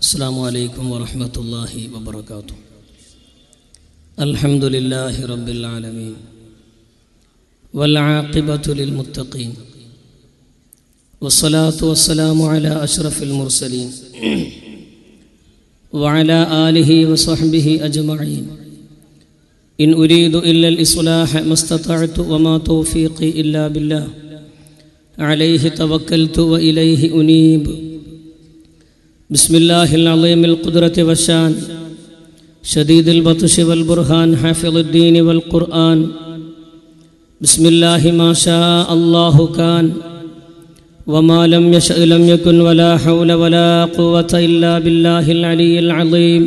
السلام عليكم ورحمة الله وبركاته الحمد لله رب العالمين والعاقبة للمتقين والصلاة والسلام على أشرف المرسلين وعلى آله وصحبه أجمعين إن أريد إلا الإصلاح ما استطعت وما توفيقي إلا بالله عليه توكلت وإليه أنيب بسم الله العظيم القدرة والشان شديد البطش والبرهان حافظ الدين والقرآن بسم الله ما شاء الله كان وما لم يشأ لم يكن ولا حول ولا قوة إلا بالله العلي العظيم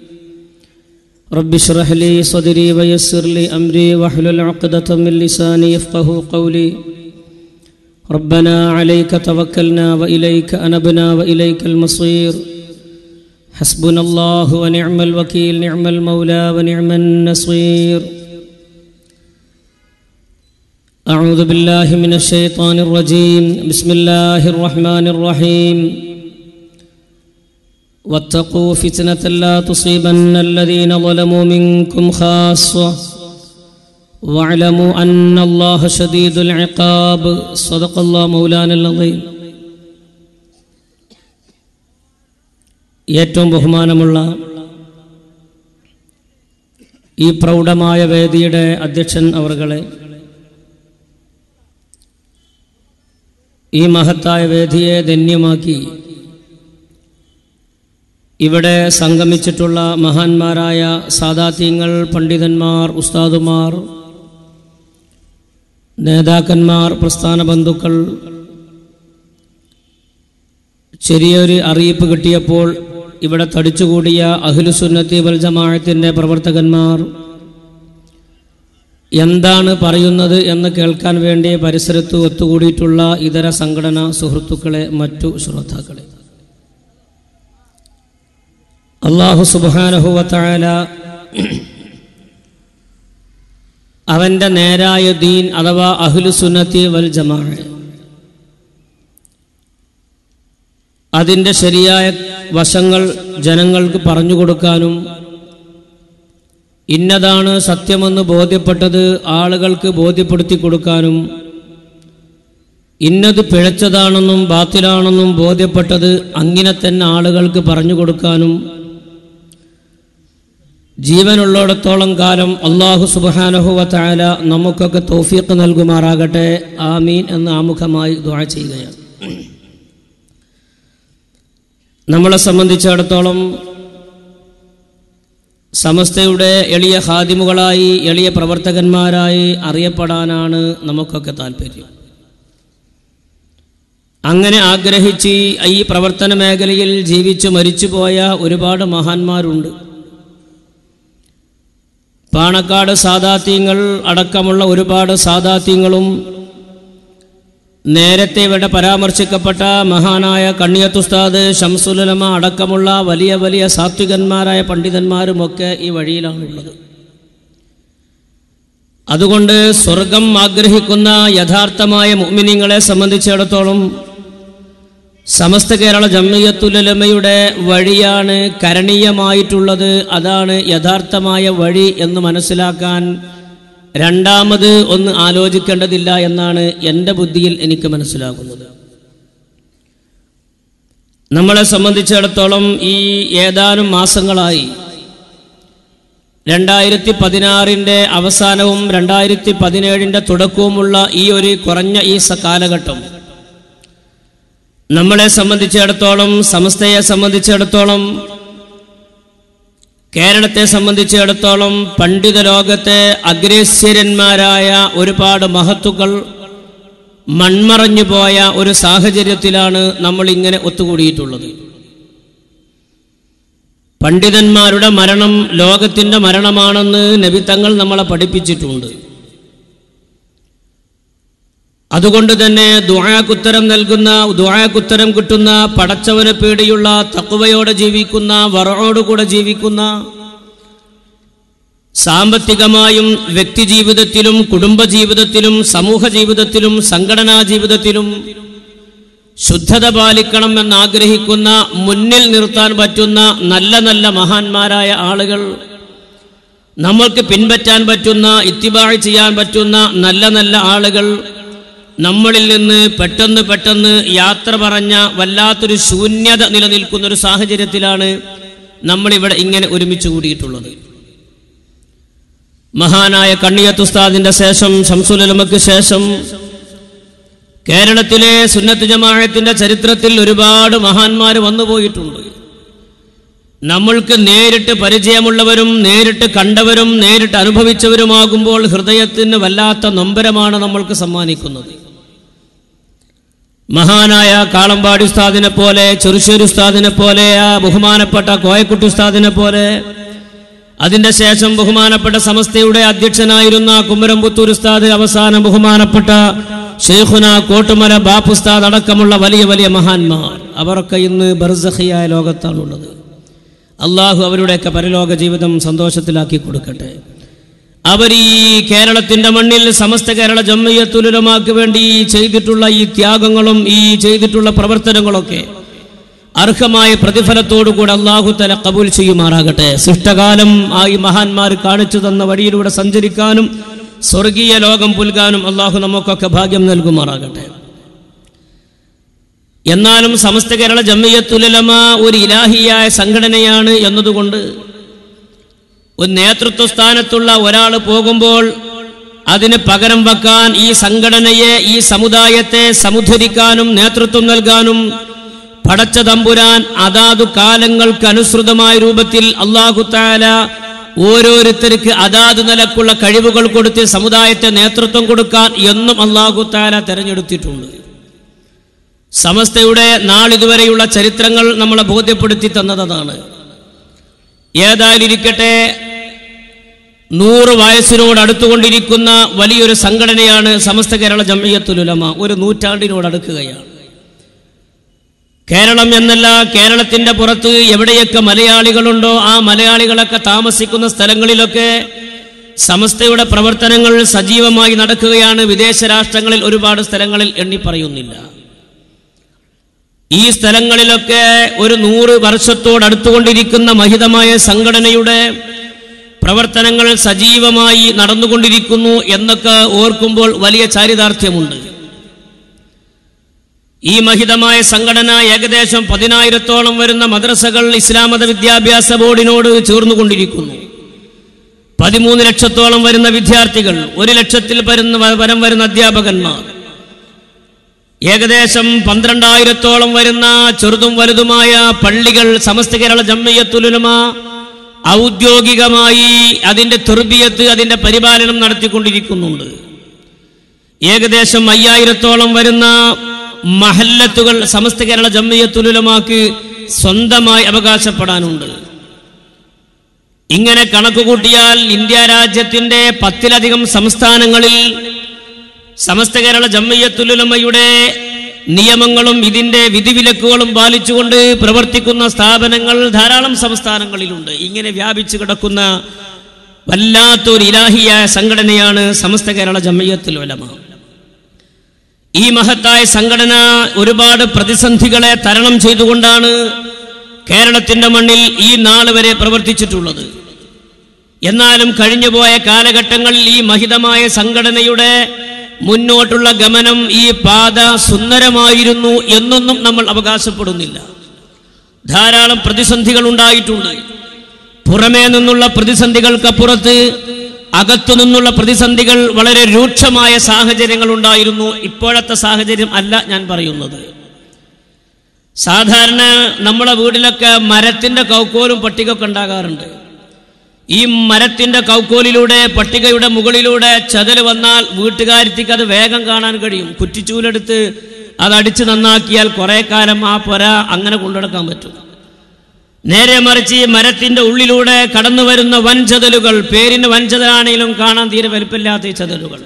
رب اشرح لي صدري ويسر لي أمري واحلل عقدة من لساني يفقه قولي ربنا عليك توكلنا وإليك أنبنا وإليك المصير حسبنا الله ونعم الوكيل نعم المولى ونعم النصير أعوذ بالله من الشيطان الرجيم بسم الله الرحمن الرحيم واتقوا فتنة لا تصيبن الذين ظلموا منكم خاصة واعلموا أن الله شديد العقاب صدق الله مولانا العظيم ഏറ്റവും ബഹുമാനമുള്ള ഈ പ്രൗഢമായ വേദിയുടെ അധ്യക്ഷൻ അവർകളെ ഈ മഹത്തായ വേദിയെ ധന്യമാക്കി ഇവിടെ സംഗമിച്ചിട്ടുള്ള മഹാന്മാരായ സാദാത്യങ്ങൾ പണ്ഡിതന്മാർ ഉസ്താദുമാർ നേതാക്കന്മാർ പ്രസ്ഥാന ബന്ധുക്കൾ ചെറിയൊരു അറിയിപ്പ് കിട്ടിയപ്പോൾ ഇവിടെ തടിച്ചുകൂടിയ അഖിലുസുന്നത്തി വൽ ജമാഅത്തിൻ്റെ പ്രവർത്തകന്മാർ എന്താണ് പറയുന്നത് എന്ന് കേൾക്കാൻ വേണ്ടി പരിസരത്ത് ഒത്തുകൂടിയിട്ടുള്ള ഇതര സംഘടനാ സുഹൃത്തുക്കളെ മറ്റു ശ്രോതാക്കളെ അള്ളാഹു സുബാനഹുവത്തായ അവൻ്റെ നേരായ ദീൻ അഥവാ അഹ്ലുസുന്നത്തി വൽ ജമാ അതിൻ്റെ ശരിയായ വശങ്ങൾ ജനങ്ങൾക്ക് പറഞ്ഞു കൊടുക്കാനും ഇന്നതാണ് സത്യമെന്ന് ബോധ്യപ്പെട്ടത് ആളുകൾക്ക് ബോധ്യപ്പെടുത്തി കൊടുക്കാനും ഇന്നത് പിഴച്ചതാണെന്നും ബാത്തിലാണെന്നും ബോധ്യപ്പെട്ടത് അങ്ങനെ തന്നെ ആളുകൾക്ക് പറഞ്ഞു കൊടുക്കാനും ജീവനുള്ളിടത്തോളം കാലം അള്ളാഹു സുബാനഹുവ താല നമുക്കൊക്കെ തോഫീക്ക് നൽകുമാറാകട്ടെ ആമീൻ എന്ന് ആമുഖമായി ദ്വാ ചെയ്യുകയാണ് നമ്മളെ സംബന്ധിച്ചിടത്തോളം സമസ്തയുടെ എളിയ ഹാദിമുകളായി എളിയ പ്രവർത്തകന്മാരായി അറിയപ്പെടാനാണ് നമുക്കൊക്കെ താല്പര്യം അങ്ങനെ ആഗ്രഹിച്ച് ഈ പ്രവർത്തന മേഖലയിൽ ജീവിച്ചു മരിച്ചുപോയ ഒരുപാട് മഹാന്മാരുണ്ട് പാണക്കാട് സാദാത്യങ്ങൾ അടക്കമുള്ള ഒരുപാട് സാദാത്യങ്ങളും നേരത്തെ ഇവിടെ പരാമർശിക്കപ്പെട്ട മഹാനായ കണ്ണിയത്തുസ്താദ് ഷംസുലമ അടക്കമുള്ള വലിയ വലിയ സാത്വികന്മാരായ പണ്ഡിതന്മാരുമൊക്കെ ഈ വഴിയിലാണുള്ളത് അതുകൊണ്ട് സ്വർഗം ആഗ്രഹിക്കുന്ന യഥാർത്ഥമായ മുഅ്മിനീങ്ങളെ സംബന്ധിച്ചിടത്തോളം സമസ്ത കേരള ജമ്മിയത്തുലമയുടെ വഴിയാണ് കരണീയമായിട്ടുള്ളത് അതാണ് യഥാർത്ഥമായ വഴി എന്ന് മനസ്സിലാക്കാൻ രണ്ടാമത് ഒന്ന് ആലോചിക്കേണ്ടതില്ല എന്നാണ് എൻ്റെ ബുദ്ധിയിൽ എനിക്ക് മനസ്സിലാകുന്നത് നമ്മളെ സംബന്ധിച്ചിടത്തോളം ഈ ഏതാനും മാസങ്ങളായി രണ്ടായിരത്തി പതിനാറിൻ്റെ അവസാനവും രണ്ടായിരത്തി പതിനേഴിൻ്റെ തുടക്കവുമുള്ള ഈ ഒരു കുറഞ്ഞ ഈ കാലഘട്ടം നമ്മളെ സംബന്ധിച്ചിടത്തോളം സമസ്തയെ സംബന്ധിച്ചിടത്തോളം കേരളത്തെ സംബന്ധിച്ചിടത്തോളം പണ്ഡിത ലോകത്തെ അഗ്രേസ്യരന്മാരായ ഒരുപാട് മഹത്തുക്കൾ മൺമറഞ്ഞു പോയ ഒരു സാഹചര്യത്തിലാണ് നമ്മൾ ഇങ്ങനെ ഒത്തുകൂടിയിട്ടുള്ളത് പണ്ഡിതന്മാരുടെ മരണം ലോകത്തിൻ്റെ മരണമാണെന്ന് നബിത്തങ്ങൾ നമ്മളെ പഠിപ്പിച്ചിട്ടുണ്ട് അതുകൊണ്ട് തന്നെ ദുആക്കുത്തരം നൽകുന്ന ദുആക്കുത്തരം കിട്ടുന്ന പടച്ചവനെ പേടിയുള്ള തക്കുവയോടെ ജീവിക്കുന്ന വറോടുകൂടെ ജീവിക്കുന്ന സാമ്പത്തികമായും വ്യക്തിജീവിതത്തിലും കുടുംബജീവിതത്തിലും സമൂഹ ജീവിതത്തിലും സംഘടനാ ജീവിതത്തിലും ശുദ്ധത പാലിക്കണം എന്ന് ആഗ്രഹിക്കുന്ന മുന്നിൽ നിർത്താൻ പറ്റുന്ന നല്ല നല്ല മഹാന്മാരായ ആളുകൾ നമ്മൾക്ക് പിൻപറ്റാൻ പറ്റുന്ന ഇത്തിബാഴ് ചെയ്യാൻ പറ്റുന്ന നല്ല നല്ല ആളുകൾ നമ്മളിൽ നിന്ന് പെട്ടെന്ന് പെട്ടെന്ന് യാത്ര പറഞ്ഞ വല്ലാത്തൊരു ശൂന്യത നിലനിൽക്കുന്ന ഒരു സാഹചര്യത്തിലാണ് നമ്മളിവിടെ ഇങ്ങനെ ഒരുമിച്ച് കൂടിയിട്ടുള്ളത് മഹാനായ കണ്ണിയത്തുസ്താദിന്റെ ശേഷം ശംസുലമക്ക് ശേഷം കേരളത്തിലെ സുന്നത്ത് ജമാഅത്തിന്റെ ചരിത്രത്തിൽ ഒരുപാട് മഹാന്മാർ വന്നുപോയിട്ടുണ്ട് നമ്മൾക്ക് നേരിട്ട് പരിചയമുള്ളവരും നേരിട്ട് കണ്ടവരും നേരിട്ട് അനുഭവിച്ചവരുമാകുമ്പോൾ ഹൃദയത്തിന് വല്ലാത്ത നൊമ്പരമാണ് നമ്മൾക്ക് സമ്മാനിക്കുന്നത് മഹാനായ കാളമ്പാടി ഉസ്താദിനെ പോലെ ചെറുശ്ശേരി ഉസ്താദിനെ പോലെ ആ ബഹുമാനപ്പെട്ട കോയക്കുട്ടി ഉസ്താദിനെ പോലെ അതിന്റെ ശേഷം ബഹുമാനപ്പെട്ട സമസ്തയുടെ അധ്യക്ഷനായിരുന്ന കുമരംപുത്തൂർ ഉസ്താദ് അവസാനം ബഹുമാനപ്പെട്ട ഷെയ്ഖുന കോട്ടുമല ബാപ്പുസ്താദ് അടക്കമുള്ള വലിയ വലിയ മഹാന്മാർ അവരൊക്കെ ഇന്ന് ബർസഖിയായ ലോകത്താണുള്ളത് അള്ളാഹു അവരുടെയൊക്കെ പരലോക ജീവിതം സന്തോഷത്തിലാക്കി കൊടുക്കട്ടെ അവർ ഈ കേരളത്തിന്റെ മണ്ണിൽ സമസ്ത കേരള ജമ്മയ്യത്തുലമാക്ക് വേണ്ടി ചെയ്തിട്ടുള്ള ഈ ത്യാഗങ്ങളും ഈ ചെയ്തിട്ടുള്ള പ്രവർത്തനങ്ങളൊക്കെ അർഹമായ പ്രതിഫലത്തോടുകൂടെ അള്ളാഹു തല കബൂൽ ചെയ്യുമാറാകട്ടെ സൃഷ്ടകാലം ആ ഈ മഹാന്മാർ കാണിച്ചു തന്ന വഴിയിലൂടെ സഞ്ചരിക്കാനും സ്വർഗീയ ലോകം പുൽകാനും അള്ളാഹു നമുക്കൊക്കെ ഭാഗ്യം നൽകുമാറാകട്ടെ എന്നാലും സമസ്ത കേരള ജമ്മിയത്തുലമ ഒരു ഇലാഹിയായ സംഘടനയാണ് എന്നതുകൊണ്ട് ഒരു നേതൃത്വ സ്ഥാനത്തുള്ള ഒരാൾ പോകുമ്പോൾ അതിന് പകരം വെക്കാൻ ഈ സംഘടനയെ ഈ സമുദായത്തെ സമുദ്ധരിക്കാനും നേതൃത്വം നൽകാനും പടച്ച തമ്പുരാൻ അതാതു കാലങ്ങൾക്ക് അനുസൃതമായ രൂപത്തിൽ അള്ളാഹു താല ഓരോരുത്തർക്ക് അതാത് നിലക്കുള്ള കഴിവുകൾ കൊടുത്ത് സമുദായത്തെ നേതൃത്വം കൊടുക്കാൻ എന്നും അള്ളാഹു താല തെരഞ്ഞെടുത്തിട്ടുണ്ട് സമസ്തയുടെ നാളിതുവരെയുള്ള ചരിത്രങ്ങൾ നമ്മളെ ബോധ്യപ്പെടുത്തി തന്നതാണ് ഏതായാലും ഇരിക്കട്ടെ നൂറ് വയസ്സിനോട് അടുത്തുകൊണ്ടിരിക്കുന്ന വലിയൊരു സംഘടനയാണ് സമസ്ത കേരള ജമ്മിയത്തുലുലമ ഒരു നൂറ്റാണ്ടിനോട് അടുക്കുകയാണ് കേരളം എന്നല്ല കേരളത്തിന്റെ പുറത്ത് എവിടെയൊക്കെ മലയാളികളുണ്ടോ ആ മലയാളികളൊക്കെ താമസിക്കുന്ന സ്ഥലങ്ങളിലൊക്കെ സമസ്തയുടെ പ്രവർത്തനങ്ങൾ സജീവമായി നടക്കുകയാണ് വിദേശ രാഷ്ട്രങ്ങളിൽ ഒരുപാട് സ്ഥലങ്ങളിൽ എണ്ണി പറയുന്നില്ല ഈ സ്ഥലങ്ങളിലൊക്കെ ഒരു നൂറ് വർഷത്തോടടുത്തുകൊണ്ടിരിക്കുന്ന മഹിതമായ സംഘടനയുടെ പ്രവർത്തനങ്ങൾ സജീവമായി നടന്നുകൊണ്ടിരിക്കുന്നു എന്നൊക്കെ ഓർക്കുമ്പോൾ വലിയ ചാരിതാർത്ഥ്യമുണ്ട് ഈ മഹിതമായ സംഘടന ഏകദേശം പതിനായിരത്തോളം വരുന്ന മദ്രസകൾ ഇസ്ലാം മത വിദ്യാഭ്യാസ ബോർഡിനോട് ചേർന്നുകൊണ്ടിരിക്കുന്നു പതിമൂന്ന് ലക്ഷത്തോളം വരുന്ന വിദ്യാർത്ഥികൾ ഒരു ലക്ഷത്തിൽ വരുന്ന വരം വരുന്ന അധ്യാപകന്മാർ ഏകദേശം പന്ത്രണ്ടായിരത്തോളം വരുന്ന ചെറുതും വലുതുമായ പള്ളികൾ സമസ്ത കേരള ജമ്മയ്യത്തുലുലമ ഔദ്യോഗികമായി അതിന്റെ തെർബിയത്ത് അതിന്റെ പരിപാലനം നടത്തിക്കൊണ്ടിരിക്കുന്നുണ്ട് ഏകദേശം അയ്യായിരത്തോളം വരുന്ന മഹല്ലത്തുകൾ സമസ്ത കേരള ജമ്മയ്യത്തുലുലമാക്ക് സ്വന്തമായി അവകാശപ്പെടാനുണ്ട് ഇങ്ങനെ കണക്കുകൂട്ടിയാൽ ഇന്ത്യ രാജ്യത്തിന്റെ പത്തിലധികം സംസ്ഥാനങ്ങളിൽ സമസ്ത കേരള ജമ്മയ്യത്തുലുലമയുടെ നിയമങ്ങളും ഇതിന്റെ വിധിവിലക്കുകളും പാലിച്ചുകൊണ്ട് പ്രവർത്തിക്കുന്ന സ്ഥാപനങ്ങൾ ധാരാളം സംസ്ഥാനങ്ങളിലുണ്ട് ഇങ്ങനെ വ്യാപിച്ചു കിടക്കുന്ന വല്ലാത്തൊരു ഇലാഹിയായ സംഘടനയാണ് സമസ്ത കേരള ജമ്മയ്യത്തുലുലമ ഈ മഹത്തായ സംഘടന ഒരുപാട് പ്രതിസന്ധികളെ തരണം ചെയ്തുകൊണ്ടാണ് കേരളത്തിന്റെ മണ്ണിൽ ഈ നാൾ വരെ പ്രവർത്തിച്ചിട്ടുള്ളത് എന്നാലും കഴിഞ്ഞുപോയ കാലഘട്ടങ്ങളിൽ ഈ മഹിതമായ സംഘടനയുടെ മുന്നോട്ടുള്ള ഗമനം ഈ പാത സുന്ദരമായിരുന്നു എന്നൊന്നും നമ്മൾ അവകാശപ്പെടുന്നില്ല ധാരാളം പ്രതിസന്ധികൾ ഉണ്ടായിട്ടുണ്ട് പുറമേ നിന്നുള്ള പ്രതിസന്ധികൾക്കപ്പുറത്ത് അകത്തു നിന്നുള്ള പ്രതിസന്ധികൾ വളരെ രൂക്ഷമായ സാഹചര്യങ്ങൾ ഉണ്ടായിരുന്നു ഇപ്പോഴത്തെ സാഹചര്യം അല്ല ഞാൻ പറയുന്നത് സാധാരണ നമ്മളെ വീട്ടിലൊക്കെ മരത്തിന്റെ കൗക്കോലും പട്ടികയൊക്കെ ഉണ്ടാകാറുണ്ട് ഈ മരത്തിന്റെ കൗക്കോലിലൂടെ പട്ടികയുടെ മുകളിലൂടെ ചതല് വന്നാൽ വീട്ടുകാരിക്ക് അത് വേഗം കാണാൻ കഴിയും കുറ്റിച്ചൂലെടുത്ത് അത് അടിച്ച് നന്നാക്കിയാൽ കുറെ കാലം ആ പൊര അങ്ങനെ കൊണ്ടുനടക്കാൻ പറ്റും നേരെ മറിച്ച് ഈ മരത്തിന്റെ ഉള്ളിലൂടെ കടന്നു വരുന്ന വൻചതലുകൾ പേരിന് വൻചതലാണെങ്കിലും കാണാൻ തീരെ വലുപ്പമില്ലാത്ത ഈ ചതലുകൾ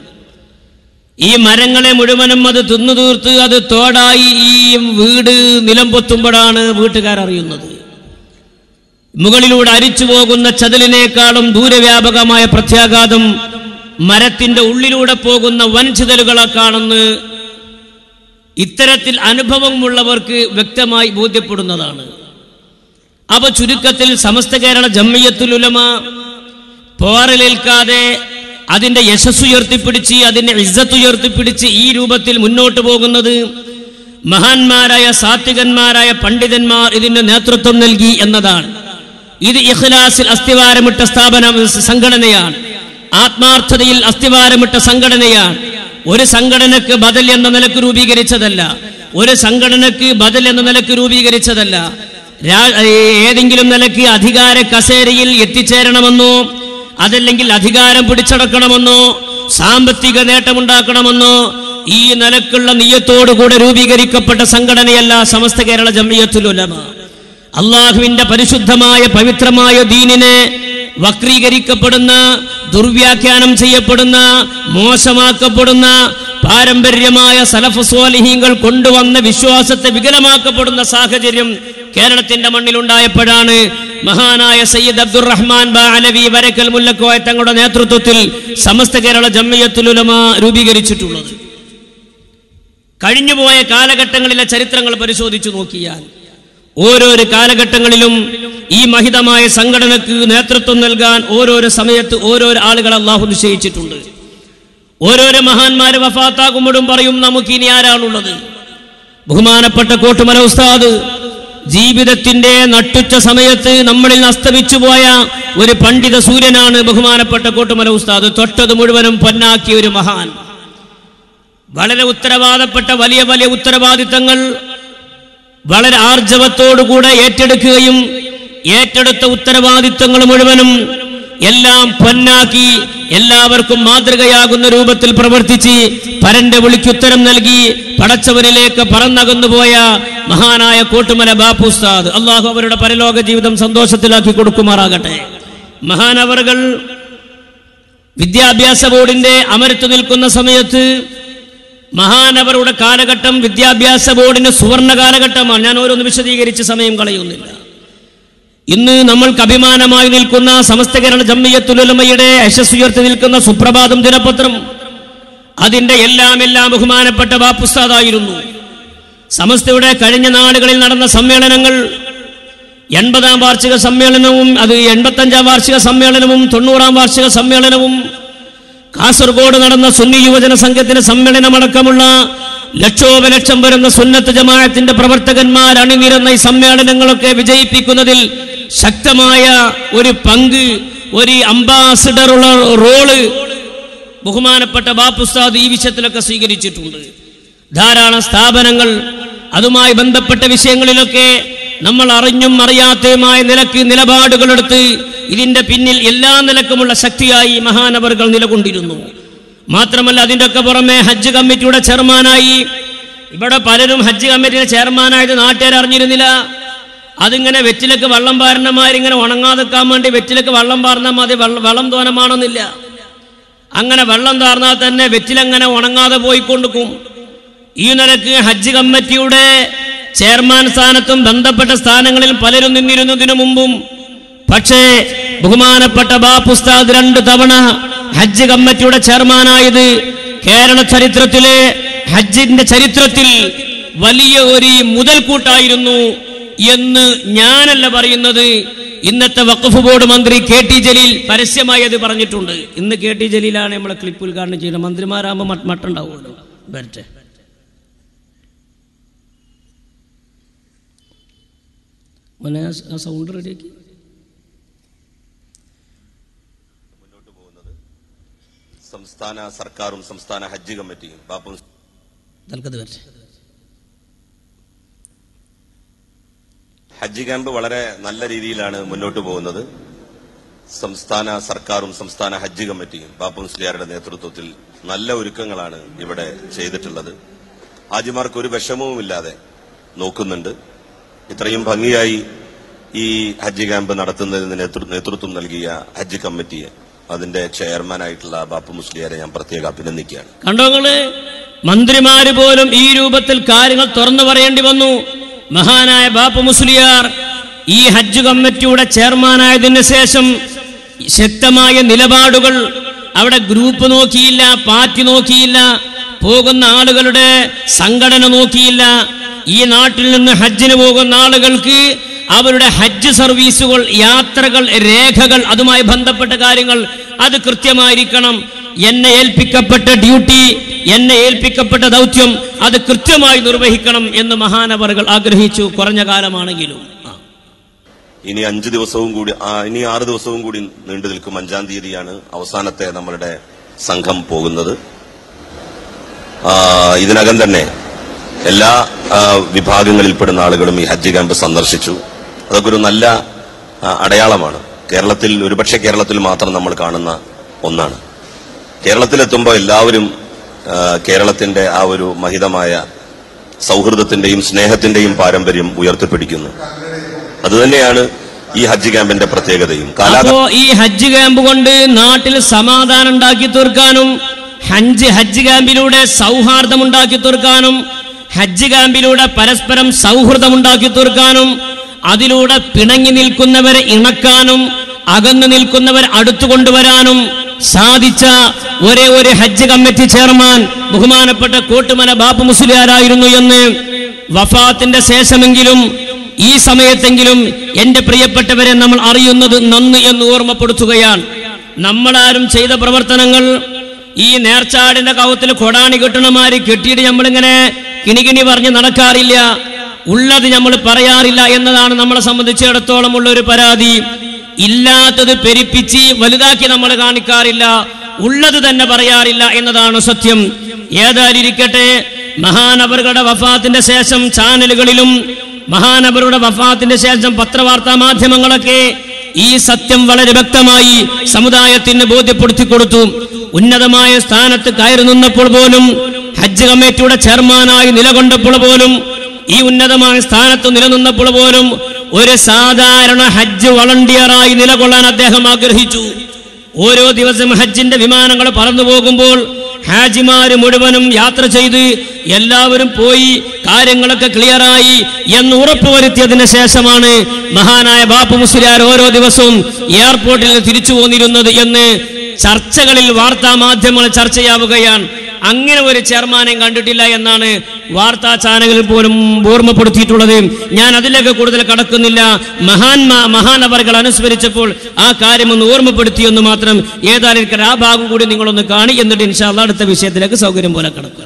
ഈ മരങ്ങളെ മുഴുവനും അത് തിന്നു തീർത്ത് അത് തോടായി ഈ വീട് നിലംപൊത്തുമ്പോഴാണ് വീട്ടുകാരറിയുന്നത് മുകളിലൂടെ അരിച്ചു പോകുന്ന ചതലിനേക്കാളും ദൂരവ്യാപകമായ പ്രത്യാഘാതം മരത്തിന്റെ ഉള്ളിലൂടെ പോകുന്ന വൻചിതലുകളെ കാണുന്ന ഇത്തരത്തിൽ അനുഭവമുള്ളവർക്ക് വ്യക്തമായി ബോധ്യപ്പെടുന്നതാണ് അവ ചുരുക്കത്തിൽ സമസ്ത കേരള ജമ്മിയത്തുൽ ഉലമ പോറലേൽക്കാതെ അതിന്റെ യശസ് ഉയർത്തിപ്പിടിച്ച് അതിന്റെ ഇസ്സത്ത് ഉയർത്തിപ്പിടിച്ച് ഈ രൂപത്തിൽ മുന്നോട്ട് പോകുന്നത് മഹാന്മാരായ സാത്വികന്മാരായ പണ്ഡിതന്മാർ ഇതിന് നേതൃത്വം നൽകി എന്നതാണ് ഇത് ഇഖ്ലാസിൽ അസ്ഥിവാരമിട്ട സ്ഥാപന സംഘടനയാണ് ആത്മാർത്ഥതയിൽ അസ്ഥിവാരമിട്ട സംഘടനയാണ് ഒരു സംഘടനക്ക് ബദൽ എന്ന നിലക്ക് രൂപീകരിച്ചതല്ല ഒരു സംഘടനക്ക് ബദൽ എന്ന നിലക്ക് രൂപീകരിച്ചതല്ല രാ- ഏതെങ്കിലും നിലക്ക് അധികാര കസേരയിൽ എത്തിച്ചേരണമെന്നോ അതല്ലെങ്കിൽ അധികാരം പിടിച്ചടക്കണമെന്നോ സാമ്പത്തിക നേട്ടമുണ്ടാക്കണമെന്നോ ഈ നിലക്കുള്ള നീയത്തോടുകൂടെ രൂപീകരിക്കപ്പെട്ട സംഘടനയല്ല സമസ്ത കേരള ജമിയത്തുൽ ഉലമ അള്ളാഹുവിന്റെ പരിശുദ്ധമായ പവിത്രമായ ദീനിനെ വക്രീകരിക്കപ്പെടുന്ന ദുർവ്യാഖ്യാനം ചെയ്യപ്പെടുന്ന മോശമാക്കപ്പെടുന്ന പാരമ്പര്യമായ സലഫ് സ്വാലിഹീങ്ങൾ കൊണ്ടുവന്ന വിശ്വാസത്തെ വികലമാക്കപ്പെടുന്ന സാഹചര്യം കേരളത്തിന്റെ മണ്ണിലുണ്ടായപ്പോഴാണ് മഹാനായ സയ്യിദ് അബ്ദുറഹ്മാൻ ബാ അലവി വരക്കൽ മുല്ലക്കോയ തങ്ങളുടെ നേതൃത്വത്തിൽ സമസ്ത കേരള ജമ്മിയത്തുലുലമ രൂപീകരിച്ചിട്ടുള്ളത് കഴിഞ്ഞുപോയ കാലഘട്ടങ്ങളിലെ ചരിത്രങ്ങൾ പരിശോധിച്ചു നോക്കിയാൽ ഓരോരോ കാലഘട്ടങ്ങളിലും ഈ മഹിതമായ സംഘടനക്ക് നേതൃത്വം നൽകാൻ ഓരോരോ സമയത്ത് ഓരോരോ ആളുകൾ അള്ളാഹു നിശ്ചയിച്ചിട്ടുണ്ട് ഓരോരോ മഹാന്മാര് വഫാത്താകുമ്പോഴും പറയും നമുക്ക് ഇനി ആരാണുള്ളത് ബഹുമാനപ്പെട്ട കോട്ടുമല ഉസ്താദ് ജീവിതത്തിന്റെ നട്ടുച്ച സമയത്ത് നമ്മളിൽ നിന്ന് അസ്തമിച്ചു പോയ ഒരു പണ്ഡിത സൂര്യനാണ് ബഹുമാനപ്പെട്ട കോട്ടുമല ഉസ്താദ് തൊട്ടത് മുഴുവനും പൊന്നാക്കിയ ഒരു മഹാൻ വളരെ ഉത്തരവാദപ്പെട്ട വലിയ വലിയ ഉത്തരവാദിത്തങ്ങൾ വളരെ ആർജവത്തോടുകൂടെ ഏറ്റെടുക്കുകയും ഏറ്റെടുത്ത ഉത്തരവാദിത്തങ്ങൾ മുഴുവനും എല്ലാം പൊന്നാക്കി എല്ലാവർക്കും മാതൃകയാകുന്ന രൂപത്തിൽ പ്രവർത്തിച്ച് പരന്റെ വിളിക്കുത്തരം നൽകി പടച്ചവനിലേക്ക് പറന്നകന്നുപോയ മഹാനായ കോട്ടുമല ബാപ്പു ഉസ്താദ് അള്ളാഹു അവരുടെ പരലോക ജീവിതം സന്തോഷത്തിലാക്കി കൊടുക്കുമാറാകട്ടെ മഹാനവറുകൾ വിദ്യാഭ്യാസ ബോർഡിന്റെ അമരത്ത് നിൽക്കുന്ന സമയത്ത് മഹാനവരുടെ കാലഘട്ടം വിദ്യാഭ്യാസ ബോർഡിന് സുവർണ കാലഘട്ടമാണ് ഞാൻ ഓരോന്ന് വിശദീകരിച്ച് സമയം കളയുന്നില്ല ഇന്ന് നമ്മൾക്ക് അഭിമാനമായി നിൽക്കുന്ന സമസ്ത കേരള ജമ്മിയത്തുലമയുടെ യശസ് ഉയർത്തി നിൽക്കുന്ന സുപ്രഭാതം ദിനപത്രം അതിന്റെ എല്ലാം എല്ലാം ബഹുമാനപ്പെട്ട ബാപ്പുസ്താദായിരുന്നു സമസ്തയുടെ കഴിഞ്ഞ നാളുകളിൽ നടന്ന സമ്മേളനങ്ങൾ എൺപതാം വാർഷിക സമ്മേളനവും അത് എൺപത്തഞ്ചാം വാർഷിക സമ്മേളനവും തൊണ്ണൂറാം വാർഷിക സമ്മേളനവും കാസർഗോഡ് നടന്ന സുന്നി യുവജന സംഘത്തിന്റെ സമ്മേളനമടക്കമുള്ള ലക്ഷോപലക്ഷം വരുന്ന സുന്നത്ത് ജമാഅത്തിന്റെ പ്രവർത്തകന്മാർ അണിനിരന്ന ഈ സമ്മേളനങ്ങളൊക്കെ വിജയിപ്പിക്കുന്നതിൽ ശക്തമായ ഒരു പങ്ക് ഒരു അംബാസിഡറുള്ള റോള് ബഹുമാനപ്പെട്ട ബാപ്പുസ്താദ് ഈ വിഷയത്തിലൊക്കെ സ്വീകരിച്ചിട്ടുണ്ട് ധാരാളം സ്ഥാപനങ്ങൾ അതുമായി ബന്ധപ്പെട്ട വിഷയങ്ങളിലൊക്കെ നമ്മൾ അറിഞ്ഞും അറിയാത്തതുമായ നിലക്ക് നിലപാടുകളെടുത്ത് ഇതിന്റെ പിന്നിൽ എല്ലാ നിലക്കുമുള്ള ശക്തിയായി മഹാനവറുകൾ നിലകൊണ്ടിരുന്നു മാത്രമല്ല അതിൻ്റെ ഒക്കെ പുറമെ ഹജ്ജ് കമ്മിറ്റിയുടെ ചെയർമാനായി ഇവിടെ പലരും ഹജ്ജ് കമ്മിറ്റിയുടെ ചെയർമാനായത് നാട്ടുകാർ അറിഞ്ഞിരുന്നില്ല അതിങ്ങനെ വെറ്റിലേക്ക് വള്ളം പാരണമാരിങ്ങനെ ഉണങ്ങാതെക്കാൻ വേണ്ടി വെറ്റിലേക്ക് വള്ളം പാർന്നാൽ മതി വെള്ളം വെള്ളം തോനമാണെന്നില്ല അങ്ങനെ വെള്ളം താർന്നാൽ തന്നെ വെറ്റിലങ്ങനെ ഉണങ്ങാതെ പോയിക്കൊണ്ടിരിക്കും ഈ നിലക്ക് ഹജ്ജ് കമ്മിറ്റിയുടെ ചെയർമാൻ സ്ഥാനത്തും ബന്ധപ്പെട്ട സ്ഥാനങ്ങളിൽ പലരും നിന്നിരുന്നതിനു മുമ്പും പക്ഷേ ബഹുമാനപ്പെട്ട ബാപ്പുസ്താദ് രണ്ട് തവണ ഹജ്ജ് കമ്മിറ്റിയുടെ ചെയർമാനായത് കേരള ചരിത്രത്തിലെ ഹജ്ജിന്റെ ചരിത്രത്തിൽ വലിയ ഒരു മുതൽക്കൂട്ടായിരുന്നു എന്ന് ഞാനല്ല പറയുന്നത് ഇന്നത്തെ വഖഫ് ബോർഡ് മന്ത്രി കെ ടി ജലീൽ പരസ്യമായി അത് പറഞ്ഞിട്ടുണ്ട് ഇന്ന് കെ ടി ജലീലാണ് നമ്മളെ ക്ലിപ്പ് ഉദ്ഘാടനം ചെയ്യുന്നത് മന്ത്രിമാരാകുമ്പോൾ മട്ട് മട്ടുണ്ടാവുമല്ലോ വരട്ടെ മോനെ ആ- ആ സൗണ്ട് റെഡിയാക്കി സംസ്ഥാന സർക്കാരും സംസ്ഥാന ഹജ്ജ് കമ്മിറ്റിയും പാപ്പം തൽക്കത് വരട്ടെ ഹജ്ജ് ക്യാമ്പ് വളരെ നല്ല രീതിയിലാണ് മുന്നോട്ട് പോകുന്നത് സംസ്ഥാന സർക്കാരും സംസ്ഥാന ഹജ്ജ് കമ്മിറ്റിയും പാപ്പം മുസ്ലിയാരുടെ നേതൃത്വത്തിൽ നല്ല ഒരുക്കങ്ങളാണ് ഇവിടെ ചെയ്തിട്ടുള്ളത് ഹാജിമാർക്ക് ഒരു വിഷമവുമില്ലാതെ നോക്കുന്നുണ്ട് ഇത്രയും ഭംഗിയായി ഈ ഹജ്ജ് ക്യാമ്പ് നടത്തുന്നതിന് നേതൃ- നേതൃത്വം നൽകിയ ഹജ്ജ് കമ്മിറ്റിയെ അതിന്റെ ചെയർമാനായിട്ടുള്ള ബാപ്പു മുസ്ലിയാരെ ഞാൻ പ്രത്യേകം അഭിനന്ദിക്കുകയാണ് കണ്ടോ നിങ്ങള് മന്ത്രിമാര് പോലും ഈ രൂപത്തിൽ കാര്യങ്ങൾ തുറന്നു പറയേണ്ടി വന്നു മഹാനായ ബാപ്പു മുസ്ലിയാർ ഈ ഹജ്ജ് കമ്മിറ്റിയുടെ ചെയർമാനായതിനു ശേഷം ശക്തമായ നിലപാടുകൾ അവിടെ ഗ്രൂപ്പ് നോക്കിയില്ല പാർട്ടി നോക്കിയില്ല പോകുന്ന ആളുകളുടെ സംഘടന നോക്കിയില്ല ഈ നാട്ടിൽ നിന്ന് ഹജ്ജിന് പോകുന്ന ആളുകൾക്ക് അവരുടെ ഹജ്ജ് സർവീസുകൾ യാത്രകൾ രേഖകൾ അതുമായി ബന്ധപ്പെട്ട കാര്യങ്ങൾ അത് കൃത്യമായിരിക്കണം എന്നെ ഏൽപ്പിക്കപ്പെട്ട ഡ്യൂട്ടി എന്നെ ഏൽപ്പിക്കപ്പെട്ട ദൗത്യം അത് കൃത്യമായി നിർവഹിക്കണം എന്ന് മഹാനവറുകൾ ആഗ്രഹിച്ചു കുറഞ്ഞ കാലമാണെങ്കിലും ആ. ഇനി അഞ്ച് ദിവസവും കൂടി ആ, ഇനി ആറ് ദിവസവും കൂടി നീണ്ടു നിൽക്കും അഞ്ചാം തീയതിയാണ് അവസാനത്തെ നമ്മളുടെ സംഘം പോകുന്നത് ആ, ഇതിനകം തന്നെ എല്ലാ ആ, വിഭാഗങ്ങളിൽപ്പെടുന്ന ആളുകളും ഈ ഹജ്ജ് ക്യാമ്പ് സന്ദർശിച്ചു അതൊക്കെ ഒരു നല്ല ആ, അടയാളമാണ് കേരളത്തിൽ ഒരുപക്ഷെ കേരളത്തിൽ മാത്രം നമ്മൾ കാണുന്ന ഒന്നാണ് കേരളത്തിലെത്തുമ്പോൾ എല്ലാവരും ആ, കേരളത്തിന്റെ ആ ഒരു മഹിതമായ സൗഹൃദത്തിന്റെയും സ്നേഹത്തിന്റെയും പാരമ്പര്യം ഉയർത്തിപ്പിടിക്കുന്നു അതുതന്നെയാണ് ഈ ഹജ്ജ് ക്യാമ്പിന്റെ പ്രത്യേകതയും കാലാകാല അപ്പോ ഈ ഹജ്ജ് ക്യാമ്പ് കൊണ്ട് നാട്ടിൽ സമാധാനം ഉണ്ടാക്കി തീർക്കാനും ഹജ്ജ് ഹജ്ജ് ക്യാമ്പിലൂടെ സൗഹാർദ്ദം ഉണ്ടാക്കി തീർക്കാനും ഹജ്ജ് ക്യാമ്പിലൂടെ പരസ്പരം സൗഹൃദം ഉണ്ടാക്കി തീർക്കാനും അതിലൂടെ പിണങ്ങി നിൽക്കുന്നവരെ ഇണക്കാനും അകന്നു നിൽക്കുന്നവരെ അടുത്തു കൊണ്ടുവരാനും സാധിച്ച ഒരേ ഒരു ഹജ്ജ് കമ്മിറ്റി ചെയർമാൻ ബഹുമാനപ്പെട്ട കോട്ടുമല ബാപ്പു മുസ്ലിയാരായിരുന്നു എന്ന് വഫാത്തിന്റെ ശേഷമെങ്കിലും ഈ സമയത്തെങ്കിലും എന്റെ പ്രിയപ്പെട്ടവരെ നമ്മൾ അറിയുന്നത് നന്ന് എന്ന് ഓർമ്മപ്പെടുത്തുകയാണ് നമ്മളാരും ചെയ്ത പ്രവർത്തനങ്ങൾ ഈ നേർച്ചാടിന്റെ കവത്തിൽ കൊടാണി കെട്ടണമാര് കെട്ടിയിട്ട് നമ്മളിങ്ങനെ കിണികിണി പറഞ്ഞ് നടക്കാറില്ല ഉള്ളത് നമ്മൾ പറയാറില്ല എന്നതാണ് നമ്മളെ സംബന്ധിച്ചിടത്തോളം ഉള്ള ഒരു പരാതി ഇല്ലാത്തത് പെരിപ്പിച്ച് വലുതാക്കി നമ്മൾ കാണിക്കാറില്ല ഉള്ളത് തന്നെ പറയാറില്ല എന്നതാണ് സത്യം ഏതായിരിക്കട്ടെ മഹാനവറുകളുടെ വഫാത്തിന്റെ ശേഷം ചാനലുകളിലും മഹാനവറുടെ വഫാത്തിന്റെ ശേഷം പത്രവാർത്താ മാധ്യമങ്ങളൊക്കെ ഈ സത്യം വളരെ വ്യക്തമായി സമുദായത്തിന് ബോധ്യപ്പെടുത്തി കൊടുത്തു ഉന്നതമായ സ്ഥാനത്ത് കയറി നിന്നപ്പോൾ പോലും ഹജ്ജ് കമ്മിറ്റിയുടെ ചെയർമാനായി നിലകൊണ്ടപ്പോൾ പോലും ഈ ഉന്നതമായ സ്ഥാനത്ത് നിലനിന്നപ്പോൾ പോലും ഒരു സാധാരണ ഹജ്ജ് വളണ്ടിയറായി നിലകൊള്ളാൻ അദ്ദേഹം ആഗ്രഹിച്ചു ഓരോ ദിവസം ഹജ്ജിന്റെ വിമാനങ്ങൾ പറന്നു പോകുമ്പോൾ ഹാജിമാര് മുഴുവനും യാത്ര ചെയ്ത് എല്ലാവരും പോയി കാര്യങ്ങളൊക്കെ ക്ലിയറായി എന്ന് ഉറപ്പുവരുത്തിയതിന് ശേഷമാണ് മഹാനായ ബാപ്പു മുസ്ലിയാർ ഓരോ ദിവസവും എയർപോർട്ടിൽ നിന്ന് തിരിച്ചു പോന്നിരുന്നത് എന്ന് ചർച്ചകളിൽ വാർത്താ മാധ്യമങ്ങൾ ചർച്ചയാവുകയാണ് അങ്ങനെ ഒരു ചെയർമാനെ കണ്ടിട്ടില്ല എന്നാണ് വാർത്താ ചാനലുകളിൽ പോലും ഓർമ്മപ്പെടുത്തിയിട്ടുള്ളത് ഞാൻ അതിലേക്ക് കൂടുതൽ കടക്കുന്നില്ല മഹാന്മാ മഹാനവറുകൾ അനുസ്മരിച്ചപ്പോൾ ആ കാര്യം ഒന്ന് ഓർമ്മപ്പെടുത്തിയെന്ന് മാത്രം ഏതായാലും ആ ഭാഗം കൂടി നിങ്ങളൊന്ന് കാണി എന്നിട്ട് ഇൻഷാല്ല അടുത്ത വിഷയത്തിലേക്ക് സൗകര്യം പോലെ കടക്കുക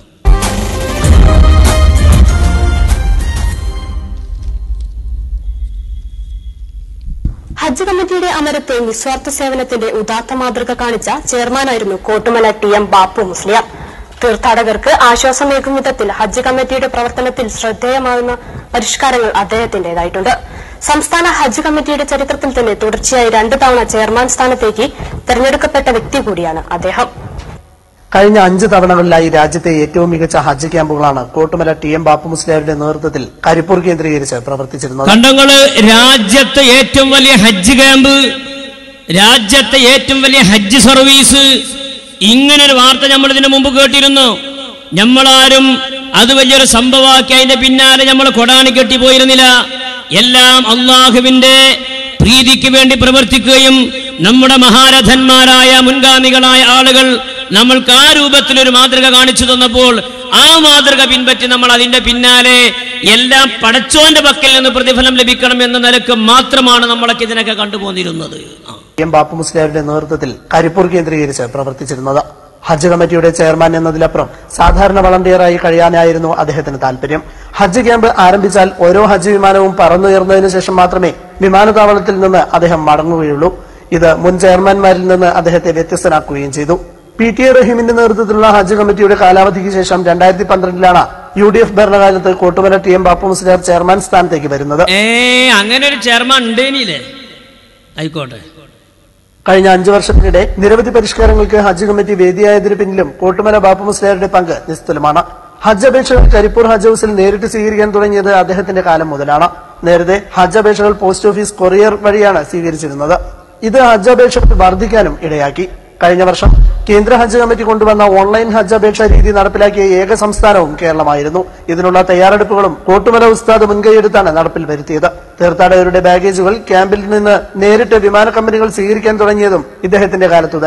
ഹജ്ജ് കമ്മിറ്റിയുടെ അമരത്തെ നിസ്വാർത്ഥ സേവനത്തിന്റെ ഉദാത്ത മാതൃക കാണിച്ച ചെയർമാനായിരുന്നു കോട്ടുമല ടി എം ബാപ്പു മുസ്ലിയാർ തീർത്ഥാടകർക്ക് ആശ്വാസമേകും വിധത്തിൽ ഹജ്ജ് കമ്മിറ്റിയുടെ പ്രവർത്തനത്തിൽ ശ്രദ്ധേയമാകുന്ന പരിഷ്കാരങ്ങൾ അദ്ദേഹത്തിന്റേതായിട്ടുണ്ട് സംസ്ഥാന ഹജ്ജ് കമ്മിറ്റിയുടെ ചരിത്രത്തിൽ തന്നെ തുടർച്ചയായി രണ്ടു തവണ ചെയർമാൻ സ്ഥാനത്തേക്ക് തെരഞ്ഞെടുക്കപ്പെട്ട വ്യക്തി കൂടിയാണ് അദ്ദേഹം കഴിഞ്ഞ അഞ്ച് തവണകളിലായി രാജ്യത്തെ ഏറ്റവും മികച്ച ഹജ്ജ് ക്യാമ്പുകളാണ് കോട്ടുമല ടി എം ബാപ്പു മുസ്ലിയാരുടെ നേതൃത്വത്തിൽ കരിപ്പൂർ കേന്ദ്രീകരിച്ച് പ്രവർത്തിച്ചിരുന്നത് കണ്ടങ്ങള് രാജ്യത്തെ ഏറ്റവും വലിയ ഹജ്ജ് ക്യാമ്പ് രാജ്യത്തെ ഏറ്റവും വലിയ ഹജ്ജ് സർവീസ് ഇങ്ങനൊരു വാർത്ത നമ്മൾ ഇതിനു മുമ്പ് കേട്ടിരുന്നു നമ്മളാരും അത് വലിയൊരു സംഭവമാക്കി അതിന്റെ പിന്നാലെ നമ്മൾ കൊടാണി കെട്ടിപ്പോയിരുന്നില്ല എല്ലാം അള്ളാഹുവിന്റെ പ്രീതിക്ക് വേണ്ടി പ്രവർത്തിക്കുകയും നമ്മുടെ മഹാരഥന്മാരായ മുൻഗാമികളായ ആളുകൾ നമ്മൾക്ക് ആ രൂപത്തിൽ ഒരു മാതൃക കാണിച്ചു തന്നപ്പോൾ ആ മാതൃക പിൻപറ്റി നമ്മൾ അതിന്റെ പിന്നാലെ എല്ലാം പടച്ചോന്റെ പക്കൽ നിന്ന് പ്രതിഫലം ലഭിക്കണം എന്ന നിലക്ക് മാത്രമാണ് നമ്മളൊക്കെ ഇതിനൊക്കെ കണ്ടുപോന്നിരുന്നത് ആ. ടി എം ബാപ്പു മുസ്ലിയാരുടെ നേതൃത്വത്തിൽ കരിപ്പൂർ കേന്ദ്രീകരിച്ച് പ്രവർത്തിച്ചിരുന്നത് ഹജ്ജ് കമ്മിറ്റിയുടെ ചെയർമാൻ എന്നതിലപ്പുറം സാധാരണ വളണ്ടിയറായി കഴിയാനായിരുന്നു അദ്ദേഹത്തിന് താല്പര്യം ഹജ്ജ് ക്യാമ്പ് ആരംഭിച്ചാൽ ഓരോ ഹജ്ജ് വിമാനവും പറന്നുയർന്നതിനു ശേഷം മാത്രമേ വിമാനത്താവളത്തിൽ നിന്ന് അദ്ദേഹം മടങ്ങുകയുള്ളൂ ഇത് മുൻ ചെയർമാൻമാരിൽ നിന്ന് അദ്ദേഹത്തെ വ്യത്യസ്തനാക്കുകയും ചെയ്തു പി ടി എ റഹീമിന്റെ നേതൃത്വത്തിലുള്ള ഹജ്ജ് കമ്മിറ്റിയുടെ കാലാവധിക്ക് ശേഷം രണ്ടായിരത്തി പന്ത്രണ്ടിലാണ് യു ഡി എഫ് ഭരണകാലത്ത് Kottumala T M Bapu Musliyar chairman സ്ഥാനത്തേക്ക് വരുന്നത് ഏ അങ്ങനെ ഒരു ചെയർമാൻ ഉണ്ടേനില്ലേ ആയിക്കോട്ടെ കഴിഞ്ഞ അഞ്ചു വർഷത്തിനിടെ നിരവധി പരിഷ്കാരങ്ങൾക്ക് ഹജ്ജ് കമ്മിറ്റി വേദിയായതിനു പിന്നിലും കോട്ടുമല ബാപ്പു മുസ്ലിയാരുടെ പങ്ക് നിസ്തുലമാണ് ഹജ്ജ് അപേക്ഷകൾ കരിപ്പൂർ ഹജ്ജ് ഹൌസിൽ നേരിട്ട് സ്വീകരിക്കാൻ തുടങ്ങിയത് അദ്ദേഹത്തിന്റെ കാലം മുതലാണ് നേരത്തെ ഹജ്ജ് അപേക്ഷകൾ പോസ്റ്റ് ഓഫീസ് കൊറിയർ വഴിയാണ് സ്വീകരിച്ചിരുന്നത് ഇത് ഹജ്ജ് അപേക്ഷകൾ വർദ്ധിക്കാനും ഇടയാക്കി കഴിഞ്ഞ വർഷം കേന്ദ്ര ഹജ്ജ് കമ്മിറ്റി കൊണ്ടുവന്ന ഓൺലൈൻ ഹജ്ജ് അപേക്ഷാ രീതി നടപ്പിലാക്കിയ ഏക സംസ്ഥാനവും കേരളമായിരുന്നു ഇതിനുള്ള തയ്യാറെടുപ്പുകളും കോട്ടുമല ഉസ്താദ് മുൻകൈയെടുത്താണ് നടപ്പിൽ വരുത്തിയത് തീർത്ഥാടകരുടെ ബാഗേജുകൾ ക്യാമ്പിൽ നിന്ന് നേരിട്ട് വിമാന കമ്പനികൾ സ്വീകരിക്കാൻ തുടങ്ങിയതും ഇദ്ദേഹത്തിന്റെ കാലത്തു തന്നെ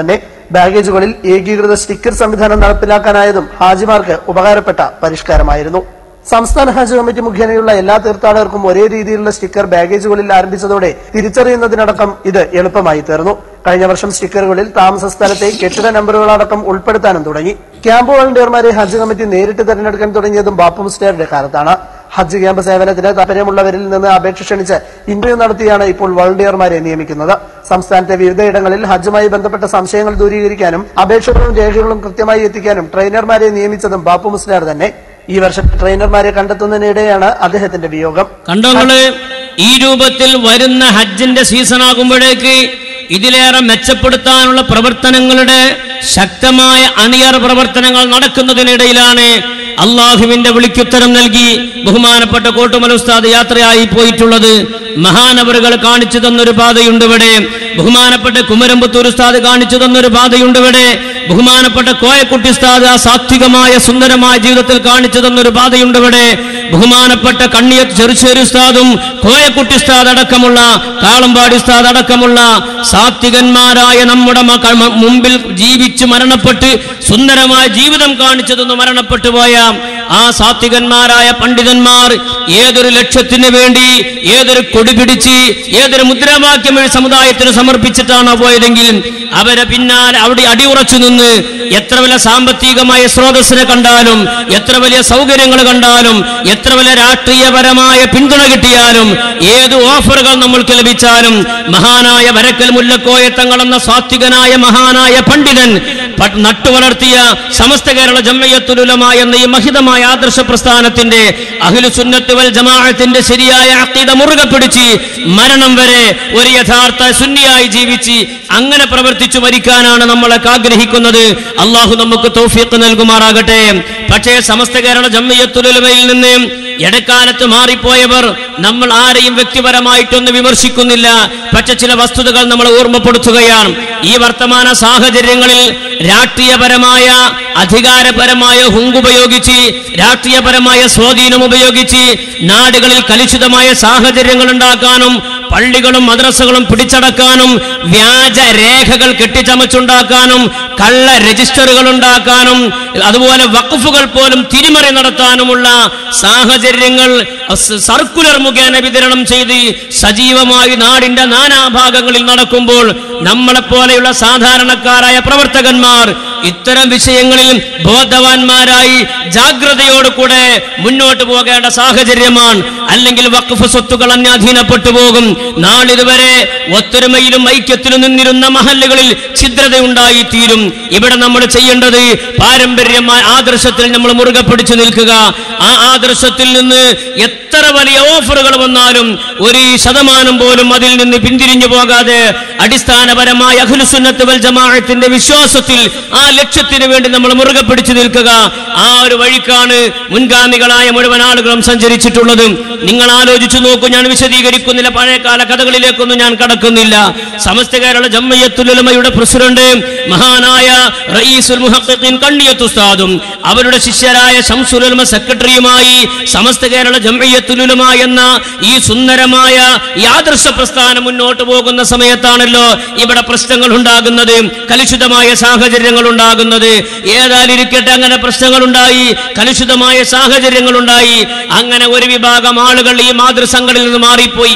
ബാഗേജുകളിൽ ഏകീകൃത സ്റ്റിക്കർ സംവിധാനം നടപ്പിലാക്കാനായതും ഹാജിമാർക്ക് ഉപകാരപ്പെട്ട പരിഷ്കാരമായിരുന്നു സംസ്ഥാന ഹജ്ജ് കമ്മിറ്റി മുഖേനയുള്ള എല്ലാ തീർത്ഥാടകർക്കും ഒരേ രീതിയിലുള്ള സ്റ്റിക്കർ ബാഗേജുകളിൽ ആരംഭിച്ചതോടെ തിരിച്ചറിയുന്നതിനടക്കം ഇത് എളുപ്പമായി തീർന്നു കഴിഞ്ഞ വർഷം സ്റ്റിക്കറുകളിൽ താമസ സ്ഥലത്തെ കെട്ടിട നമ്പറുകളടക്കം ഉൾപ്പെടുത്താനും തുടങ്ങി ക്യാമ്പ് വോളണ്ടിയർമാരെ ഹജ്ജ് കമ്മിറ്റി നേരിട്ട് തിരഞ്ഞെടുക്കാൻ തുടങ്ങിയതും ബാപ്പു മുസ്ലിയാരുടെ കാലത്താണ് ഹജ്ജ് ക്യാമ്പ് സേവനത്തിന് താല്പര്യമുള്ളവരിൽ നിന്ന് അപേക്ഷ ക്ഷണിച്ച് ഇന്റർവ്യൂ നടത്തിയാണ് ഇപ്പോൾ വോളണ്ടിയർമാരെ നിയമിക്കുന്നത് സംസ്ഥാനത്തെ വിവിധയിടങ്ങളിൽ ഹജ്ജുമായി ബന്ധപ്പെട്ട സംശയങ്ങൾ ദൂരീകരിക്കാനും അപേക്ഷകളും രേഖകളും കൃത്യമായി എത്തിക്കാനും ട്രെയിനർമാരെ നിയമിച്ചതും ബാപ്പു മുസ്ലിയാർ തന്നെ ഈ വർഷം ട്രെയിനർമാരെ കണ്ടെത്തുന്നതിനിടെയാണ് അദ്ദേഹത്തിന്റെ വിയോഗം കണ്ടോങ്ങള് ഈ രൂപത്തിൽ വരുന്ന ഹജ്ജിന്റെ സീസൺ ആകുമ്പോഴേക്ക് ഇതിലേറെ മെച്ചപ്പെടുത്താനുള്ള പ്രവർത്തനങ്ങളുടെ ശക്തമായ അണിയർ പ്രവർത്തനങ്ങൾ നടക്കുന്നതിനിടയിലാണ് അള്ളാഹുവിന്റെ വിളിക്കുത്തരം നൽകി ബഹുമാനപ്പെട്ട കോട്ടുമല ഉസ്താദ് യാത്രയായി പോയിട്ടുള്ളത് മഹാനവറുകൾ കാണിച്ചു തന്നൊരു പാതയുണ്ട് ഇവിടെ ബഹുമാനപ്പെട്ട കുമരമ്പത്തൂർ ഉസ്താദ് കാണിച്ചു തന്നൊരു പാതയുണ്ട് ഇവിടെ ബഹുമാനപ്പെട്ട കോയക്കുട്ടി ഉസ്താദ് ആ സാത്വികമായ സുന്ദരമായ ജീവിതത്തിൽ കാണിച്ചു തന്നൊരു പാതയുണ്ട് ഇവിടെ ബഹുമാനപ്പെട്ട കണ്ണിയത്ത് ചെറുശ്ശേരി ഉസ്താദും കോയക്കുട്ടി ഉസ്താദ് അടക്കമുള്ള കാളമ്പാടി ഉസ്താദ് അടക്കമുള്ള സാത്വികന്മാരായ നമ്മുടെ മക്കൾ മ- മുമ്പിൽ ജീവിച്ച് മരണപ്പെട്ട് സുന്ദരമായ ജീവിതം കാണിച്ചു തന്നു മരണപ്പെട്ടു പോയ ആ സാത്വികന്മാരായ പണ്ഡിതന്മാർ ഏതൊരു ലക്ഷ്യത്തിന് വേണ്ടി ഏതൊരു കൊടി പിടിച്ച് ഏതൊരു മുദ്രാവാക്യം ഈ സമുദായത്തിന് സമർപ്പിച്ചിട്ടാണോ പോയതെങ്കിൽ അവരെ പിന്നാലെ അവിടെ അടിയുറച്ചു നിന്ന് എത്ര വലിയ സാമ്പത്തികമായ സ്രോതസ്സിനെ കണ്ടാലും എത്ര വലിയ സൗകര്യങ്ങൾ കണ്ടാലും എത്ര വലിയ രാഷ്ട്രീയപരമായ പിന്തുണ കിട്ടിയാലും ഏത് ഓഫറുകൾ നമ്മൾക്ക് ലഭിച്ചാലും മഹാനായ വരക്കൽ മുല്ലക്കോയ തങ്ങൾ എന്ന സാത്വികനായ മഹാനായ പണ്ഡിതൻ പ- നട്ടുവളർത്തിയ സമസ്ത കേരള ജമ്മയത്തുലുലമ എന്ന ഈ മഹിതമായ ആദർശ പ്രസ്ഥാനത്തിന്റെ അഖിലു സുന്നത്ത് വൽ ജമാഅത്തിന്റെ ശരിയായ അക്കീത മുറുകെ പിടിച്ച് മരണം വരെ ഒരു യഥാർത്ഥ സുന്നിയായി ജീവിച്ച് അങ്ങനെ പ്രവർത്തിച്ചു മരിക്കാനാണ് നമ്മളൊക്കെ ആഗ്രഹിക്കുന്നത് അള്ളാഹു നമുക്ക് തൗഫീഖ് നൽകുമാറാകട്ടെ പക്ഷേ സമസ്ത കേരള ജമ്മയത്തുലുലമയിൽ നിന്ന് ഇടക്കാലത്ത് മാറിപ്പോയവർ നമ്മൾ ആരെയും വ്യക്തിപരമായിട്ടൊന്ന് വിമർശിക്കുന്നില്ല പക്ഷെ ചില വസ്തുതകൾ നമ്മൾ ഓർമ്മപ്പെടുത്തുകയാണ് ഈ വർത്തമാന സാഹചര്യങ്ങളിൽ രാഷ്ട്രീയപരമായ അധികാരപരമായ ഹുങ്കുപയോഗിച്ച് രാഷ്ട്രീയപരമായ സ്വാധീനം ഉപയോഗിച്ച് നാടുകളിൽ കലുഷിതമായ സാഹചര്യങ്ങൾ ഉണ്ടാക്കാനും പള്ളികളും മദ്രസകളും പിടിച്ചടക്കാനും വ്യാജ രേഖകൾ കെട്ടിച്ചമച്ചുണ്ടാക്കാനും കള്ള രജിസ്റ്ററുകൾ ഉണ്ടാക്കാനും അതുപോലെ വഖഫുകൾ പോലും തിരിമറി നടത്താനുമുള്ള സാഹചര്യങ്ങൾ സ് സർക്കുലർ മുഖേന വിതരണം ചെയ്ത് സജീവമായി നാടിന്റെ നാനാഭാഗങ്ങളിൽ നടക്കുമ്പോൾ നമ്മളെപ്പോലെയുള്ള സാധാരണക്കാരായ പ്രവർത്തകന്മാർ ഇത്തരം വിഷയങ്ങളിൽ ബോധവാന്മാരായി ജാഗ്രതയോടുകൂടെ മുന്നോട്ട് പോകേണ്ട സാഹചര്യമാണ് അല്ലെങ്കിൽ വഖഫ് സ്വത്തുക്കൾ അന്യാധീനപ്പെട്ടു പോകും നാളിതുവരെ ഒത്തൊരുമയിലും ഐക്യത്തിലും നിന്നിരുന്ന മഹല്ലുകളിൽ ഛിദ്രതയുണ്ടായി തീരും ഇവിടെ നമ്മൾ ചെയ്യേണ്ടത് പാരമ്പര്യമായ ആദർശത്തിൽ നമ്മൾ മുറുകെ പിടിച്ചു നിൽക്കുക ആ ആദർശത്തിൽ നിന്ന് എത്ര വലിയ ഓഫറുകൾ വന്നാലും ഒരു ശതമാനം പോലും അതിൽ നിന്ന് പിന്തിരിഞ്ഞു പോകാതെ അടിസ്ഥാനപരമായ അഖിലുസുന്നത്ത് വൽ ജമാഅത്തിന്റെ വിശ്വാസത്തിൽ ആ ലക്ഷ്യത്തിന് വേണ്ടി നമ്മൾ മുറുകെ പിടിച്ചു നിൽക്കുക ആ ഒരു വഴിക്കാണ് മുൻഗാമികളായ മുഴുവൻ ആളുകളും സഞ്ചരിച്ചിട്ടുള്ളത് നിങ്ങൾ ആലോചിച്ചു നോക്കൂ ഞാൻ വിശദീകരിക്കുന്നില്ല പഴയകാല കഥകളിലേക്കൊന്നും ഞാൻ കടക്കുന്നില്ല സമസ്ത കേരള ജമ്മയത്തുലമയുടെ പ്രസിഡന്റ് മഹാനായ റയീസുൽ മുഹഖഖീൻ കണ്ണിയത്ത് ഉസ്താദും അവരുടെ ശിഷ്യരായ ശംസുലമ സെക്രട്ടറിയുമായി സമസ്ത കേരള ജമ്മയത്തുലുലമ എന്ന ഈ സുന്ദരമായ ഈ ആദർശ പ്രസ്ഥാനം മുന്നോട്ട് പോകുന്ന സമയത്താണല്ലോ ഇവിടെ പ്രശ്നങ്ങൾ ഉണ്ടാകുന്നത് കലുഷിതമായ സാഹചര്യങ്ങൾ ഉണ്ടാകുന്നത് ഏതായാലിരിക്കട്ടെ അങ്ങനെ പ്രശ്നങ്ങൾ ഉണ്ടായി കലുഷിതമായ സാഹചര്യങ്ങൾ ഉണ്ടായി അങ്ങനെ ഒരു വിഭാഗം ആളുകൾ ഈ മാതൃസംഘടനയിൽ നിന്ന് മാറിപ്പോയി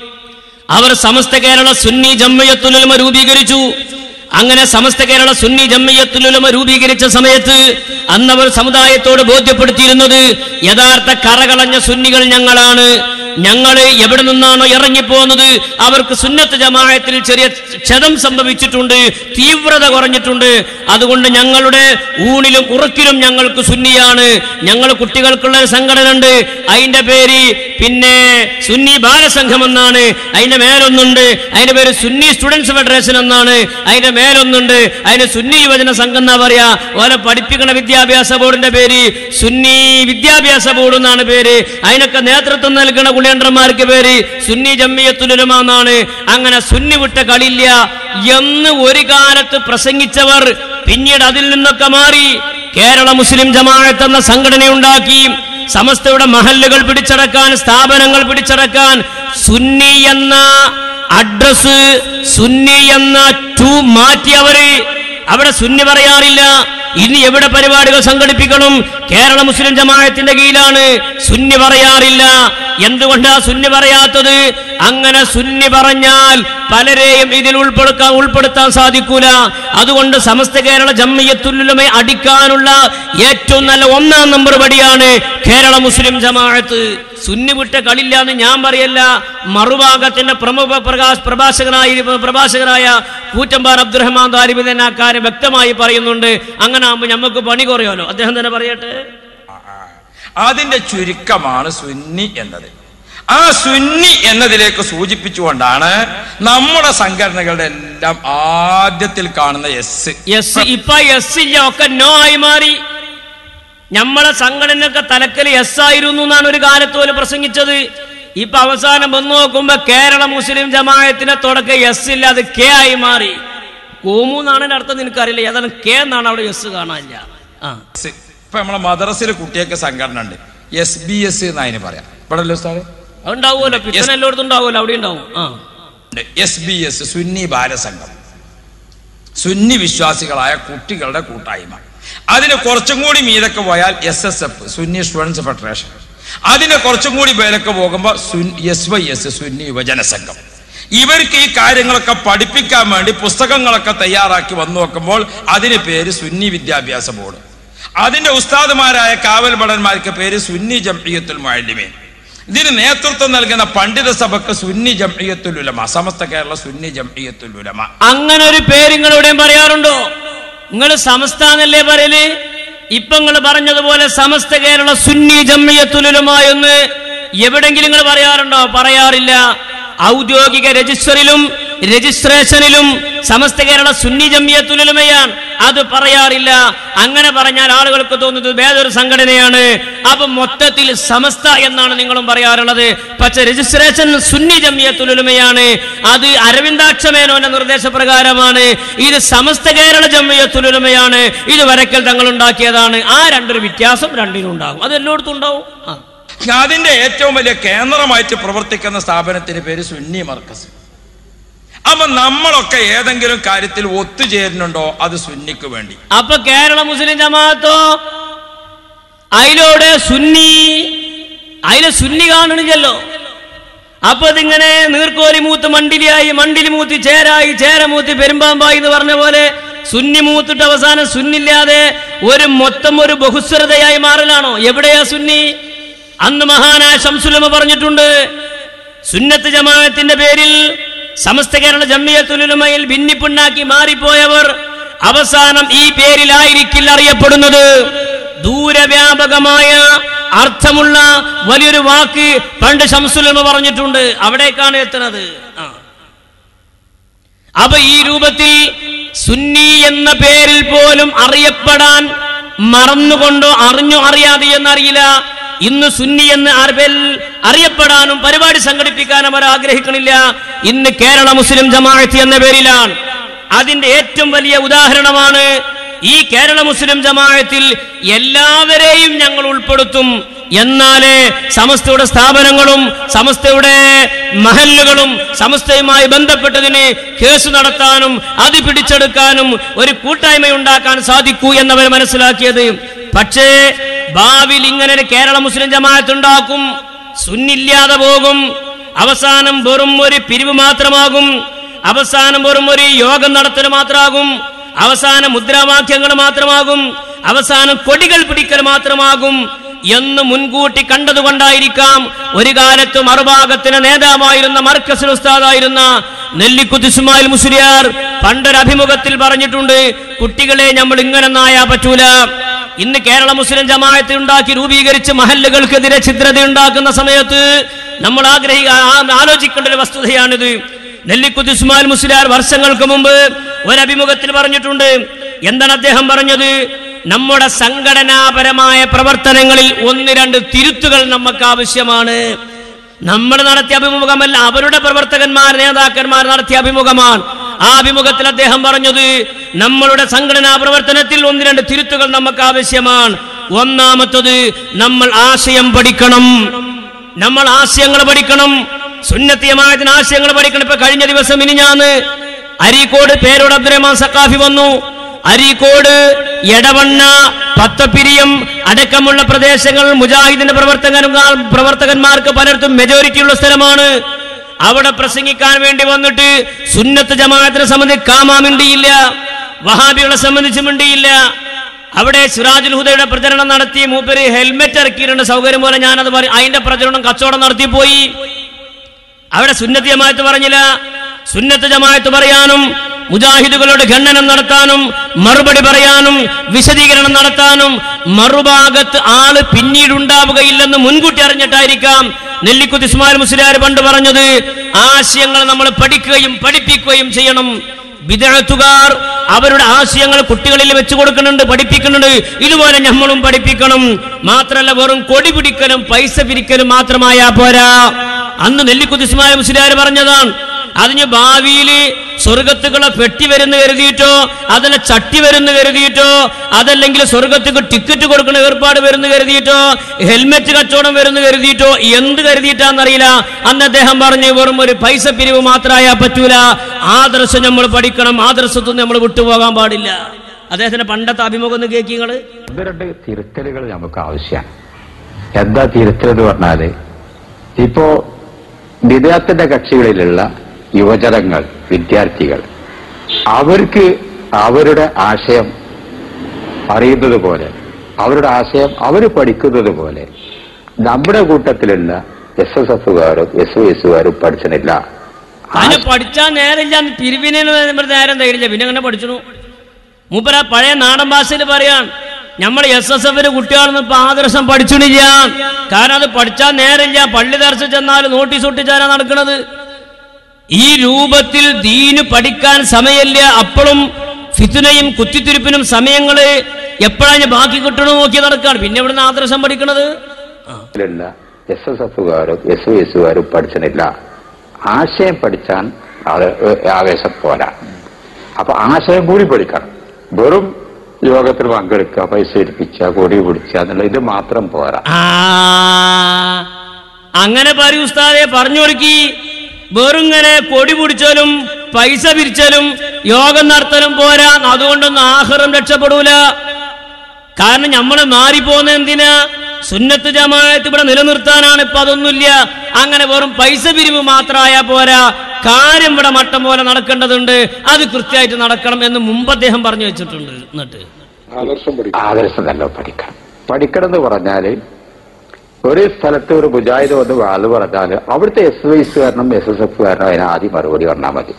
അവർ സമസ്ത കേരള സുന്നി ജമ്മയത്തുലുലമ രൂപീകരിച്ചു അങ്ങനെ സമസ്ത കേരള സുന്നി ജമ്മയത്തുലുലമ രൂപീകരിച്ച സമയത്ത് അന്നവർ സമുദായത്തോട് ബോധ്യപ്പെടുത്തിയിരുന്നത് യഥാർത്ഥ കറകളഞ്ഞ സുന്നികൾ ഞങ്ങളാണ് ഞങ്ങൾ എവിടെ നിന്നാണോ ഇറങ്ങിപ്പോകുന്നത് അവർക്ക് സുന്നത്ത് ജമാഅത്തിൽ ചെറിയ ക്ഷതം സംഭവിച്ചിട്ടുണ്ട് തീവ്രത കുറഞ്ഞിട്ടുണ്ട് അതുകൊണ്ട് ഞങ്ങളുടെ ഊണിലും ഉറക്കിലും ഞങ്ങൾക്ക് സുന്നിയാണ് ഞങ്ങൾ കുട്ടികൾക്കുള്ള ഒരു സംഘടന ഉണ്ട് അതിന്റെ പേര് പിന്നെ സുന്നി ബാലസംഘം എന്നാണ് അതിന്റെ മേലൊന്നുണ്ട് അതിന്റെ പേര് സുന്നി സ്റ്റുഡൻസ് ഫെഡറേഷൻ എന്നാണ് അതിന്റെ മേലൊന്നുണ്ട് അതിന് സുന്നി യുവജന സംഘം എന്നാ പറയാ ഓരോ പഠിപ്പിക്കുന്ന വിദ്യാഭ്യാസ ബോർഡിന്റെ പേര് സുന്നി വിദ്യാഭ്യാസ ബോർഡ് എന്നാണ് പേര് അതിനൊക്കെ നേതൃത്വം നൽകുന്ന ഗുണേന്ദ്രന്മാർക്ക് പേര് സുന്നി ജമ്മിയത്തുലുലമ എന്നാണ് അങ്ങനെ സുന്നി വിട്ട കളില്ല എന്ന് ഒരു കാലത്ത് പ്രസംഗിച്ചവർ പിന്നീട് അതിൽ നിന്നൊക്കെ മാറി കേരള മുസ്ലിം ജമാഅത്ത് എന്ന സംഘടനയുണ്ടാക്കി സമസ്തയുടെ മഹല്ലുകൾ പിടിച്ചടക്കാൻ സ്ഥാപനങ്ങൾ പിടിച്ചടക്കാൻ സുന്നി എന്ന അഡ്രസ് സുന്നി എന്ന ടു മാറ്റി അവര് അവിടെ സുന്നി പറയാറില്ല ഇനി എവിടെ പരിപാടികൾ സംഘടിപ്പിക്കണം കേരള മുസ്ലിം ജമാഅത്തിന്റെ കീഴിലാണ് സുന്നി പറയാറില്ല എന്തുകൊണ്ടാ സുന്നി പറയാത്തത് അങ്ങനെ സുന്നി പറഞ്ഞാൽ പലരെയും ഇതിൽ ഉൾപ്പെടുത്താൻ ഉൾപ്പെടുത്താൻ സാധിക്കൂല അതുകൊണ്ട് സമസ്ത കേരള ജമ്മിയത്തുല്ലുമെ അടിക്കാനുള്ള ഏറ്റവും നല്ല ഒന്നാം നമ്പർ പടിയാണ് കേരള മുസ്ലിം ജമാഅത്ത് സുന്നി വിട്ട കളില്ല എന്ന് ഞാൻ പറയല്ല മറുഭാഗത്തിന്റെ പ്രമുഖ പ്രകാശ് പ്രഭാഷകനായി പ്രഭാഷകനായ കൂറ്റമ്പാർ അബ്ദുറഹ്മാൻ താലിബ് തന്നെ ആ കാര്യം വ്യക്തമായി പറയുന്നുണ്ട് അങ്ങനെ ആകുമ്പോൾ നമുക്ക് പണി കുറയുമല്ലോ അദ്ദേഹം തന്നെ പറയട്ടെ അതിന്റെ ചുരുക്കമാണ് സുന്നി എന്നത് ആ സുന്നി എന്നതിലേക്ക് സൂചിപ്പിച്ചുകൊണ്ടാണ് നമ്മുടെ സംഘടനകളുടെ എല്ലാം ആദ്യത്തിൽ കാണുന്ന എസ് എസ് ഇപ്പൊ എസ് ഇല്ല ഒക്കെ നോ ആയി മാറി നമ്മളെ സംഘടനയൊക്കെ തലക്കൽ എസ് ആയിരുന്നു എന്നാണ് ഒരു കാലത്ത് പോലെ പ്രസംഗിച്ചത് ഇപ്പൊ അവസാനം വന്നു നോക്കുമ്പോ കേരള മുസ്ലിം ജമായത്തിന്റെ തുടക്കം എസ് ഇല്ല അത് കെ ആയി മാറി കോമു എന്നാണ് അതിന്റെ അർത്ഥം നിനക്കറിയില്ല ഏതാണ് കെ എന്നാണ് അവിടെ എസ് കാണാനില്ല ആ ഇപ്പൊ നമ്മളെ മദ്രസിൽ കുട്ടിയൊക്കെ സംഘടന ഉണ്ട് എസ് ബി എസ് എന്ന് അതിന് പറയാം ഇവിടെ സാറേ അതുണ്ടാവുമല്ലോ പിത്തന എല്ലായിടത്തും ഉണ്ടാവുമല്ലോ അവിടെ ഉണ്ടാവും ആ എസ് ബി എസ് സുന്നി ബാലസംഘം സുന്നി വിശ്വാസികളായ കുട്ടികളുടെ കൂട്ടായ്മ അതിന് കുറച്ചും കൂടി മീതൊക്കെ പോയാൽ S S F Sunni students federation അതിന് കുറച്ചും കൂടി പേരൊക്കെ പോകുമ്പോൾ എസ് വൈ എസ് സുന്നി യുവജന സംഘം ഇവർക്ക് ഈ കാര്യങ്ങളൊക്കെ പഠിപ്പിക്കാൻ വേണ്ടി പുസ്തകങ്ങളൊക്കെ തയ്യാറാക്കി വന്നു നോക്കുമ്പോൾ അതിന് പേര് സുന്നി വിദ്യാഭ്യാസ ബോർഡ് അതിന്റെ ഉസ്താദുമാരായ കാവൽ ഭടന്മാർക്ക് പേര് സുന്നി ജംഇയ്യത്തുൽ മുഅല്ലിമീൻ ഇതിന് നേതൃത്വം നൽകുന്ന പണ്ഡിത സഭക്ക് സുന്നി ജംഇയ്യത്തുൽ ഉലമ സമസ്ത കേരള സുന്നി ജംഇയ്യത്തുൽ ഉലമ അങ്ങനെ ഒരു പേര് നിങ്ങൾ എവിടെയും പറയാറുണ്ടോ നിങ്ങൾ സമസ്താന്നല്ലേ പറയല് ഇപ്പൊ നിങ്ങൾ പറഞ്ഞതുപോലെ സമസ്ത കേരള സുന്നി ജമ്മിയത്തുലുമായൊന്ന് എവിടെങ്കിലും നിങ്ങൾ പറയാറുണ്ടോ പറയാറില്ല ഔദ്യോഗിക രജിസ്റ്ററിലും രജിസ്ട്രേഷനിലും സമസ്ത കേരള സുന്നി ജമ്മിയത്തുലുമയാണ് അത് പറയാറില്ല അങ്ങനെ പറഞ്ഞാൽ ആളുകൾക്ക് തോന്നുന്നത് വേറൊരു സംഘടനയാണ് അപ്പൊ മൊത്തത്തിൽ സമസ്ത എന്നാണ് നിങ്ങളും പറയാറുള്ളത് പക്ഷെ രജിസ്ട്രേഷൻ സുന്നി ജമ്മിയത്തുലുമയാണ് അത് അരവിന്ദാക്ഷമേനോന്റെ നിർദ്ദേശപ്രകാരമാണ് ഇത് സമസ്ത കേരള ജമ്മിയത്തുലുമയാണ് ഇത് വരക്കൽ തങ്ങൾ ഉണ്ടാക്കിയതാണ് ആ രണ്ടൊരു വ്യത്യാസം രണ്ടിനും ഉണ്ടാകും അത് എല്ലായിടത്തും ഉണ്ടാവും ആ അതിന്റെ ഏറ്റവും വലിയ കേന്ദ്രമായിട്ട് പ്രവർത്തിക്കുന്ന സ്ഥാപനത്തിന് പേര് സുന്നി മർക്കസ് അപ്പൊ നമ്മളൊക്കെ ഏതെങ്കിലും കാര്യത്തിൽ ഒത്തുചേരുന്നുണ്ടോ അത് സുന്നിക്ക് വേണ്ടി അപ്പൊ കേരള മുസ്ലിം ജമാഅത്തോ അതിലൂടെ സുന്നി അതിലെ സുന്നി കാണണില്ലല്ലോ അപ്പൊ ഇതിങ്ങനെ നീർക്കോലി മൂത്ത് മണ്ടിലിയായി മണ്ടിലി മൂത്തി ചേരായി ചേരമൂത്തി പെരുമ്പാമ്പായി എന്ന് പറഞ്ഞ പോലെ സുന്നി മൂത്തിട്ട് അവസാനം സുന്നില്ലാതെ ഒരു മൊത്തം ഒരു ബഹുസ്വരതയായി മാറലാണോ എവിടെയാ സുന്നി അന്ന് മഹാനായ ശംസുലമ പറഞ്ഞിട്ടുണ്ട് സുന്നത്ത് ജമാഅത്തിന്റെ പേരിൽ സമസ്ത കേരള ജമ്മിയത്തുലുമയിൽ ഭിന്നിപ്പുണ്ടാക്കി മാറിപ്പോയവർ അവസാനം ഈ പേരിലായിരിക്കില്ല അറിയപ്പെടുന്നത് ദൂരവ്യാപകമായ അർത്ഥമുള്ള വലിയൊരു വാക്ക് പണ്ട് ശംസുലമ പറഞ്ഞിട്ടുണ്ട് അവിടേക്കാണ് എത്തുന്നത് ആ അപ്പൊ ഈ രൂപത്തിൽ സുന്നി എന്ന പേരിൽ പോലും അറിയപ്പെടാൻ മറന്നുകൊണ്ടോ അറിഞ്ഞോ അറിയാതെ എന്നറിയില്ല ഇന്ന് സുന്നി എന്ന് ആർബിൽ അറിയപ്പെടാനും പരിപാടി സംഘടിപ്പിക്കാനും അവർ ആഗ്രഹിക്കണില്ല ഇന്ന് കേരള മുസ്ലിം ജമാഅത്ത് എന്ന പേരിലാണ് അതിന്റെ ഏറ്റവും വലിയ ഉദാഹരണമാണ് ഈ കേരള മുസ്ലിം ജമാഅത്തിൽ എല്ലാവരെയും ഞങ്ങൾ ഉൾപ്പെടുത്തും എന്നാലേ സമസ്തയുടെ സ്ഥാപനങ്ങളും സമസ്തയുടെ മഹല്ലുകളും സമസ്തയുമായി ബന്ധപ്പെട്ടതിന് കേസ് നടത്താനും അത് പിടിച്ചെടുക്കാനും ഒരു കൂട്ടായ്മ ഉണ്ടാക്കാൻ സാധിക്കൂ എന്നവർ മനസ്സിലാക്കിയത് പക്ഷേ ഭാവിയിൽ ഇങ്ങനെ ഒരു കേരള മുസ്ലിം ജമാഅത്ത് ഉണ്ടാക്കും സുന്നില്ലാതെ പോകും അവസാനം വെറും ഒരു പിരിവ് മാത്രമാകും അവസാനം വെറും ഒരു യോഗം നടത്തൽ മാത്രമാകും അവസാനം മുദ്രാവാക്യങ്ങൾ മാത്രമാകും അവസാനം കൊടികൾ പിടിക്കൽ മാത്രമാകും എന്ന് മുൻകൂട്ടി കണ്ടതുകൊണ്ടായിരിക്കാം ഒരു കാലത്ത് മറുഭാഗത്തിന് നേതാവായിരുന്ന മർക്കസിൽ ഉസ്താദായിരുന്ന നെല്ലിക്കുത്ത് ഇസ്മായിൽ മുസ്ലിയാർ പണ്ടൊരു അഭിമുഖത്തിൽ പറഞ്ഞിട്ടുണ്ട് കുട്ടികളെ നമ്മൾ ഇങ്ങനെ നായാ പറ്റൂല ഇന്ന് കേരള മുസ്ലിം ജമാഅത്ത് ഉണ്ടാക്കി രൂപീകരിച്ച് മഹല്ലുകൾക്കെതിരെ ചിത്രത ഉണ്ടാക്കുന്ന സമയത്ത് നമ്മൾ ആഗ്രഹി ആ- ആലോചിക്കേണ്ട ഒരു വസ്തുതയാണിത് നെല്ലിക്കുത്ത് ഇസ്മായിൽ മുസ്ലിയാർ വർഷങ്ങൾക്ക് മുമ്പ് ഒരഭിമുഖത്തിൽ പറഞ്ഞിട്ടുണ്ട് എന്താണ് അദ്ദേഹം പറഞ്ഞത് നമ്മുടെ സംഘടനാപരമായ പ്രവർത്തനങ്ങളിൽ ഒന്ന് രണ്ട് തിരുത്തുകൾ നമുക്ക് ആവശ്യമാണ് നമ്മൾ നടത്തിയ അഭിമുഖമല്ല അവരുടെ പ്രവർത്തകന്മാർ നേതാക്കന്മാർ നടത്തിയ അഭിമുഖമാണ് ആ അഭിമുഖത്തിൽ അദ്ദേഹം പറഞ്ഞത് നമ്മളുടെ സംഘടനാ പ്രവർത്തനത്തിൽ ഒന്ന് രണ്ട് തിരുത്തുകൾ നമുക്ക് ആവശ്യമാണ് ഒന്നാമത്തത് നമ്മൾ ആശയം പഠിക്കണം നമ്മൾ ആശയങ്ങൾ പഠിക്കണം സുന്നത്തിയമായതിന് ആശയങ്ങൾ പഠിക്കണം ഇപ്പൊ കഴിഞ്ഞ ദിവസം ഇനി ഞാൻ അരീക്കോട് പേരോട് അബ്ദുറഹ്മാൻ സക്കാഫി വന്നു അരീക്കോട് എടവണ്ണ പത്തപ്പിരിയം അടക്കമുള്ള പ്രദേശങ്ങൾ മുജാഹിദിന്റെ പ്രവർത്തകന്മാർ പ്രവർത്തകന്മാർക്ക് പലർക്കും മെജോറിറ്റി ഉള്ള സ്ഥലമാണ് അവിടെ പ്രസംഗിക്കാൻ വേണ്ടി വന്നിട്ട് സുന്നത്ത് ജമാഅത്തിനെ സംബന്ധിച്ച് കാമാമിണ്ടിയില്ല വഹാബികളെ സംബന്ധിച്ച് മിണ്ടിയില്ല അവിടെ സിറാജുൽ ഹുദയുടെ പ്രചരണം നടത്തി മൂപ്പര് ഹെൽമെറ്റ് ഇറക്കിയിട്ടുണ്ട് സൗകര്യം പോലെ ഞാനത് പറയും അതിന്റെ പ്രചരണം കച്ചവടം നടത്തിപ്പോയി അവിടെ സുന്നത്ത് ജമാഅത്ത് പറഞ്ഞില്ല സുന്നത്ത് ജമാഅത്ത് പറയാനും മുജാഹിദുകളുടെ ഖണ്ഡനം നടത്താനും മറുപടി പറയാനും വിശദീകരണം നടത്താനും മറുഭാഗത്ത് ആള് പിന്നീടുണ്ടാവുകയില്ലെന്ന് മുൻകൂട്ടി അറിഞ്ഞിട്ടായിരിക്കാം നെല്ലിക്കുത്ത് ഇസ്മായിൽ മുസ്ലിയാർ പണ്ട് പറഞ്ഞത് ആശയങ്ങൾ നമ്മൾ പഠിക്കുകയും പഠിപ്പിക്കുകയും ചെയ്യണം വിദഗ്ധത്തുകാർ അവരുടെ ആശയങ്ങൾ കുട്ടികളിൽ വെച്ചു കൊടുക്കുന്നുണ്ട് പഠിപ്പിക്കുന്നുണ്ട് ഇതുപോലെ നമ്മളും പഠിപ്പിക്കണം മാത്രല്ല വെറും കൊടി പിടിക്കലും പൈസ പിരിക്കലും മാത്രമായാ പോരാ അന്ന് നെല്ലിക്കുത്ത് ഇസ്മായിൽ മുസ്ലിയാർ പറഞ്ഞതാണ് അതിന് ഭാവിയില് സ്വർഗത്തുകളെ പെട്ടി വരുന്ന കരുതിയിട്ടോ അതല്ല ചട്ടി വരുന്ന കരുതിയിട്ടോ അതല്ലെങ്കിൽ സ്വർഗത്തുക്ക് ടിക്കറ്റ് കൊടുക്കുന്ന ഏർപ്പാട് വരുന്ന കരുതിയിട്ടോ ഹെൽമെറ്റ് കച്ചവടം വരുന്ന കരുതിയിട്ടോ എന്ത് കരുതിയിട്ടാന്നറിയില്ല അന്ന് അദ്ദേഹം പറഞ്ഞു വെറും ഒരു പൈസ പിരിവ് മാത്രമായാ പറ്റൂല ആദർശം നമ്മൾ പഠിക്കണം ആദർശത്തൊന്നും നമ്മൾ വിട്ടുപോകാൻ പാടില്ല അദ്ദേഹത്തിന്റെ പണ്ടത്തെ അഭിമുഖം ഒന്ന് കേൾക്കിങ്ങള് ഇവരുടെ തിരുത്തലുകൾ നമുക്ക് ആവശ്യമാണ് എന്താ തിരുത്തൽ എന്ന് പറഞ്ഞാല് ഇപ്പോ വിദ്യാർത്ഥിന്റെ കക്ഷികളിലുള്ള യുവജനങ്ങൾ വിദ്യാർത്ഥികൾ അവർക്ക് അവരുടെ ആശയം അറിയുന്നത് പോലെ അവരുടെ ആശയം അവർ പഠിക്കുന്നത് പോലെ നമ്മുടെ കൂട്ടത്തിലുള്ള എസ് എസ് എഫുകാരും എസ് ഒ എസുകാരും പഠിച്ചിട്ടില്ല അതിനെ പഠിച്ചാൽ നേരമില്ല പിരിവിനെ നേരം തകരില്ല പിന്നെ അങ്ങനെ പഠിച്ചു മൂപ്പര പഴയ നാടൻ ഭാഷയിൽ പറയാൻ നമ്മൾ എസ് എസ് എഫിന് കുട്ടികളെന്ന് ഇപ്പൊ ആദർശം പഠിച്ചിട്ടില്ല കാരണം അത് പഠിച്ചാൽ നേരമില്ല പള്ളി ദർശനം ചെന്നാൽ നോട്ടീസ് ഒട്ടിച്ചാലാണ് നടക്കുന്നത് ഈ രൂപത്തിൽ ദീന് പഠിക്കാൻ സമയമില്ല അപ്പോഴും ഫിത്തുനയും കുത്തിത്തിരിപ്പിനും സമയങ്ങള് എപ്പോഴാണ് ബാക്കി കിട്ടണമെന്ന് നോക്കി നടക്കുകയാണ് പിന്നെ ഇവിടുന്ന് ആദർശം പഠിക്കണത് ലുള്ള എസ് എസ് എഫുകാരും എസ് ഒ എസുകാരും പഠിച്ചിട്ടില്ല ആശയം പഠിച്ചാൽ അത് ആവേശം പോരാ അപ്പൊ ആശയം കൂടി പഠിക്കണം വെറും യോഗത്തിൽ പങ്കെടുക്കുക പൈസ ഏൽപ്പിച്ച കൊടി പിടിച്ച എന്നുള്ള ഇത് മാത്രം പോരാ ആ അങ്ങനെ പറയൂ ഉസ്താദെ പറഞ്ഞു കൊടുക്കി വെറുങ്ങനെ കൊടി പിടിച്ചാലും പൈസ പിരിച്ചാലും യോഗം നടത്തലും പോരാ അതുകൊണ്ടൊന്നും ആഹാരം രക്ഷപ്പെടൂല കാരണം നമ്മൾ മാറിപ്പോകുന്ന എന്തിനാ സുന്നത്ത് ജമാഅത്ത് ഇവിടെ നിലനിർത്താനാണ് ഇപ്പൊ അതൊന്നുമില്ല അങ്ങനെ വെറും പൈസ പിരിവ് മാത്രമായ പോരാ കാര്യം ഇവിടെ മട്ടം പോലെ നടക്കേണ്ടതുണ്ട് അത് കൃത്യമായിട്ട് നടക്കണം എന്ന് മുമ്പ് അദ്ദേഹം പറഞ്ഞു വെച്ചിട്ടുണ്ട് എന്നിട്ട് ആദർശം നല്ല പഠിക്കണം പഠിക്കണം എന്ന് പറഞ്ഞാല് ഒരു സ്ഥലത്ത് ഒരു മുജാഹിദ് വന്ന് വാള് പറഞ്ഞാല് അവിടുത്തെ എസ് വൈസ് കാരണം എസ് എസ് എഫ് കാരണം അതിന് ആദ്യം മറുപടി പറഞ്ഞാൽ മതി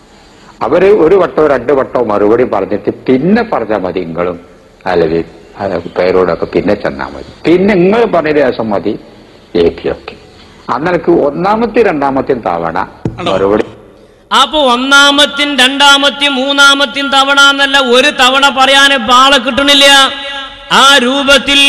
അവര് ഒരു വട്ടോ രണ്ട് വട്ടോ മറുപടി പറഞ്ഞിട്ട് പിന്നെ പറഞ്ഞാൽ മതി നിങ്ങളും അല്ലെങ്കിൽ പേരോടൊക്കെ പിന്നെ ചെന്നാൽ മതി പിന്നെ നിങ്ങൾ പറഞ്ഞ ശേഷം മതി എ പി ഒക്കെ അന്നേക്ക് ഒന്നാമത്തെ രണ്ടാമത്തെയും തവണ മറുപടി അപ്പൊ ഒന്നാമത്തെയും രണ്ടാമത്തെയും മൂന്നാമത്തെയും തവണ എന്നല്ല ഒരു തവണ പറയാൻ ബാളെ കിട്ടണില്ല ആ രൂപത്തിൽ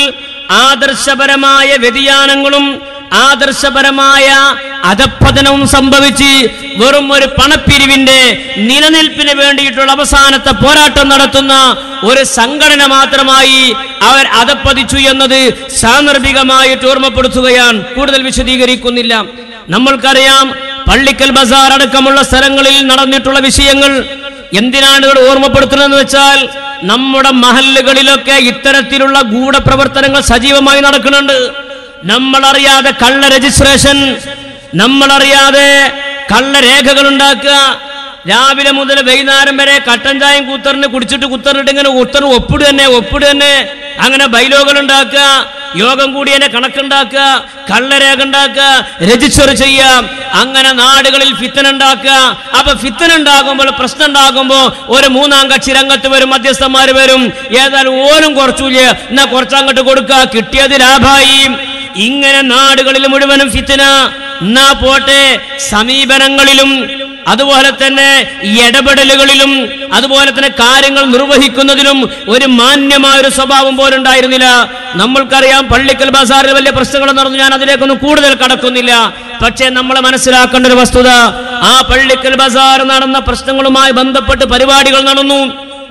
ആദർശപരമായ വ്യതിയാനങ്ങളും ആദർശപരമായ അധപ്പതനവും സംഭവിച്ച് വെറും ഒരു പണപ്പിരിവിന്റെ നിലനിൽപ്പിന് വേണ്ടിയിട്ടുള്ള അവസാനത്തെ പോരാട്ടം നടത്തുന്ന ഒരു സംഘടന മാത്രമായി അവർ അധപ്പതിച്ചു എന്നത് സാന്ദർഭികമായിട്ട് ഓർമ്മപ്പെടുത്തുകയാണ് കൂടുതൽ വിശദീകരിക്കുന്നില്ല നമ്മൾക്കറിയാം പള്ളിക്കൽ ബസാർ അടക്കമുള്ള സ്ഥലങ്ങളിൽ നടന്നിട്ടുള്ള വിഷയങ്ങൾ എന്തിനാണ് ഇവിടെ ഓർമ്മപ്പെടുത്തുന്നതെന്ന് വെച്ചാൽ നമ്മുടെ മഹല്ലുകളിലൊക്കെ ഇത്തരത്തിലുള്ള ഗൂഢപ്രവർത്തനങ്ങൾ സജീവമായി നടക്കുന്നുണ്ട് നമ്മളറിയാതെ കള്ള രജിസ്ട്രേഷൻ നമ്മളറിയാതെ കള്ള രേഖകൾ ഉണ്ടാക്കുക രാവിലെ മുതൽ വൈകുന്നേരം വരെ കട്ടൻ ചായം കുത്തറിന് കുടിച്ചിട്ട് കുത്തറിട്ട് ഇങ്ങനെ കുത്തറ് ഒപ്പിട് തന്നെ ഒപ്പിട് തന്നെ അങ്ങനെ ബൈലോകൾ ഉണ്ടാക്കുക യോഗം കൂടി തന്നെ കണക്കുണ്ടാക്കുക കള്ളരേഖ ഉണ്ടാക്കുക രജിസ്റ്റർ ചെയ്യാം അങ്ങനെ നാടുകളിൽ ഫിത്തന ഉണ്ടാക്കുക അപ്പൊ ഫിത്തന ഉണ്ടാകുമ്പോൾ പ്രശ്നം ഉണ്ടാകുമ്പോൾ ഒരു മൂന്നാം കക്ഷി രംഗത്ത് വരും മധ്യസ്ഥന്മാർ വരും ഏതായാലും ഓനും കുറച്ചില്ല എന്നാ കുറച്ചങ്ങോട്ട് കൊടുക്കുക കിട്ടിയത് ലാഭായി ഇങ്ങനെ നാടുകളിൽ മുഴുവനും ഫിത്തന എന്നാ പോട്ടെ സമീപനങ്ങളിലും അതുപോലെ തന്നെ ഇടപെടലുകളിലും അതുപോലെ തന്നെ കാര്യങ്ങൾ നിർവഹിക്കുന്നതിലും ഒരു മാന്യമായ ഒരു സ്വഭാവം പോലും ഉണ്ടായിരുന്നില്ല നമ്മൾക്കറിയാം പള്ളിക്കൽ ബസാറിൽ വലിയ പ്രശ്നങ്ങൾ നടന്നു ഞാൻ അതിലേക്കൊന്നും കൂടുതൽ കടക്കുന്നില്ല പക്ഷേ നമ്മൾ മനസ്സിലാക്കേണ്ട ഒരു വസ്തുത ആ പള്ളിക്കൽ ബസാർ നടന്ന പ്രശ്നങ്ങളുമായി ബന്ധപ്പെട്ട് പരിപാടികൾ നടന്നു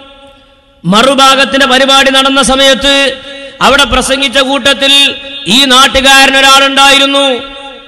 മറുഭാഗത്തിന്റെ പരിപാടി നടന്ന സമയത്ത് അവിടെ പ്രസംഗിച്ച കൂട്ടത്തിൽ ഈ നാട്ടുകാരൻ ഒരാളുണ്ടായിരുന്നു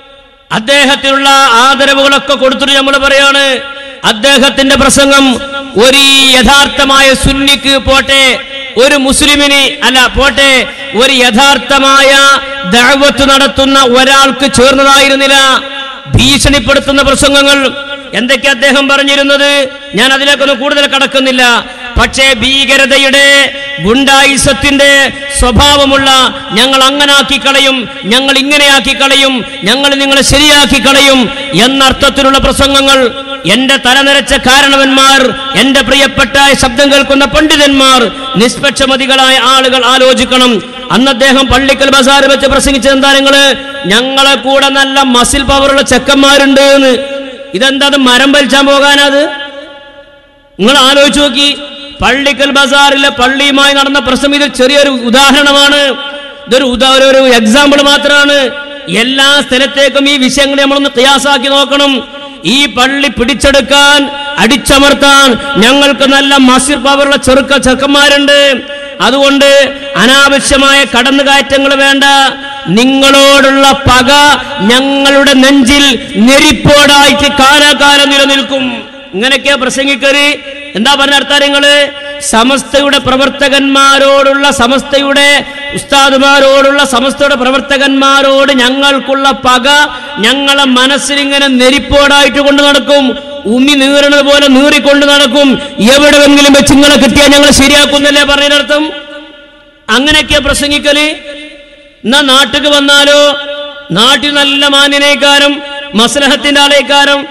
അദ്ദേഹത്തിനുള്ള ആദരവുകളൊക്കെ കൊടുത്തിട്ട് നമ്മൾ പറയാണ് അദ്ദേഹത്തിന്റെ പ്രസംഗം ഒരു ഈ യഥാർത്ഥമായ സുന്നിക്ക് പോട്ടെ ഒരു മുസ്ലിമിന് അല്ല പോട്ടെ ഒരു യഥാർത്ഥമായ ദഅവത്ത് നടത്തുന്ന ഒരാൾക്ക് ചേർന്നതായിരുന്നില്ല ഭീഷണിപ്പെടുത്തുന്ന പ്രസംഗങ്ങൾ എന്തൊക്കെ അദ്ദേഹം പറഞ്ഞിരുന്നത് ഞാൻ അതിലേക്കൊന്നും കൂടുതൽ കടക്കുന്നില്ല പക്ഷേ ഭീകരതയുടെ ഗുണ്ടായിസത്തിന്റെ സ്വഭാവമുള്ള ഞങ്ങൾ അങ്ങനാക്കി കളയും ഞങ്ങൾ ഇങ്ങനെയാക്കി കളയും ഞങ്ങൾ നിങ്ങളെ ശരിയാക്കി കളയും എന്നർത്ഥത്തിലുള്ള പ്രസംഗങ്ങൾ എന്റെ തലനിരച്ച കാരണവന്മാർ എന്റെ പ്രിയപ്പെട്ട ശബ്ദം കേൾക്കുന്ന പണ്ഡിതന്മാർ നിഷ്പക്ഷമതികളായ ആളുകൾ ആലോചിക്കണം അന്ന് അദ്ദേഹം പള്ളിക്കൽ ബസാർ വെച്ച് പ്രസംഗിച്ച എന്താ നിങ്ങള് ഞങ്ങളെ കൂടെ നല്ല മസിൽ പവറുള്ള ചെക്കന്മാരുണ്ട് എന്ന് ഇതെന്താ അത് മരം വലിച്ചാൻ പോകാനത് നിങ്ങൾ ആലോചിച്ച് നോക്കി പള്ളിക്കൽ ബസാറിലെ പള്ളിയുമായി നടന്ന പ്രശ്നം ഇത് ചെറിയൊരു ഉദാഹരണമാണ് ഇതൊരു ഉദാ ഒരു- ഒരു എക്സാമ്പിൾ മാത്രമാണ് എല്ലാ സ്ഥലത്തേക്കും ഈ വിഷയങ്ങൾ നമ്മളൊന്ന് ക്യാസാക്കി നോക്കണം ഈ പള്ളി പിടിച്ചെടുക്കാൻ അടിച്ചമർത്താൻ ഞങ്ങൾക്ക് നല്ല മസിർ പവറുള്ള ചെറുക്ക ചെറുക്കന്മാരുണ്ട് അതുകൊണ്ട് അനാവശ്യമായ കടന്നുകയറ്റങ്ങൾ വേണ്ട നിങ്ങളോടുള്ള പക ഞങ്ങളുടെ നെഞ്ചിൽ നെരിപ്പോടായിട്ട് കാലാകാലം നിലനിൽക്കും ഇങ്ങനെയൊക്കെ പ്രസംഗിക്കര് എന്താ പറഞ്ഞ അർത്ഥാരങ്ങള് സമസ്തയുടെ പ്രവർത്തകന്മാരോടുള്ള സമസ്തയുടെ ഉസ്താദുമാരോടുള്ള സമസ്തയുടെ പ്രവർത്തകന്മാരോട് ഞങ്ങൾക്കുള്ള പക ഞങ്ങളെ മനസ്സിലിങ്ങനെ നെരിപ്പോടായിട്ട് കൊണ്ട് നടക്കും ഉമ്മി നീറണത് പോലെ നീറിക്കൊണ്ട് നടക്കും എവിടെയെങ്കിലും വെച്ച് നിങ്ങളെ കിട്ടിയാൽ ഞങ്ങൾ ശരിയാക്കുന്നല്ലേ പറഞ്ഞതിനർത്ഥം അങ്ങനെയൊക്കെയാ പ്രസംഗിക്കല് എന്നാ നാട്ടിക്ക് വന്നാലോ നാട്ടിൽ നല്ല മാന്യനേക്കാരം മസ്ലഹത്തിന്റെ ആളേക്കാരം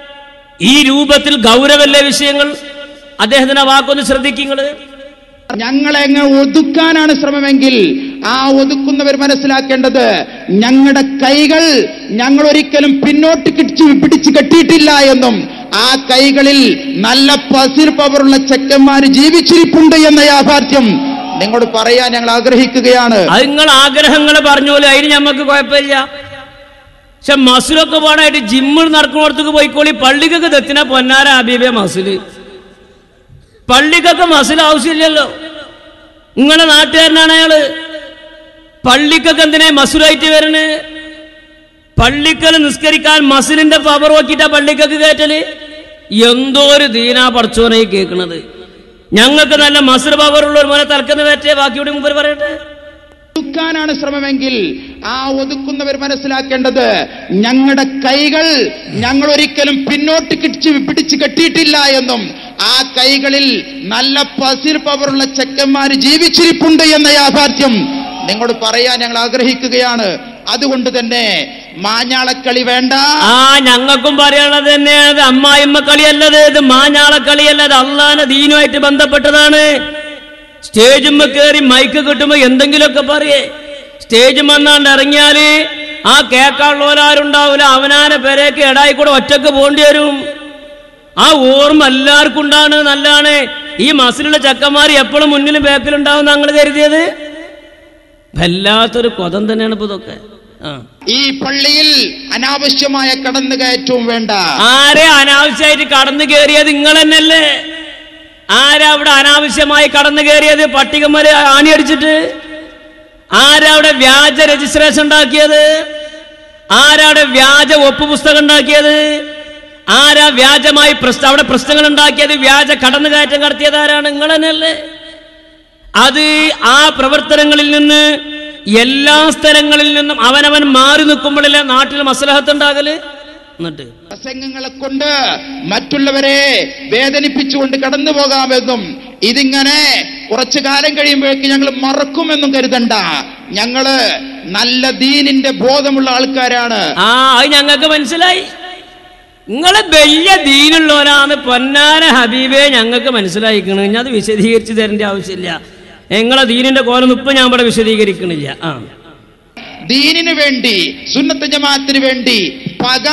ഈ രൂപത്തിൽ ഗൗരവല്ലേ വിഷയങ്ങൾ അദ്ദേഹത്തിന്റെ വാക്കൊന്ന് ശ്രദ്ധിക്കുന്നത് ഞങ്ങളെ അങ്ങ് ഒതുക്കാനാണ് ശ്രമമെങ്കിൽ ആ ഒതുക്കുന്നവർ മനസ്സിലാക്കേണ്ടത് ഞങ്ങളുടെ കൈകൾ ഞങ്ങൾ ഒരിക്കലും പിന്നോട്ട് കിടിച്ചു പിടിച്ചു കെട്ടിയിട്ടില്ല എന്നും ആ കൈകളിൽ നല്ല പസിർ പവറുള്ള ചെക്കന്മാര് ജീവിച്ചിരിപ്പുണ്ട് എന്ന യാഥാർത്ഥ്യം നിങ്ങളോട് പറയാൻ ഞങ്ങൾ ആഗ്രഹിക്കുകയാണ് അത് നിങ്ങൾ ആഗ്രഹങ്ങൾ പറഞ്ഞോലെ അതിന് ഞമ്മക്ക് കുഴപ്പമില്ല പക്ഷെ മസിലൊക്കെ പോണായിട്ട് ജിമ്മിൽ നടക്കുന്നിടത്തേക്ക് പോയിക്കോളി പള്ളിക്കൊക്കെ തെത്തിന പൊന്നാര ഹബീബെ മസില് പള്ളിക്കൊക്കെ മസിൽ ആവശ്യമില്ലല്ലോ നിങ്ങളെ നാട്ടുകാരനാണ് അയാള് പള്ളിക്കൊക്കെ എന്തിനാ മസുലായിട്ട് വരണ് പള്ളിക്കൽ നിസ്കരിക്കാൻ മസിലിന്റെ പവർ നോക്കിയിട്ടാ പള്ളിക്കൊക്കെ കയറ്റല് എന്തോ ഒരു ദീനാ പടച്ചോനായി കേൾക്കണത് ഞങ്ങൾക്ക് നല്ല മസിൽ പവർ ഉള്ള ഒരു മോനെ തലക്കുന്ന കയറ്റേ ബാക്കിയുടെ മുമ്പ് പറയട്ടെ ഒതുക്കാനാണ് ശ്രമമെങ്കിൽ ആ ഒതുക്കുന്നവർ മനസ്സിലാക്കേണ്ടത് ഞങ്ങളുടെ കൈകൾ ഞങ്ങൾ ഒരിക്കലും പിന്നോട്ട് കിടിച്ചു പിടിച്ചു കെട്ടിയിട്ടില്ല എന്നും ആ കൈകളിൽ നല്ല പസിർ പവറുള്ള ചെക്കന്മാര് ജീവിച്ചിരിപ്പുണ്ട് എന്ന യാഥാർത്ഥ്യം നിങ്ങളോട് പറയാൻ ഞങ്ങൾ ആഗ്രഹിക്കുകയാണ് അതുകൊണ്ട് തന്നെ മാഞ്ഞാളക്കളി വേണ്ട ആ ഞങ്ങൾക്കും പറയാനുള്ളത് തന്നെ അത് അമ്മായിമ്മ കളിയല്ലത് ഇത് മാഞ്ഞാള കളിയല്ല ഇത് അള്ളാന്റെ ദീനുമായിട്ട് ബന്ധപ്പെട്ടതാണ് സ്റ്റേജുമ്മ കയറി മൈക്ക് കിട്ടുമ്പോ എന്തെങ്കിലുമൊക്കെ പറയേ സ്റ്റേജ് വന്നാണ്ട് ഇറങ്ങിയാല് ആ കേക്കാനുള്ളവരാരുണ്ടാവില്ല അവനാനെ പെരേക്ക് ഇടായി കൂടെ ഒറ്റക്ക് പോണ്ടി വരും ആ ഓർമ്മ എല്ലാവർക്കും ഉണ്ടാണ് നല്ലാണ് ഈ മസിലുള്ള ചക്കന്മാർ എപ്പോഴും മുന്നിലും ബാക്കിലുണ്ടാവും ഞങ്ങൾ കരുതിയത് വല്ലാത്തൊരു കൊതം തന്നെയാണ് ഇപ്പൊ ഇതൊക്കെ ആ ഈ പള്ളിയിൽ അനാവശ്യമായ കടന്നുകയറ്റവും വേണ്ട ആരെ അനാവശ്യമായിട്ട് കടന്നു കയറിയത് നിങ്ങൾ തന്നെയല്ലേ ആരാ അവിടെ അനാവശ്യമായി കടന്നു കയറിയത് പട്ടികന്മാര് ആണിയടിച്ചിട്ട് ആരാ അവിടെ വ്യാജ രജിസ്ട്രേഷൻ ഉണ്ടാക്കിയത് ആരാ അവിടെ വ്യാജ ഒപ്പ് പുസ്തകം ഉണ്ടാക്കിയത് ആരാ വ്യാജമായി പ്രശ്ന അവിടെ പ്രശ്നങ്ങൾ ഉണ്ടാക്കിയത് വ്യാജ കടന്നുകയറ്റം നടത്തിയത് ആരാണ് നിങ്ങൾ തന്നെയല്ലേ അത് ആ പ്രവർത്തനങ്ങളിൽ നിന്ന് എല്ലാ സ്ഥലങ്ങളിൽ നിന്നും അവനവൻ മാറി നിൽക്കുമ്പോഴല്ലേ നാട്ടിൽ മസലഹത്ത് ഉണ്ടാകല് എന്നിട്ട് പ്രസംഗങ്ങളെ കൊണ്ട് മറ്റുള്ളവരെ വേദനിപ്പിച്ചുകൊണ്ട് കടന്നു പോകാമെന്നും ഇതിങ്ങനെ കുറച്ചു കാലം കഴിയുമ്പോഴേക്ക് ഞങ്ങൾ മറക്കുമെന്നും കരുതണ്ട ഞങ്ങള് നല്ല ദീനിന്റെ ബോധമുള്ള ആൾക്കാരാണ് ആ അത് ഞങ്ങൾക്ക് മനസ്സിലായി നിങ്ങള് വലിയ ദീനുള്ളവരാണ് പൊന്നാന ഹബീബെ ഞങ്ങൾക്ക് മനസ്സിലായിക്കണ് ഞാൻ അത് വിശദീകരിച്ച് തരേണ്ട ആവശ്യമില്ല നിങ്ങളെ ദീനിന്റെ കോലം ഇപ്പൊ ഞാൻ ഇവിടെ വിശദീകരിക്കണില്ല ആ ദീനിനു വേണ്ടി സുന്നത്ത് ജമാഅത്തിന് വേണ്ടി പക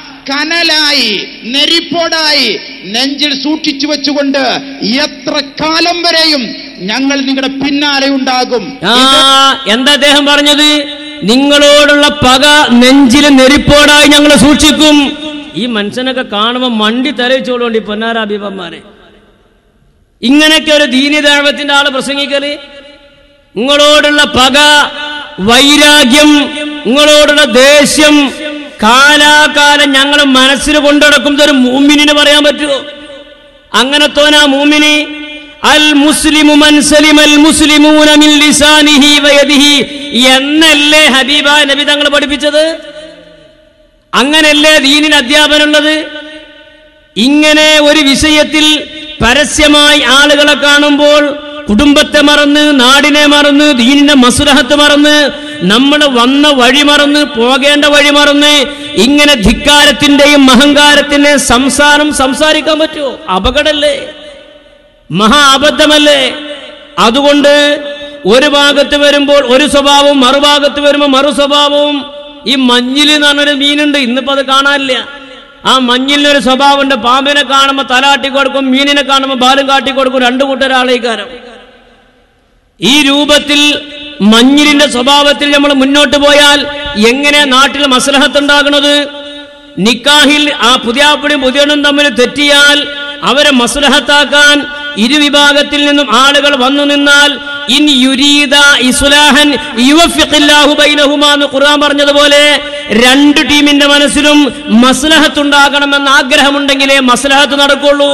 കനലായി നെരിപ്പോടായി നെഞ്ചിൽ സൂക്ഷിച്ചു വെച്ചുകൊണ്ട് എത്ര കാലം വരെയും ഞങ്ങൾ നിങ്ങളുടെ പിന്നാലെ ഉണ്ടാകും ആ എന്താ അദ്ദേഹം പറഞ്ഞത് നിങ്ങളോടുള്ള പക നെഞ്ചിൽ നെരിപ്പോടായി ഞങ്ങൾ സൂക്ഷിക്കും ഈ മനുഷ്യനൊക്കെ കാണുമ്പോൾ മണ്ടി തലയിച്ചോളുണ്ട് ഈ പൊന്നാരാബീബന്മാരെ ഇങ്ങനെയൊക്കെ ഒരു ദീനിദാഴത്തിന്റെ ആള് പ്രസംഗിക്കല് നിങ്ങളോടുള്ള പക വൈരാഗ്യം നിങ്ങളോടുള്ള ദേഷ്യം കാലാകാലം ഞങ്ങൾ മനസ്സിൽ കൊണ്ടുനടക്കുന്നത് ഒരു മൂമിനിന് പറയാൻ പറ്റുമോ അങ്ങനത്തോനാ മൂമിനി അൽ മുസ്ലിമു മൻ സലിമൽ മുസ്ലിമൂന മിൻ ലിസാനിഹി വയദിഹി എന്നല്ലേ ഹബീബ നബി തങ്ങൾ പഠിപ്പിച്ചത് അങ്ങനല്ലേ ദീനിന് അധ്യാപനമുള്ളത് ഇങ്ങനെ ഒരു വിഷയത്തിൽ പരസ്യമായി ആളുകളെ കാണുമ്പോൾ കുടുംബത്തെ മറന്ന് നാടിനെ മറന്ന് ദീനിന്റെ മസുലഹത്ത് മറന്ന് നമ്മൾ വന്ന വഴി മറന്ന് പോകേണ്ട വഴി മറന്ന് ഇങ്ങനെ ധിക്കാരത്തിന്റെയും അഹങ്കാരത്തിന്റെയും സംസാരം സംസാരിക്കാൻ പറ്റുമോ അപകടല്ലേ മഹാ അബദ്ധമല്ലേ അതുകൊണ്ട് ഒരു ഭാഗത്ത് വരുമ്പോൾ ഒരു സ്വഭാവവും മറുഭാഗത്ത് വരുമ്പോൾ മറു സ്വഭാവവും ഈ മഞ്ഞിൽ എന്ന് പറഞ്ഞൊരു മീനുണ്ട് ഇന്നിപ്പോ അത് കാണാനില്ല ആ മഞ്ഞിലിനൊരു സ്വഭാവമുണ്ട് പാമ്പിനെ കാണുമ്പോൾ തലാട്ടി കൊടുക്കും മീനിനെ കാണുമ്പോൾ ബാലും കാട്ടി കൊടുക്കും രണ്ടു കൂട്ടരാളേക്കാരം ഈ രൂപത്തിൽ മഞ്ഞിലിന്റെ സ്വഭാവത്തിൽ നമ്മൾ മുന്നോട്ട് പോയാൽ എങ്ങനെ നാട്ടിൽ മസലഹത്ത് ഉണ്ടാകുന്നത് നിക്കാഹിൽ ആ പുതിയാപ്പിടിയും പുതിയണും തമ്മിൽ തെറ്റിയാൽ അവരെ മസുലഹത്താക്കാൻ ഇരുവിഭാഗത്തിൽ നിന്നും ആളുകൾ വന്നു നിന്നാൽ ഇൻ യുരീദ ഇസ്ലാഹൻ യുവഫിഖില്ലാഹു ബൈനഹുമാ എന്ന് ഖുർആൻ പറഞ്ഞതുപോലെ രണ്ട് ടീമിന്റെ മനസ്സിലും മസ്ലഹത്ത് ഉണ്ടാകണമെന്ന് ആഗ്രഹമുണ്ടെങ്കിലേ മസ്ലഹത്ത് നടക്കുള്ളൂ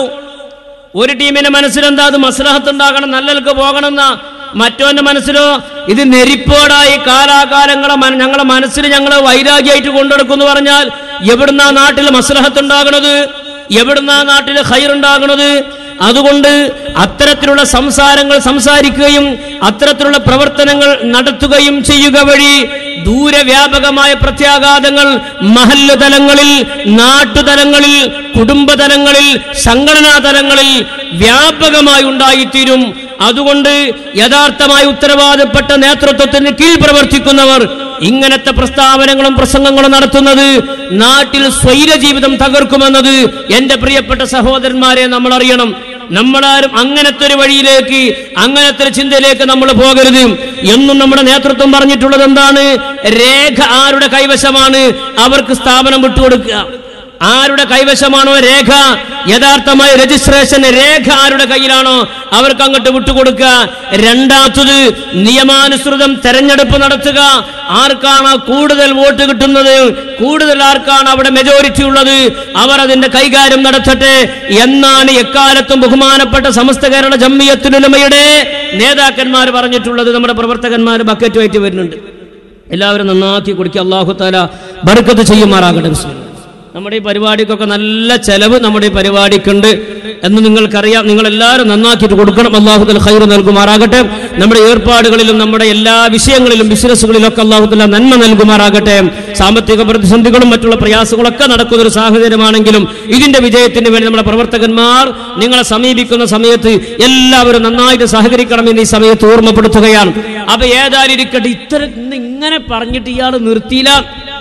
ഒരു ടീമിന്റെ മനസ്സിലെന്താ അത് മസ്ലഹത്ത് ഉണ്ടാകണം നല്ലൽക്ക് പോകണം എന്നാ മറ്റോന്റെ മനസ്സിലോ ഇത് നെരിപ്പോടായി കാലാകാലങ്ങളെ മന- ഞങ്ങളെ മനസ്സിൽ ഞങ്ങൾ വൈരാഗ്യമായിട്ട് കൊണ്ടെടുക്കുന്നു പറഞ്ഞാൽ എവിടുന്നാ നാട്ടിൽ മസ്ലഹത്ത് ഉണ്ടാകണത് എവിടുന്നാ നാട്ടിൽ ഹൈറുണ്ടാകണത് അതുകൊണ്ട് അത്തരത്തിലുള്ള സംസാരങ്ങൾ സംസാരിക്കുകയും അത്തരത്തിലുള്ള പ്രവർത്തനങ്ങൾ നടത്തുകയും ചെയ്യുക വഴി ദൂരവ്യാപകമായ പ്രത്യാഘാതങ്ങൾ മഹല്ല് തലങ്ങളിൽ നാട്ടുതലങ്ങളിൽ കുടുംബതലങ്ങളിൽ സംഘടനാ തലങ്ങളിൽ വ്യാപകമായി ഉണ്ടായിത്തീരും അതുകൊണ്ട് യഥാർത്ഥമായി ഉത്തരവാദപ്പെട്ട നേതൃത്വത്തിന് കീഴ് പ്രവർത്തിക്കുന്നവർ ഇങ്ങനത്തെ പ്രസ്താവനകളും പ്രസംഗങ്ങളും നടത്തുന്നത് നാട്ടിൽ സ്വൈര ജീവിതം തകർക്കുമെന്നത് എന്റെ പ്രിയപ്പെട്ട സഹോദരന്മാരെ നമ്മൾ അറിയണം നമ്മളാരും അങ്ങനത്തെ ഒരു വഴിയിലേക്ക് അങ്ങനത്തെ ഒരു ചിന്തയിലേക്ക് നമ്മൾ പോകരുത് എന്നും നമ്മുടെ നേതൃത്വം പറഞ്ഞിട്ടുള്ളത് എന്താണ് രേഖ ആരുടെ കൈവശമാണ് അവർക്ക് സ്ഥാപനം വിട്ടുകൊടുക്കുക ആരുടെ കൈവശമാണോ രേഖ യഥാർത്ഥമായ രജിസ്ട്രേഷൻ രേഖ ആരുടെ കയ്യിലാണോ അവർക്ക് അങ്ങോട്ട് വിട്ടുകൊടുക്കുക രണ്ടാമത്തത് നിയമാനുസൃതം തെരഞ്ഞെടുപ്പ് നടത്തുക ആർക്കാണ് കൂടുതൽ വോട്ട് കിട്ടുന്നത് കൂടുതൽ ആർക്കാണ് അവിടെ മെജോറിറ്റി ഉള്ളത് അവർ അതിന്റെ കൈകാര്യം നടത്തട്ടെ എന്നാണ് എക്കാലത്തും ബഹുമാനപ്പെട്ട സമസ്ത കേരള ജമ്മിയത്തുലുലമയുടെ നേതാക്കന്മാർ പറഞ്ഞിട്ടുള്ളത് നമ്മുടെ പ്രവർത്തകന്മാർ ബക്കറ്റുമായിട്ട് വരുന്നുണ്ട് എല്ലാവരും നന്നാക്കി കുടിക്കുക അള്ളാഹു താല ബർക്കത്ത് ചെയ്യുമാറാകട്ടെ ബിസ്മില്ലാ. നമ്മുടെ ഈ പരിപാടിക്കൊക്കെ നല്ല ചെലവ് നമ്മുടെ ഈ പരിപാടിക്കുണ്ട് എന്ന് നിങ്ങൾക്കറിയാം നിങ്ങൾ എല്ലാവരും നന്നാക്കിയിട്ട് കൊടുക്കണം അള്ളാഹുദൽ ഖൈർ നൽകുമാറാകട്ടെ നമ്മുടെ ഏർപ്പാടുകളിലും നമ്മുടെ എല്ലാ വിഷയങ്ങളിലും ബിസിനസ്സുകളിലൊക്കെ അള്ളാഹുദല്ല നന്മ നൽകുമാറാകട്ടെ സാമ്പത്തിക പ്രതിസന്ധികളും മറ്റുള്ള പ്രയാസങ്ങളൊക്കെ നടക്കുന്ന ഒരു സാഹചര്യമാണെങ്കിലും ഇതിന്റെ വിജയത്തിന് വേണ്ടി നമ്മുടെ പ്രവർത്തകന്മാർ നിങ്ങളെ സമീപിക്കുന്ന സമയത്ത് എല്ലാവരും നന്നായിട്ട് സഹകരിക്കണമെന്ന് ഈ സമയത്ത് ഓർമ്മപ്പെടുത്തുകയാണ് അപ്പൊ ഏതായാലും ഇരിക്കട്ടെ ഇത്തരം ഇന്ന് ഇങ്ങനെ പറഞ്ഞിട്ട് ഇയാൾ നിർത്തിയില്ല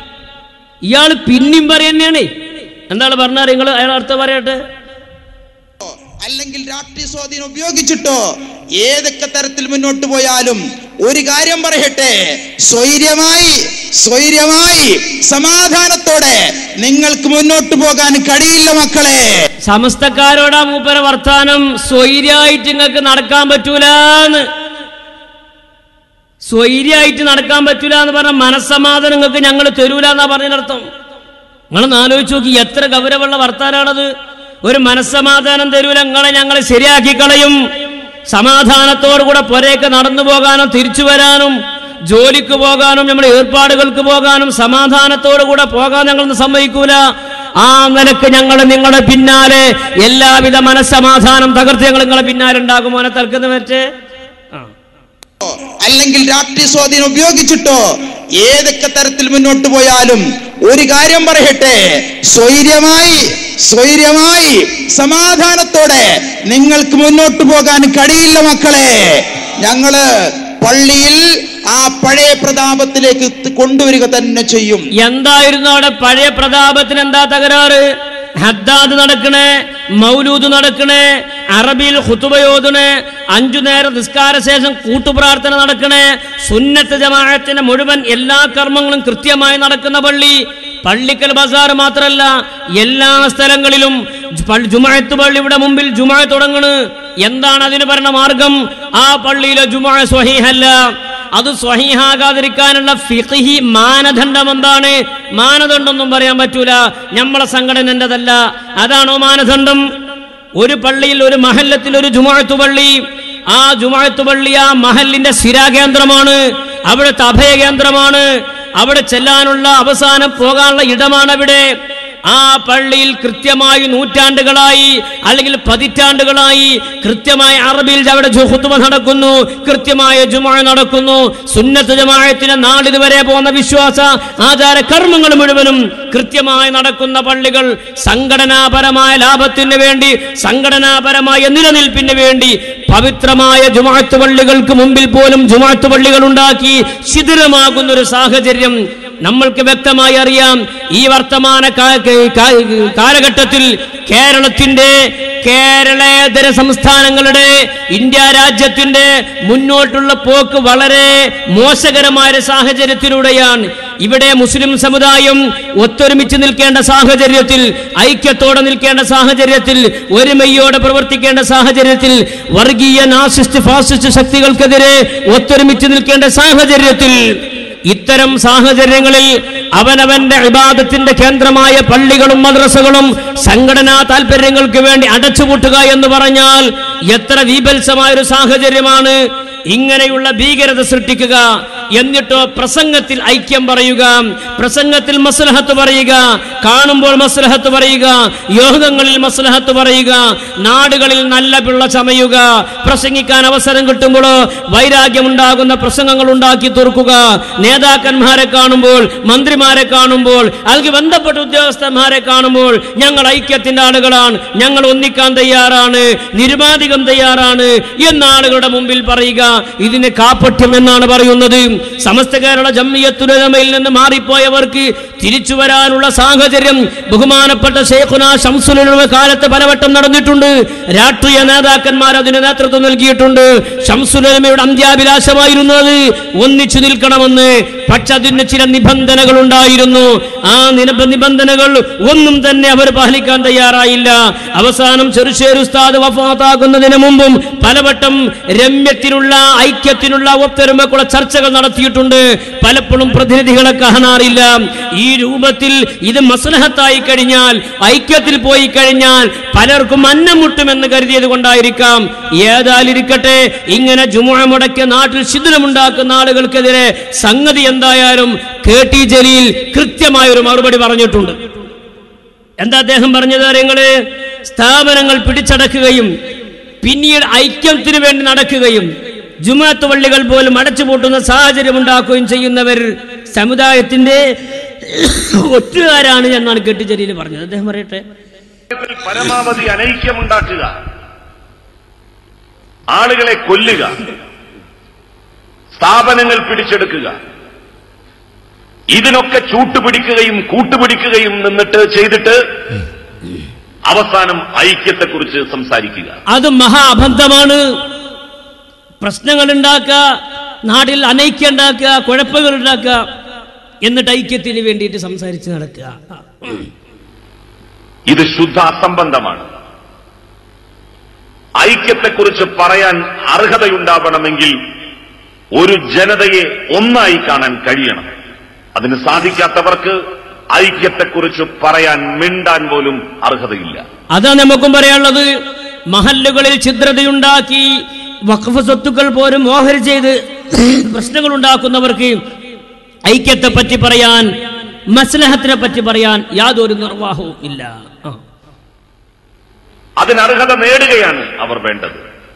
ഇയാൾ പിന്നെയും പറയുന്നതാണ് എന്താണ് പറഞ്ഞാൽ നിങ്ങൾ അയാൾ അർത്ഥം പറയട്ടെ അല്ലെങ്കിൽ രാഷ്ട്രീയ സ്വാധീനം ഉപയോഗിച്ചിട്ടോ ഏതൊക്കെ തരത്തിൽ മുന്നോട്ട് പോയാലും ഒരു കാര്യം പറയട്ടെ സ്വൈര്യമായി സ്വൈര്യമായി സമാധാനത്തോടെ നിങ്ങൾക്ക് മുന്നോട്ട് പോകാൻ കഴിയില്ല മക്കളെ സമസ്തക്കാരോടാ മൂപ്പര വർത്താനം സ്വൈര്യായിട്ട് നിങ്ങൾക്ക് നടക്കാൻ പറ്റൂലെന്ന് സ്വൈര്യായിട്ട് നടക്കാൻ പറ്റൂല എന്ന് പറഞ്ഞ മനസ്സമാധാനം നിങ്ങൾക്ക് ഞങ്ങൾ തരൂല എന്നാ പറഞ്ഞതിനർത്ഥം നിങ്ങളൊന്ന് ആലോചിച്ച് നോക്കി എത്ര ഗൗരവമുള്ള വർത്താനാണത് ഒരു മനസ്സമാധാനം തരൂല നിങ്ങളെ ഞങ്ങൾ ശരിയാക്കി കളയും സമാധാനത്തോടുകൂടെ പുരയൊക്കെ നടന്നു പോകാനും തിരിച്ചു വരാനും ജോലിക്ക് പോകാനും നമ്മുടെ ഏർപ്പാടുകൾക്ക് പോകാനും സമാധാനത്തോടുകൂടെ പോകാൻ ഞങ്ങളൊന്നും സമ്മതിക്കൂല ആ നിലക്ക് ഞങ്ങൾ നിങ്ങളുടെ പിന്നാലെ എല്ലാവിധ മനസ്സമാധാനം തകർത്ത് ഞങ്ങൾ നിങ്ങളെ പിന്നാലെ ഉണ്ടാകും മോനെ തൽക്കുന്ന മറ്റേ ആ അല്ലെങ്കിൽ രാഷ്ട്രീയ സ്വാധീനം ഉപയോഗിച്ചിട്ടോ ഏതൊക്കെ തരത്തിൽ മുന്നോട്ട് പോയാലും ഒരു കാര്യം പറയട്ടെ സ്വൈര്യമായി സ്വൈര്യമായി സമാധാനത്തോടെ നിങ്ങൾക്ക് മുന്നോട്ട് പോകാൻ കഴിയില്ല മക്കളെ ഞങ്ങള് പള്ളിയിൽ ആ പഴയ പ്രതാപത്തിലേക്ക് ത- കൊണ്ടുവരിക തന്നെ ചെയ്യും എന്തായിരുന്നു അവിടെ പഴയ പ്രതാപത്തിന് എന്താ തകരാറ് ഹദ്ദാദ് നടക്കണേ മൗലൂദ് നടക്കണേ അറബിയിൽ ഹുത്തുബയോധണ് അഞ്ചു നേരം നിസ്കാര ശേഷം കൂട്ടുപ്രാർത്ഥന നടക്കണേ സുന്നത്ത് ജമാഅത്തിന്റെ മുഴുവൻ എല്ലാ കർമ്മങ്ങളും കൃത്യമായി നടക്കുന്ന പള്ളി പള്ളിക്കൽ ബസാർ മാത്രല്ല എല്ലാ സ്ഥലങ്ങളിലും പൾ- ജുമാഅത്ത് പള്ളിയുടെ മുമ്പിൽ ജുമാ തുടങ്ങണ് എന്താണ് അതിന് പറഞ്ഞ മാർഗം ആ പള്ളിയിലെ ജുമാ സ്വഹീഹല്ല അത് സ്വഹീഹാകാതിരിക്കാനുള്ള ഫിഖി മാനദണ്ഡം എന്താണ് മാനദണ്ഡമൊന്നും പറയാൻ പറ്റൂല നമ്മളെ സംഘടനൻ്റെതല്ല അതാണോ മാനദണ്ഡം ഒരു പള്ളിയിൽ ഒരു മഹല്ലത്തിൽ ഒരു ജുമാഅത്ത് പള്ളി ആ ജുമാഅത്ത് പള്ളി ആ മഹലിന്റെ സ്ഥിരാകേന്ദ്രമാണ് അവിടുത്തെ അഭയകേന്ദ്രമാണ് അവിടെ ചെല്ലാനുള്ള അവസാനം പോകാനുള്ള ഇടമാണ് അവിടെ ആ പള്ളിയിൽ കൃത്യമായി നൂറ്റാണ്ടുകളായി അല്ലെങ്കിൽ പതിറ്റാണ്ടുകളായി കൃത്യമായ അറബിയിൽ അവിടെ ജുഹുത്തുമ നടക്കുന്നു കൃത്യമായ ജുമാ നടക്കുന്നു സുന്നത്ത് ജമാഅത്തിന് നാളിതുവരെ പോകുന്ന വിശ്വാസ ആചാര കർമ്മങ്ങൾ മുഴുവനും കൃത്യമായി നടക്കുന്ന പള്ളികൾ സംഘടനാപരമായ ലാഭത്തിന് വേണ്ടി സംഘടനാപരമായ നിലനിൽപ്പിന് വേണ്ടി പവിത്രമായ ജുമാഅത്ത് പള്ളികൾക്ക് മുമ്പിൽ പോലും ജുമാഅത്ത് പള്ളികൾ ഉണ്ടാക്കി ശിഥിലമാകുന്ന ഒരു സാഹചര്യം നമ്മൾക്ക് വ്യക്തമായി അറിയാം ഈ വർത്തമാന കാ- കാ- കാലഘട്ടത്തിൽ കേരളത്തിന്റെ കേരളേതര സംസ്ഥാനങ്ങളുടെ ഇന്ത്യ രാജ്യത്തിന്റെ മുന്നോട്ടുള്ള പോക്ക് വളരെ മോശകരമായ ഒരു സാഹചര്യത്തിലൂടെയാണ് ഇവിടെ മുസ്ലിം സമുദായം ഒത്തൊരുമിച്ച് നിൽക്കേണ്ട സാഹചര്യത്തിൽ ഐക്യത്തോടെ നിൽക്കേണ്ട സാഹചര്യത്തിൽ ഒരുമയോടെ പ്രവർത്തിക്കേണ്ട സാഹചര്യത്തിൽ വർഗീയ നാസിസ്റ്റ് ഫാസിസ്റ്റ് ശക്തികൾക്കെതിരെ ഒത്തൊരുമിച്ച് നിൽക്കേണ്ട സാഹചര്യത്തിൽ ഇത്തരം സാഹചര്യങ്ങളിൽ അവനവന്റെ ഇബാദത്തിന്റെ കേന്ദ്രമായ പള്ളികളും മദ്രസകളും സംഘടനാ താല്പര്യങ്ങൾക്ക് വേണ്ടി അടച്ചുപൂട്ടുക എന്ന് പറഞ്ഞാൽ എത്ര വീഭത്സമായ ഒരു സാഹചര്യമാണ് ഇങ്ങനെയുള്ള ഭീകരത സൃഷ്ടിക്കുക എന്നിട്ടോ പ്രസംഗത്തിൽ ഐക്യം പറയുക പ്രസംഗത്തിൽ മസ്ലഹത്ത് പറയുക കാണുമ്പോൾ മസ്ലഹത്ത് പറയുക യോഗങ്ങളിൽ മസ്ലഹത്ത് പറയുക നാടുകളിൽ നല്ല പിള്ള ചമയുക പ്രസംഗിക്കാൻ അവസരം കിട്ടുമ്പോൾ വൈരാഗ്യമുണ്ടാകുന്ന പ്രസംഗങ്ങൾ ഉണ്ടാക്കി തീർക്കുക നേതാക്കന്മാരെ കാണുമ്പോൾ മന്ത്രിമാരെ കാണുമ്പോൾ അല്ലെങ്കിൽ ബന്ധപ്പെട്ട ഉദ്യോഗസ്ഥന്മാരെ കാണുമ്പോൾ ഞങ്ങൾ ഐക്യത്തിന്റെ ആളുകളാണ് ഞങ്ങൾ ഒന്നിക്കാൻ തയ്യാറാണ് നിരുപാധികം തയ്യാറാണ് എന്ന ആളുകളുടെ മുമ്പിൽ പറയുക ഇതിന് കാപ്പട്യം എന്നാണ് പറയുന്നത് സമസ്ത കേരള ജമ്മിയത്തുലമയിൽ നിന്ന് മാറിപ്പോയവർക്ക് തിരിച്ചു വരാനുള്ള സാഹചര്യം ബഹുമാനപ്പെട്ട ഷേഖുന ഷംസുലുലമ കാലത്ത് പലവട്ടം നടന്നിട്ടുണ്ട് രാഷ്ട്രീയ നേതാക്കന്മാർ അതിന് നേതൃത്വം നൽകിയിട്ടുണ്ട് ഷംസുലമയുടെ അന്ത്യാഭിലാഷമായിരുന്നു അത് ഒന്നിച്ചു നിൽക്കണമെന്ന് പക്ഷെ അതിന് ചില നിബന്ധനകൾ ഉണ്ടായിരുന്നു ആ നിബ- നിബന്ധനകൾ ഒന്നും തന്നെ അവർ പാലിക്കാൻ തയ്യാറായില്ല അവസാനം ചെറുശ്ശേരി ഉസ്താദ് വഫാത്താകുന്നതിന് മുമ്പും പലവട്ടം രമ്യത്തിനുള്ള ഐക്യത്തിനുള്ള ഒത്തൊരുമക്കുള്ള ചർച്ചകൾ നടത്തിയിട്ടുണ്ട് പലപ്പോഴും പ്രതിനിധികളെ കാണാറില്ല ഈ രൂപത്തിൽ ഇത് മസ്ലഹത്തായി കഴിഞ്ഞാൽ ഐക്യത്തിൽ പോയി കഴിഞ്ഞാൽ പലർക്കും അന്നം മുട്ടുമെന്ന് കരുതിയത് കൊണ്ടായിരിക്കാം ഏതാലിരിക്കട്ടെ ഇങ്ങനെ ജുമുഅ മുടക്കിയ നാട്ടിൽ ശിഥിലമുണ്ടാക്കുന്ന ആളുകൾക്കെതിരെ സംഗതി എന്തായാലും കെ ടി ജലീൽ കൃത്യമായ ഒരു മറുപടി പറഞ്ഞിട്ടുണ്ട് എന്താ അദ്ദേഹം പറഞ്ഞത് നിങ്ങള് സ്ഥാപനങ്ങൾ പിടിച്ചടക്കുകയും പിന്നീട് ഐക്യത്തിന് വേണ്ടി നടക്കുകയും ജുമാത്ത് പള്ളികൾ പോലും അടച്ചുപൂട്ടുന്ന സാഹചര്യം ഉണ്ടാക്കുകയും ചെയ്യുന്നവർ സമുദായത്തിന്റെ ഒറ്റുകാരാണ് എന്നാണ് കെട്ടിച്ചേരിയിൽ പറഞ്ഞത് അദ്ദേഹം പറയട്ടെ പരമാവധി അനൈക്യമുണ്ടാക്കുക ആളുകളെ കൊല്ലുക സ്ഥാപനങ്ങൾ പിടിച്ചെടുക്കുക ഇതിനൊക്കെ ചൂട്ടുപിടിക്കുകയും കൂട്ടുപിടിക്കുകയും നിന്നിട്ട് ചെയ്തിട്ട് അവസാനം ഐക്യത്തെക്കുറിച്ച് സംസാരിക്കുക അത് മഹാ അബദ്ധമാണ് പ്രശ്നങ്ങൾ ഉണ്ടാക്കുക നാട്ടിൽ അനൈക്യം ഉണ്ടാക്കുക കുഴപ്പങ്ങൾ ഉണ്ടാക്കുക എന്നിട്ട് ഐക്യത്തിന് വേണ്ടിയിട്ട് സംസാരിച്ച് നടക്കുക ഇത് ശുദ്ധ അസംബന്ധമാണ് ഐക്യത്തെക്കുറിച്ച് പറയാൻ അർഹതയുണ്ടാവണമെങ്കിൽ ഒരു ജനതയെ ഒന്നായി കാണാൻ കഴിയണം അതിന് സാധിക്കാത്തവർക്ക് ഐക്യത്തെക്കുറിച്ച് പറയാൻ മിണ്ടാൻ പോലും അർഹതയില്ല അതാ നമുക്കും പറയാനുള്ളത് മഹല്ലുകളിൽ ഛിദ്രതയുണ്ടാക്കി വഖഫ് സ്വത്തുക്കൾ പോലും ഓഹരി ചെയ്ത് പ്രശ്നങ്ങൾ ഉണ്ടാക്കുന്നവർക്ക് ഐക്യത്തെ പറ്റി പറയാൻ മസ്ലഹത്തിനെ പറ്റി പറയാൻ യാതൊരു നിർവാഹവും ഇല്ല ആ. അതിന് അർഹത നേടുകയാണ് അവർ വേണ്ടത്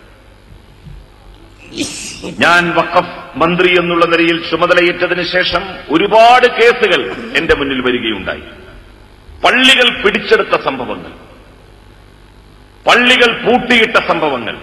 ഞാൻ വഖഫ് മന്ത്രി എന്നുള്ള നിലയിൽ ചുമതലയേറ്റതിന് ശേഷം ഒരുപാട് കേസുകൾ എന്റെ മുന്നിൽ വരികയുണ്ടായി പള്ളികൾ പിടിച്ചെടുത്ത സംഭവങ്ങൾ പള്ളികൾ പൂട്ടിയിട്ട സംഭവങ്ങൾ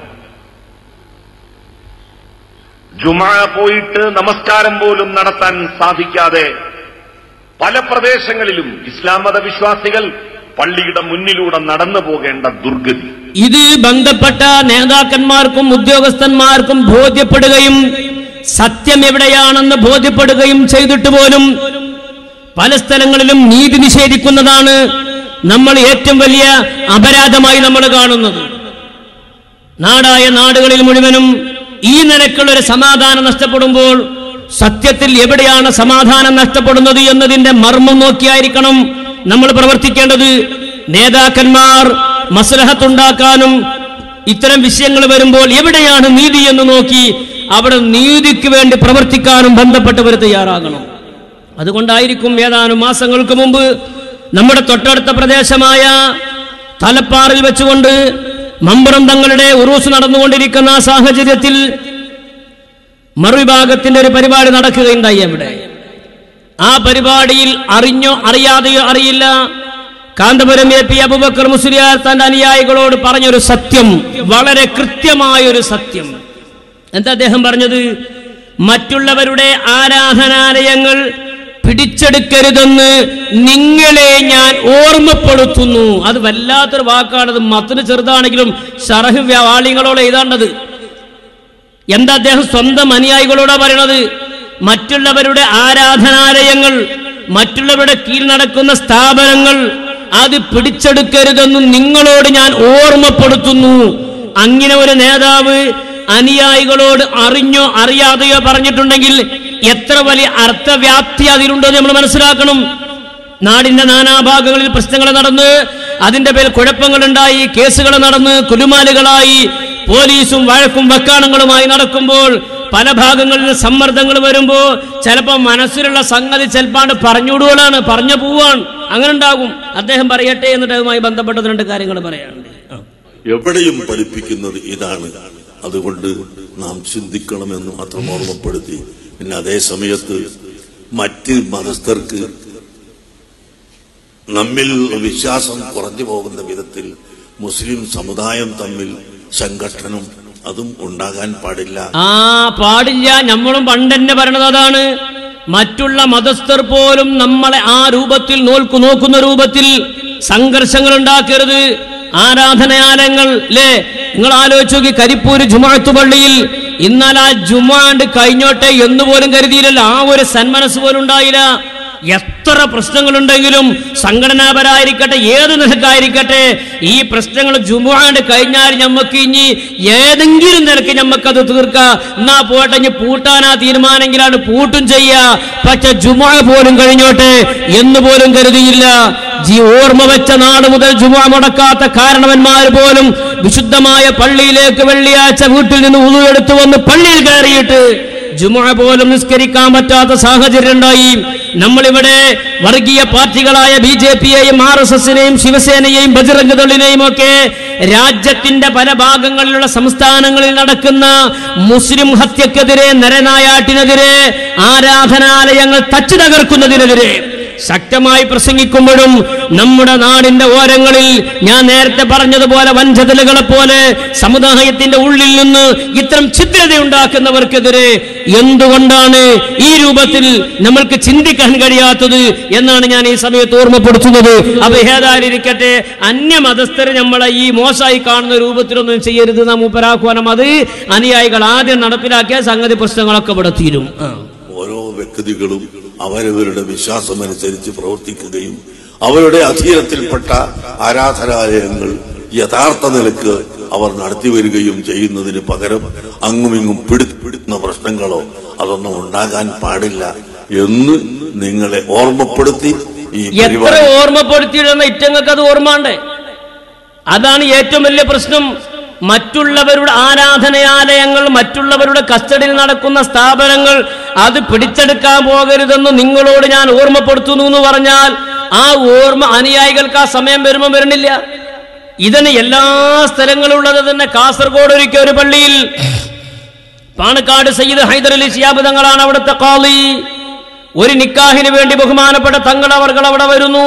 ജുമാ പോയിട്ട് നമസ്കാരം പോലും നടത്താൻ സാധിക്കാതെ പല പ്രദേശങ്ങളിലും ഇസ്ലാം മത വിശ്വാസികൾ പള്ളിയുടെ മുന്നിലൂടെ നടന്നു പോകേണ്ട ദുർഗതി ഇത് ബന്ധപ്പെട്ട നേതാക്കന്മാർക്കും ഉദ്യോഗസ്ഥന്മാർക്കും ബോധ്യപ്പെടുകയും സത്യം എവിടെയാണെന്ന് ബോധ്യപ്പെടുകയും ചെയ്തിട്ട് പോലും പല സ്ഥലങ്ങളിലും നീതി നിഷേധിക്കുന്നതാണ് നമ്മൾ ഏറ്റവും വലിയ അപരാധമായി നമ്മൾ കാണുന്നത് നാടായ നാടുകളിൽ മുഴുവനും ഈ നിലക്കുള്ള ഒരു സമാധാനം നഷ്ടപ്പെടുമ്പോൾ സത്യത്തിൽ എവിടെയാണ് സമാധാനം നഷ്ടപ്പെടുന്നത് എന്നതിന്റെ മർമ്മം നോക്കിയായിരിക്കണം നമ്മൾ പ്രവർത്തിക്കേണ്ടത് നേതാക്കന്മാർ മസ്ലഹത്തുണ്ടാക്കാനും ഇത്തരം വിഷയങ്ങൾ വരുമ്പോൾ എവിടെയാണ് നീതി എന്ന് നോക്കി അവിടെ നീതിക്ക് വേണ്ടി പ്രവർത്തിക്കാനും ബന്ധപ്പെട്ടവർ തയ്യാറാകണം അതുകൊണ്ടായിരിക്കും ഏതാനും മാസങ്ങൾക്ക് മുമ്പ് നമ്മുടെ തൊട്ടടുത്ത പ്രദേശമായ തലപ്പാറിൽ വെച്ചുകൊണ്ട് മമ്പുറം തങ്ങളുടെ ഉറൂസ് നടന്നുകൊണ്ടിരിക്കുന്ന ആ സാഹചര്യത്തിൽ മറുവിഭാഗത്തിന്റെ ഒരു പരിപാടി നടക്കുകയുണ്ടായി അവിടെ ആ പരിപാടിയിൽ അറിഞ്ഞോ അറിയാതെയോ അറിയില്ല കാന്തപുരം എ പി അബുബക്കർ മുസ്ലിയാർ തന്റെ അനുയായികളോട് പറഞ്ഞൊരു സത്യം വളരെ കൃത്യമായൊരു സത്യം എന്താ അദ്ദേഹം പറഞ്ഞത് മറ്റുള്ളവരുടെ ആരാധനാലയങ്ങൾ പിടിച്ചെടുക്കരുതെന്ന് നിങ്ങളെ ഞാൻ ഓർമ്മപ്പെടുത്തുന്നു അത് വല്ലാത്തൊരു വാക്കാണത് മത്തിന് ചെറുതാണെങ്കിലും ഷറഹ് വ്യാളികളോട് എഴുതാണ്ടത് എന്താ അദ്ദേഹം സ്വന്തം അനുയായികളോടാ പറയണത് മറ്റുള്ളവരുടെ ആരാധനാലയങ്ങൾ മറ്റുള്ളവരുടെ കീഴിൽ നടക്കുന്ന സ്ഥാപനങ്ങൾ അത് പിടിച്ചെടുക്കരുതെന്ന് നിങ്ങളോട് ഞാൻ ഓർമ്മപ്പെടുത്തുന്നു അങ്ങനെ ഒരു നേതാവ് അനുയായികളോട് അറിഞ്ഞോ അറിയാതെയോ പറഞ്ഞിട്ടുണ്ടെങ്കിൽ എത്ര വലിയ അർത്ഥവ്യാപ്തി അതിലുണ്ടെന്ന് നമ്മൾ മനസ്സിലാക്കണം നാടിന്റെ നാനാഭാഗങ്ങളിൽ പ്രശ്നങ്ങൾ നടന്ന് അതിന്റെ പേരിൽ കുഴപ്പങ്ങളുണ്ടായി കേസുകൾ നടന്ന് കുലുമാലുകളായി പോലീസും വഴക്കും വക്കാണങ്ങളുമായി നടക്കുമ്പോൾ പല ഭാഗങ്ങളിൽ സമ്മർദ്ദങ്ങൾ വരുമ്പോ ചിലപ്പോ മനസ്സിലുള്ള സംഗതി ചിലപ്പാണ്ട് പറഞ്ഞുവിടുകളാണ് പറഞ്ഞു പോവാണ് അങ്ങനെ ഉണ്ടാകും അദ്ദേഹം പറയട്ടെ എന്നിട്ട് അതുമായി ബന്ധപ്പെട്ട രണ്ട് കാര്യങ്ങൾ പറയാനുണ്ട് ആ. എവിടെയും പഠിപ്പിക്കുന്നത് ഇതാണ് അതുകൊണ്ട് നാം ചിന്തിക്കണമെന്ന് മാത്രം ഓർമ്മപ്പെടുത്തി പിന്നെ അതേ സമയത്ത് മറ്റ് മതസ്ഥർക്ക് നമ്മിൽ വിശ്വാസം കുറഞ്ഞു പോകുന്ന വിധത്തിൽ മുസ്ലിം സമുദായം തമ്മിൽ സംഘട്ടനം അതും ഉണ്ടാകാൻ പാടില്ല ആ പാടില്ല നമ്മളും പണ്ടെന്നെ പറയണത് അതാണ് മറ്റുള്ള മതസ്ഥർ പോലും നമ്മളെ ആ രൂപത്തിൽ നോക്കു നോക്കുന്ന രൂപത്തിൽ സംഘർഷങ്ങൾ ഉണ്ടാക്കരുത് ആരാധനാലയങ്ങൾ അല്ലേ നിങ്ങൾ ആലോചിച്ച് നോക്കി കരിപ്പൂര് ജുമാഅത്ത് പള്ളിയിൽ എന്നാൽ ആ ജുമാണ്ട് കഴിഞ്ഞോട്ടെ എന്ന് പോലും കരുതിയില്ലല്ലോ ആ ഒരു സന്മനസ് പോലും ഉണ്ടായില്ല എത്ര പ്രശ്നങ്ങളുണ്ടെങ്കിലും സംഘടനാപരായിരിക്കട്ടെ ഏത് നിലക്കായിരിക്കട്ടെ ഈ പ്രശ്നങ്ങൾ ജുമുആണ്ട് കഴിഞ്ഞാൽ ഞമ്മക്ക് ഇനി ഏതെങ്കിലും നിലക്ക് ഞമ്മക്കത് തീർക്കാം എന്നാ പോട്ടെ ഇനി പൂട്ടാനാ തീരുമാനെങ്കിലാണ് പൂട്ടും ചെയ്യാ പക്ഷെ ജുമുഅ പോലും കഴിഞ്ഞോട്ടെ എന്ന് പോലും കരുതിയില്ല ജി ഓർമ്മ വെച്ച നാട് മുതൽ ജുമുഅ മുടക്കാത്ത കാരണവന്മാർ പോലും വിശുദ്ധമായ പള്ളിയിലേക്ക് വെള്ളിയാഴ്ച വീട്ടിൽ നിന്ന് ഉളു എടുത്തു വന്ന് പള്ളിയിൽ കയറിയിട്ട് ജുമുഅ പോലും നിസ്കരിക്കാൻ പറ്റാത്ത സാഹചര്യം ഉണ്ടായി നമ്മളിവിടെ വർഗീയ പാർട്ടികളായ ബി ജെ പിയെയും ആർ എസ് എസിനെയും ശിവസേനയെയും ബജറംഗ് ദളിനെയും ഒക്കെ രാജ്യത്തിന്റെ പല ഭാഗങ്ങളിലുള്ള സംസ്ഥാനങ്ങളിൽ നടക്കുന്ന മുസ്ലിം ഹത്യക്കെതിരെ നരനായാട്ടിനെതിരെ ആരാധനാലയങ്ങൾ തച്ചു തകർക്കുന്നതിനെതിരെ ശക്തമായി പ്രസംഗിക്കുമ്പോഴും നമ്മുടെ നാടിന്റെ ഓരങ്ങളിൽ ഞാൻ നേരത്തെ പറഞ്ഞതുപോലെ വഞ്ചതലുകളെ പോലെ സമുദായത്തിന്റെ ഉള്ളിൽ നിന്ന് ഇത്തരം ഛിദ്രതയുണ്ടാക്കുന്നവർക്കെതിരെ എന്തുകൊണ്ടാണ് ഈ രൂപത്തിൽ നമ്മൾക്ക് ചിന്തിക്കാൻ കഴിയാത്തത് എന്നാണ് ഞാൻ ഈ സമയത്ത് ഓർമ്മപ്പെടുത്തുന്നത് അത് ഏതായാലിരിക്കട്ടെ അന്യമതസ്ഥര് നമ്മളെ ഈ മോശമായി കാണുന്ന രൂപത്തിലൊന്നും ചെയ്യരുത് നാം ഉപരാഹ്വാനം അത് അനുയായികൾ ആദ്യം നടപ്പിലാക്കിയ സംഗതി പ്രശ്നങ്ങളൊക്കെ ഇവിടെ തീരും ആ. ഓരോ വ്യക്തികളും അവരവരുടെ വിശ്വാസമനുസരിച്ച് പ്രവർത്തിക്കുകയും അവരുടെ അധീനത്തിൽപ്പെട്ട ആരാധനാലയങ്ങൾ യഥാർത്ഥ നിലക്ക് അവർ നടത്തി വരികയും ചെയ്യുന്നതിന് പകരം അങ്ങുമിങ്ങും പിടുന്ന പ്രശ്നങ്ങളോ അതൊന്നും ഉണ്ടാകാൻ പാടില്ല എന്ന് നിങ്ങളെ ഓർമ്മപ്പെടുത്തി ഈ എത്ര പരിപാടി ഓർമ്മപ്പെടുത്തിയിടുന്ന ഇറ്റങ്ങൾക്ക് അത് ഓർമ്മണ്ടേ അതാണ് ഏറ്റവും വലിയ പ്രശ്നം മറ്റുള്ളവരുടെ ആരാധനാലയങ്ങൾ മറ്റുള്ളവരുടെ കസ്റ്റഡിയിൽ നടക്കുന്ന സ്ഥാപനങ്ങൾ അത് പിടിച്ചെടുക്കാൻ പോകരുതെന്ന് നിങ്ങളോട് ഞാൻ ഓർമ്മപ്പെടുത്തുന്നു എന്ന് പറഞ്ഞാൽ ആ ഓർമ്മ അനുയായികൾക്ക് ആ സമയം വരുമ്പോൾ വരണില്ല ഇതിന് എല്ലാ സ്ഥലങ്ങളുള്ളത് തന്നെ കാസർഗോഡ് ഒരിക്കൽ ഒരു പള്ളിയിൽ പാണക്കാട് സയ്യിദ് ഹൈദർ അലി ശിയാബ് തങ്ങളാണ് അവിടുത്തെ കാളി ഒരു നിക്കാഹിന് വേണ്ടി ബഹുമാനപ്പെട്ട തങ്ങൾ അവർകൾ അവിടെ വരുന്നു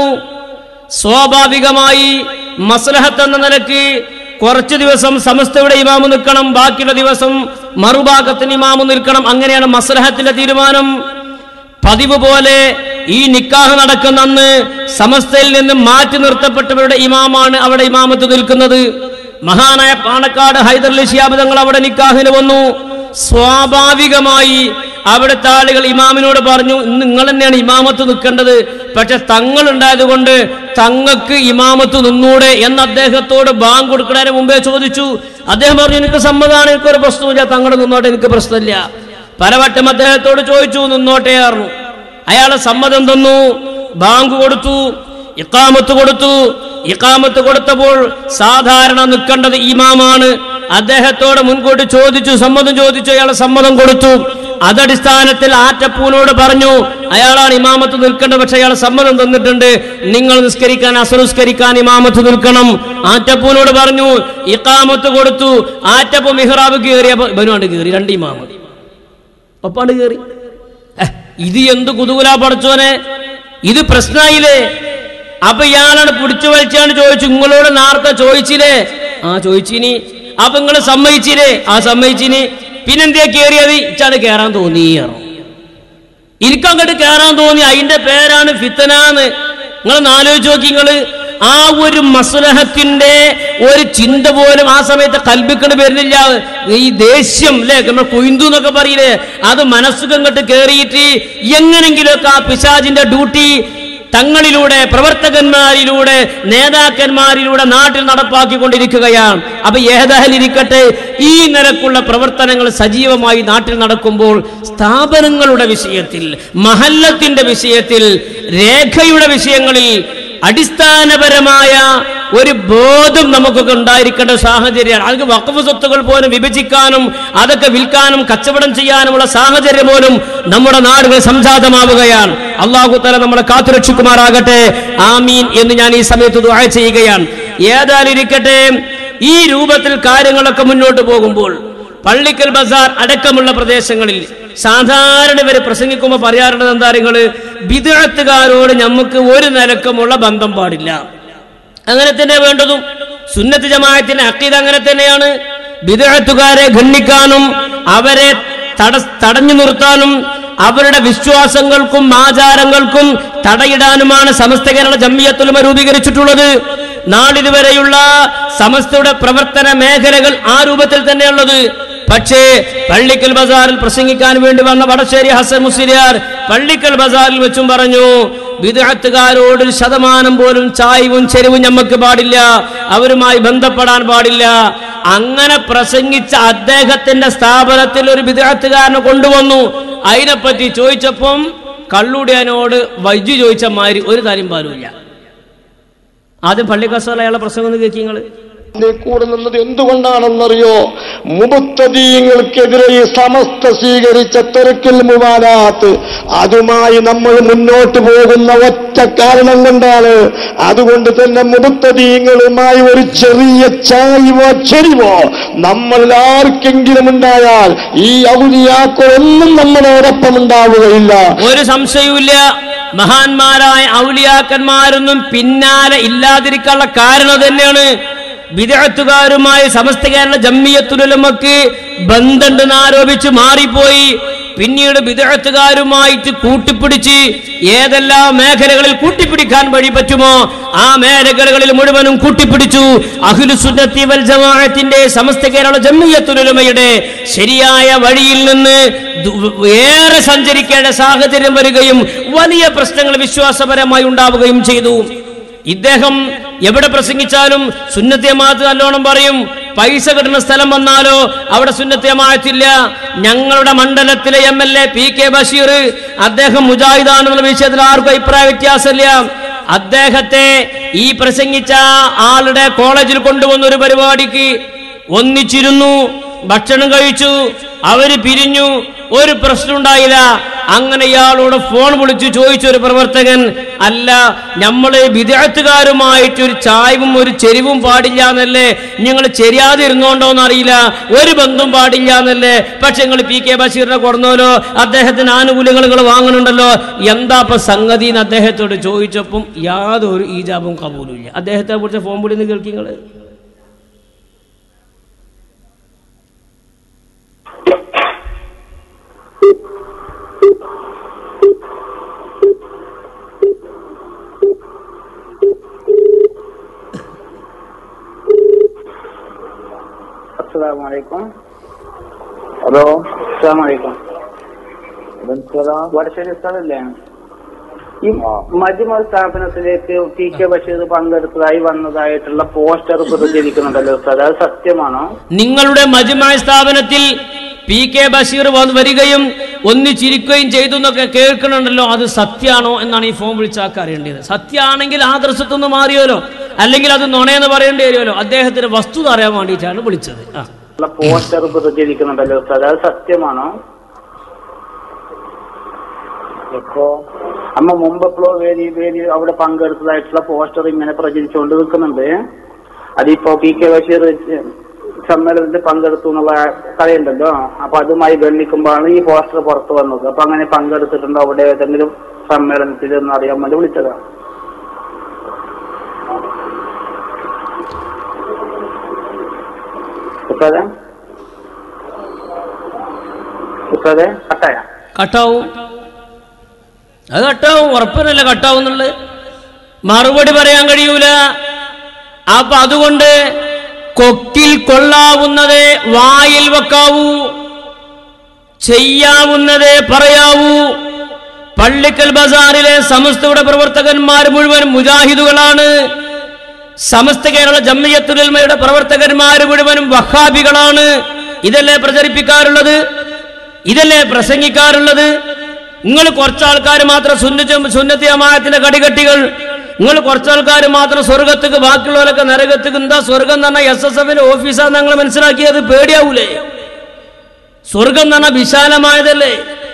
സ്വാഭാവികമായി മസ്ലഹത്ത് എന്ന നിലക്ക് കുറച്ചു ദിവസം സമസ്തയുടെ ഇമാമ് നിൽക്കണം ബാക്കിയുള്ള ദിവസം മറുഭാഗത്തിന് ഇമാമ് നിൽക്കണം അങ്ങനെയാണ് മസ്ലഹത്തിന്റെ തീരുമാനം പതിവ് പോലെ ഈ നിക്കാഹ് നടക്കുന്ന അന്ന് സമസ്തയിൽ നിന്ന് മാറ്റി നിർത്തപ്പെട്ടവരുടെ ഇമാമാണ് അവിടെ ഇമാമത്ത് നിൽക്കുന്നത് മഹാനായ പാണക്കാട് ഹൈദർലി ശിയാബ് തങ്ങൾ അവിടെ നിക്കാഹിന് വന്നു സ്വാഭാവികമായി അവിടുത്തെ ആളുകൾ ഇമാമിനോട് പറഞ്ഞു "ഇന്ന് നിങ്ങൾ തന്നെയാണ് ഇമാമത്ത് നിൽക്കേണ്ടത് പക്ഷെ തങ്ങൾ ഉണ്ടായത് കൊണ്ട് തങ്ങൾക്ക് ഇമാമത്ത് നിന്നൂടെ എന്ന് അദ്ദേഹത്തോട് ബാങ്ക് കൊടുക്കുന്നതിന് മുമ്പേ ചോദിച്ചു അദ്ദേഹം പറഞ്ഞു എനിക്ക് സമ്മതമാണ് എനിക്കൊരു പ്രശ്നമില്ല തങ്ങൾ നിന്നോട്ടെ എനിക്ക് പ്രശ്നമില്ല പലവട്ടം അദ്ദേഹത്തോട് ചോദിച്ചു നിന്നോട്ടെ ആർന്നു അയാളെ സമ്മതം തന്നു ബാങ്ക് കൊടുത്തു ഇക്കാമത്ത് കൊടുത്തു ഇക്കാമത്ത് കൊടുത്തപ്പോൾ സാധാരണ നിൽക്കേണ്ടത് ഇമാമാണ് അദ്ദേഹത്തോട് മുൻകൂട്ടി ചോദിച്ചു സമ്മതം ചോദിച്ചു അയാൾ സമ്മതം കൊടുത്തു അതടിസ്ഥാനത്തിൽ ആറ്റപ്പൂനോട് പറഞ്ഞു അയാളാണ് ഇമാമത്ത് നിൽക്കേണ്ടത് പക്ഷെ അയാൾ സമ്മതം തന്നിട്ടുണ്ട് നിങ്ങൾ നിസ്കരിക്കാൻ അസനുസ്കരിക്കാൻ ഇമാമത്ത് നിൽക്കണം ആറ്റപ്പൂനോട് പറഞ്ഞു ഇക്കാമത്ത് കൊടുത്തു ആറ്റപ്പൂ മിഹ്റാബ് കയറിയ ബനുവാണ്ട് കയറി രണ്ട് ഇമാമ് ഒപ്പാണ്ട് കയറി ഏ, ഇത് എന്ത് കുതൂല പഠിച്ചോനെ ഇത് പ്രശ്നമായില്ലേ അപ്പൊ ഇയാളാണ് പിടിച്ചു വലിച്ചാണ് ചോദിച്ചു നിങ്ങളോട് നേരത്തെ ചോദിച്ചില്ലേ ആ ചോദിച്ചിനി അപ്പൊ നിങ്ങൾ സമ്മതിച്ചില്ലേ ആ സമ്മതിച്ചിനി പിന്നെന്തിയാ കേറിയത് ഇച്ചാണ് കേറാൻ തോന്നിയാറോ എനിക്കങ്ങോട്ട് കയറാൻ തോന്നി അതിന്റെ പേരാണ് ഫിത്തനാന്ന് നിങ്ങൾ ആലോചിച്ച് നോക്കി നിങ്ങള് ആ ഒരു മസുലഹത്തിന്റെ ഒരു ചിന്ത പോലും ആ സമയത്ത് കൽപ്പിക്കണ്ട് വരുന്നില്ല ഈ ദേഷ്യം അല്ലെ നമ്മൾ കൊയ്ന്തു എന്നൊക്കെ പറയില്ലേ അത് മനസ്സുകങ്ങോട്ട് കയറിയിട്ട് എങ്ങനെങ്കിലുമൊക്കെ ആ പിശാജിന്റെ ഡ്യൂട്ടി തങ്ങളിലൂടെ പ്രവർത്തകന്മാരിലൂടെ നേതാക്കന്മാരിലൂടെ നാട്ടിൽ നടപ്പാക്കിക്കൊണ്ടിരിക്കുകയാണ് അപ്പൊ ഏതായാലിരിക്കട്ടെ ഈ നിരക്കുള്ള പ്രവർത്തനങ്ങൾ സജീവമായി നാട്ടിൽ നടക്കുമ്പോൾ സ്ഥാപനങ്ങളുടെ വിഷയത്തിൽ മഹല്ലത്തിന്റെ വിഷയത്തിൽ രേഖയുടെ വിഷയങ്ങളിൽ അടിസ്ഥാനപരമായ ഒരു ബോധം നമുക്കൊക്കെ ഉണ്ടായിരിക്കേണ്ട സാഹചര്യമാണ് അതൊക്കെ വഖഫ് സ്വത്തുകൾ പോലും വിഭജിക്കാനും അതൊക്കെ വിൽക്കാനും കച്ചവടം ചെയ്യാനുമുള്ള സാഹചര്യം പോലും നമ്മുടെ നാടുകൾ സംജാതമാവുകയാണ് അള്ളാഹു തല നമ്മളെ കാത്തുരക്ഷിക്കുമാറാകട്ടെ ആമീൻ എന്ന് ഞാൻ ഈ സമയത്ത് ദുആ ചെയ്യുകയാണ് ഏതായാലും ഇരിക്കട്ടെ ഈ രൂപത്തിൽ കാര്യങ്ങളൊക്കെ മുന്നോട്ട് പോകുമ്പോൾ പള്ളിക്കൽ ബസാർ അടക്കമുള്ള പ്രദേശങ്ങളിൽ സാധാരണ ഇവർ പ്രസംഗിക്കുമ്പോൾ പറയാറുള്ളത് എന്താ നിങ്ങൾ വിദഗ്ധക്കാരോട് നമുക്ക് ഒരു നിലക്കുമുള്ള ബന്ധം പാടില്ല അങ്ങനെ തന്നെ വേണ്ടതും സുന്നത്ത് ജമാഅത്തിന്റെ അക്കീത് അങ്ങനെ തന്നെയാണ് വിദഗ്ധക്കാരെ ഖണ്ഡിക്കാനും അവരെ തട തടഞ്ഞു നിർത്താനും അവരുടെ വിശ്വാസങ്ങൾക്കും ആചാരങ്ങൾക്കും തടയിടാനുമാണ് സമസ്ത കേരള ജമ്മിയത്തുലമ രൂപീകരിച്ചിട്ടുള്ളത് നാളിതുവരെയുള്ള സമസ്തയുടെ പ്രവർത്തന മേഖലകൾ ആ രൂപത്തിൽ തന്നെയുള്ളത് പക്ഷേ പള്ളിക്കൽ ബസാറിൽ പ്രസംഗിക്കാൻ വേണ്ടി വന്ന വടശ്ശേരി ഹസൻ മുസ്ലിയാർ പള്ളിക്കൽ ബസാറിൽ വെച്ചും പറഞ്ഞു വിദഗ്ധക്കാരോട് ഒരു ശതമാനം പോലും ചായവും ചെരിവും ഞമ്മക്ക് പാടില്ല അവരുമായി ബന്ധപ്പെടാൻ പാടില്ല അങ്ങനെ പ്രസംഗിച്ച അദ്ദേഹത്തിന്റെ സ്ഥാപനത്തിൽ ഒരു വിദഗ്ധക്കാരനെ കൊണ്ടുവന്നു അതിനെപ്പറ്റി ചോദിച്ചപ്പം കള്ളുടിയനോട് വൈദ്യു ചോദിച്ച മാതിരി ഒരു കാര്യം പാലുമില്ല ആദ്യം പള്ളിക്കസാല അയാളെ പ്രസംഗം ഒന്ന് കേൾക്കി നിങ്ങള് കൂടെ നിന്നത് എന്തുകൊണ്ടാണെന്നറിയോ മുബത്തദീങ്ങൾക്കെതിരെ ഈ സമസ്ത സ്വീകരിച്ച തെരക്കിൽ മുവാനാത്ത് അതുമായി നമ്മൾ മുന്നോട്ട് പോകുന്ന ഒറ്റ കാരണം കൊണ്ടാണ് അതുകൊണ്ട് തന്നെ മുബത്തദീങ്ങളുമായി ഒരു ചെറിയ ചായ്വോ ചെരിവോ നമ്മൾ ആർക്കെങ്കിലും ഉണ്ടായാൽ ഈ ഔലിയാക്കളൊന്നും നമ്മളോടൊപ്പം ഉണ്ടാവുകയില്ല ഒരു സംശയവുമില്ല മഹാന്മാരായ ഔലിയാക്കന്മാരൊന്നും പിന്നാലെ ഇല്ലാതിരിക്കാനുള്ള കാരണം തന്നെയാണ് വിദഗ്ധക്കാരുമായി സമസ്ത കേരള ജമ്മിയത്തുലമക്ക് ബന്ധമുണ്ടെന്ന് ആരോപിച്ച് മാറിപ്പോയി പിന്നീട് വിദഗ്ധക്കാരുമായിട്ട് കൂട്ടിപ്പിടിച്ച് ഏതെല്ലാം മേഖലകളിൽ കൂട്ടിപ്പിടിക്കാൻ വഴി പറ്റുമോ ആ മേഖലകളിൽ മുഴുവനും കൂട്ടിപ്പിടിച്ചു അഖിലുസുന്നത്തി വൽ ജമാഅത്തിന്റെ സമസ്ത കേരള ജമ്മിയത്തുലമയുടെ ശരിയായ വഴിയിൽ നിന്ന് ദു- ഏറെ സഞ്ചരിക്കേണ്ട സാഹചര്യം വരികയും വലിയ പ്രശ്നങ്ങൾ വിശ്വാസപരമായി ഉണ്ടാവുകയും ചെയ്തു ഇദ്ദേഹം എവിടെ പ്രസംഗിച്ചാലും സുന്നത്യമാത്ത് നല്ലോണം പറയും പൈസ കിട്ടുന്ന സ്ഥലം വന്നാലോ അവിടെ സുന്നത്യമായത്തില്ല ഞങ്ങളുടെ മണ്ഡലത്തിലെ M L A P K Basheer അദ്ദേഹം മുജാഹിദാണെന്നുള്ള വിഷയത്തിൽ ആർക്കും അഭിപ്രായ വ്യത്യാസമില്ല അദ്ദേഹത്തെ ഈ പ്രസംഗിച്ച ആളുടെ കോളേജിൽ കൊണ്ടുവന്ന ഒരു പരിപാടിക്ക് ഒന്നിച്ചിരുന്നു ഭക്ഷണം കഴിച്ചു അവര് പിരിഞ്ഞു ഒരു പ്രശ്നം ഉണ്ടായില്ല അങ്ങനെ ഇയാളോട് ഫോൺ വിളിച്ചു ചോദിച്ച ഒരു പ്രവർത്തകൻ അല്ല നമ്മള് വിദഗ്ധക്കാരുമായിട്ട് ഒരു ചായവും ഒരു ചെരിവും പാടില്ല എന്നല്ലേ നിങ്ങൾ ചെരിയാതിരുന്നോണ്ടോന്ന് അറിയില്ല ഒരു ബന്ധം പാടില്ല എന്നല്ലേ പക്ഷെ നിങ്ങൾ പി കെ ബഷീറിനെ കൊടുന്നോലോ അദ്ദേഹത്തിന് ആനുകൂല്യങ്ങൾ നിങ്ങൾ വാങ്ങുന്നുണ്ടല്ലോ എന്താ ഇപ്പൊ സംഗതി എന്ന് അദ്ദേഹത്തോട് ചോദിച്ചപ്പം യാതൊരു ഈജാബും കബൂലും ഇല്ല അദ്ദേഹത്തെ കുറിച്ച് ഫോൺ വിളിന്ന് കേൾക്കി നിങ്ങള് അസ്സലാമലൈക്കും ഹലോ അസ്സലാമലൈക്കും വടശ്ശേരി സ്ഥലല്ലേ ഈ മജ്മ സ്ഥാപനത്തിലേക്ക് പി കെ ബഷീർ പങ്കെടുത്തതായി വന്നതായിട്ടുള്ള പോസ്റ്റർ പ്രചരിക്കുന്നുണ്ടല്ലോ ഉസ്താദ് അത് സത്യമാണോ നിങ്ങളുടെ മജുമായ സ്ഥാപനത്തിൽ പി കെ ബഷീർ വന്ന് വരികയും ഒന്നിച്ചിരിക്കുകയും ചെയ്തു എന്നൊക്കെ കേൾക്കണുണ്ടല്ലോ അത് സത്യാണോ എന്നാണ് ഈ ഫോൺ വിളിച്ചാക്ക് അറിയേണ്ടത് സത്യമാണെങ്കിൽ ആ ദൃശ്യത്തൊന്ന് മാറിയോലോ അല്ലെങ്കിൽ അത് നുണയെന്ന് പറയേണ്ടി വരുമല്ലോ അദ്ദേഹത്തിന്റെ വസ്തുത അറിയാൻ വേണ്ടിയിട്ടാണ് വിളിച്ചത് ആ ഉള്ള പോസ്റ്റർ പ്രചരിക്കുന്നുണ്ടല്ലോ ഉസ്താദ് അത് സത്യമാണോ ഇപ്പോ അമ്മ മുമ്പ് എപ്പോഴോ വേദി വേദി അവിടെ പങ്കെടുത്തതായിട്ടുള്ള പോസ്റ്റർ ഇങ്ങനെ പ്രചരിച്ചുകൊണ്ട് നിൽക്കുന്നുണ്ട് അതിപ്പോ പി കെ ബഷീർ സമ്മേളനത്തിൽ പങ്കെടുത്തു എന്നുള്ള കഥയുണ്ടല്ലോ അപ്പൊ അതുമായി ബന്ധിക്കുമ്പോഴാണ് ഈ പോസ്റ്റർ പുറത്തു വന്നത് അപ്പൊ അങ്ങനെ പങ്കെടുത്തിട്ടുണ്ടോ അവിടെ ഏതെങ്കിലും സമ്മേളനത്തിൽ എന്ന് അറിയാൻ വേണ്ടി വിളിച്ചതാണ് ഉസ്താദെ ഉസ്താദെ കട്ടായ കട്ടാവും അത് കട്ടാവും ഉറപ്പിനല്ല കട്ടാവും എന്നുള്ളത് മറുപടി പറയാൻ കഴിയൂല അപ്പൊ അതുകൊണ്ട് കൊക്കിൽ കൊള്ളാവുന്നതേ വായിൽ വെക്കാവൂ ചെയ്യാവുന്നതേ പറയാവൂ പള്ളിക്കൽ ബസാറിലെ സമസ്തയുടെ പ്രവർത്തകന്മാർ മുഴുവൻ മുജാഹിദുകളാണ് സമസ്ത കേരള ജമ്മിയത്തുലമയുടെ പ്രവർത്തകന്മാർ മുഴുവനും വഹാബികളാണ് ഇതല്ലേ പ്രചരിപ്പിക്കാറുള്ളത് ഇതല്ലേ പ്രസംഗിക്കാറുള്ളത് നിങ്ങൾ കുറച്ചാൾക്കാർ മാത്രം സുന്നത്ത് സുന്നത്തി അമായത്തിന്റെ കടികട്ടികൾ നിങ്ങൾ കുറച്ചാൾക്കാർ മാത്രം സ്വർഗത്തേക്ക് ബാക്കിയുള്ളവരൊക്കെ നരകത്തേക്ക് എന്താ സ്വർഗം എന്ന് പറഞ്ഞാൽ എസ് എസ് എഫിന്റെ ഓഫീസാന്ന് നിങ്ങൾ മനസ്സിലാക്കിയത് പേടിയാവൂലേ സ്വർഗം എന്ന് പറഞ്ഞാൽ വിശാലമായതല്ലേ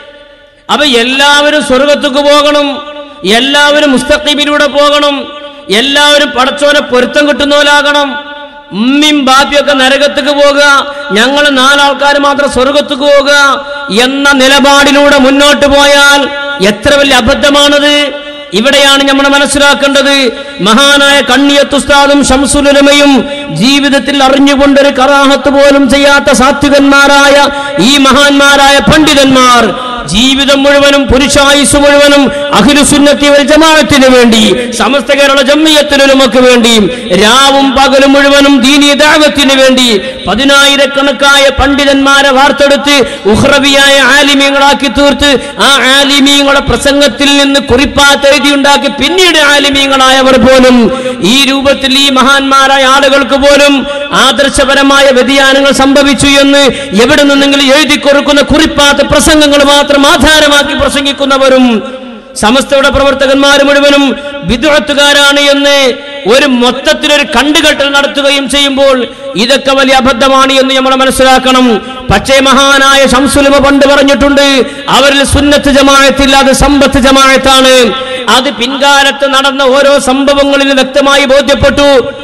അപ്പൊ എല്ലാവരും സ്വർഗത്തേക്ക് പോകണം എല്ലാവരും മുസ്തഖീബിലൂടെ പോകണം എല്ലാവരും പടച്ചോനെ പൊരുത്തം കിട്ടുന്നവരാകണം ഉമ്മിയും ബാപ്പിയൊക്കെ നരകത്തേക്ക് പോകുക ഞങ്ങൾ നാലാൾക്കാർ മാത്രം സ്വർഗത്തേക്ക് പോകുക എന്ന നിലപാടിലൂടെ മുന്നോട്ട് പോയാൽ എത്ര വലിയ അബദ്ധമാണത് ഇവിടെയാണ് നമ്മൾ മനസ്സിലാക്കേണ്ടത് മഹാനായ കണ്ണിയത്തുസ്താദും ഷംസുലമയും ജീവിതത്തിൽ അറിഞ്ഞുകൊണ്ടൊരു കറാഹത്ത് പോലും ചെയ്യാത്ത സാത്വികന്മാരായ ഈ മഹാന്മാരായ പണ്ഡിതന്മാർ ജീവിതം മുഴുവനും പുരുഷായുസ് മുഴുവനും അഖിലുസുന്നത്തി വൽ ജമാഅത്തിന് വേണ്ടി സമസ്ത കേരള ജമ്മിയത്തിനുമക്ക് വേണ്ടി രാവും പകലും മുഴുവനും ദീനീ ദാവത്തിന് വേണ്ടി പതിനായിരക്കണക്കായ പണ്ഡിതന്മാരെ വാർത്തെടുത്ത് ഉഹ്റവിയായ ആലിമീങ്ങളാക്കി തീർത്ത് ആ ആലിമീങ്ങളുടെ പ്രസംഗത്തിൽ നിന്ന് കുറിപ്പാത്ത് എഴുതിയുണ്ടാക്കി പിന്നീട് ആലിമീങ്ങളായവർ പോലും ഈ രൂപത്തിൽ ഈ മഹാന്മാരായ ആളുകൾക്ക് പോലും ആദർശപരമായ വ്യതിയാനങ്ങൾ സംഭവിച്ചു എന്ന് എവിടെ നിന്നെങ്കിലും എഴുതി കൊടുക്കുന്ന കുറിപ്പാത്ത പ്രസംഗങ്ങൾ മാത്രം ആധാരമാക്കി പ്രസംഗിക്കുന്നവരും സമസ്തയുടെ പ്രവർത്തകന്മാർ മുഴുവനും വിദുഹത്തുകാരാണ് എന്ന് ഒരു മൊത്തത്തിലൊരു കണ്ടുകെട്ടൽ നടത്തുകയും ചെയ്യുമ്പോൾ ഇതൊക്കെ വലിയ അബദ്ധമാണ് എന്ന് നമ്മൾ മനസ്സിലാക്കണം പക്ഷേ മഹാനായ ശംസുലിമ പണ്ട് പറഞ്ഞിട്ടുണ്ട് അവരിൽ സുന്നത്ത് ജമാഅത്തില്ല അത് സമ്പത്ത് ജമാഅത്താണ് അത് പിൻകാലത്ത് നടന്ന ഓരോ സംഭവങ്ങളിലും വ്യക്തമായി ബോധ്യപ്പെട്ടു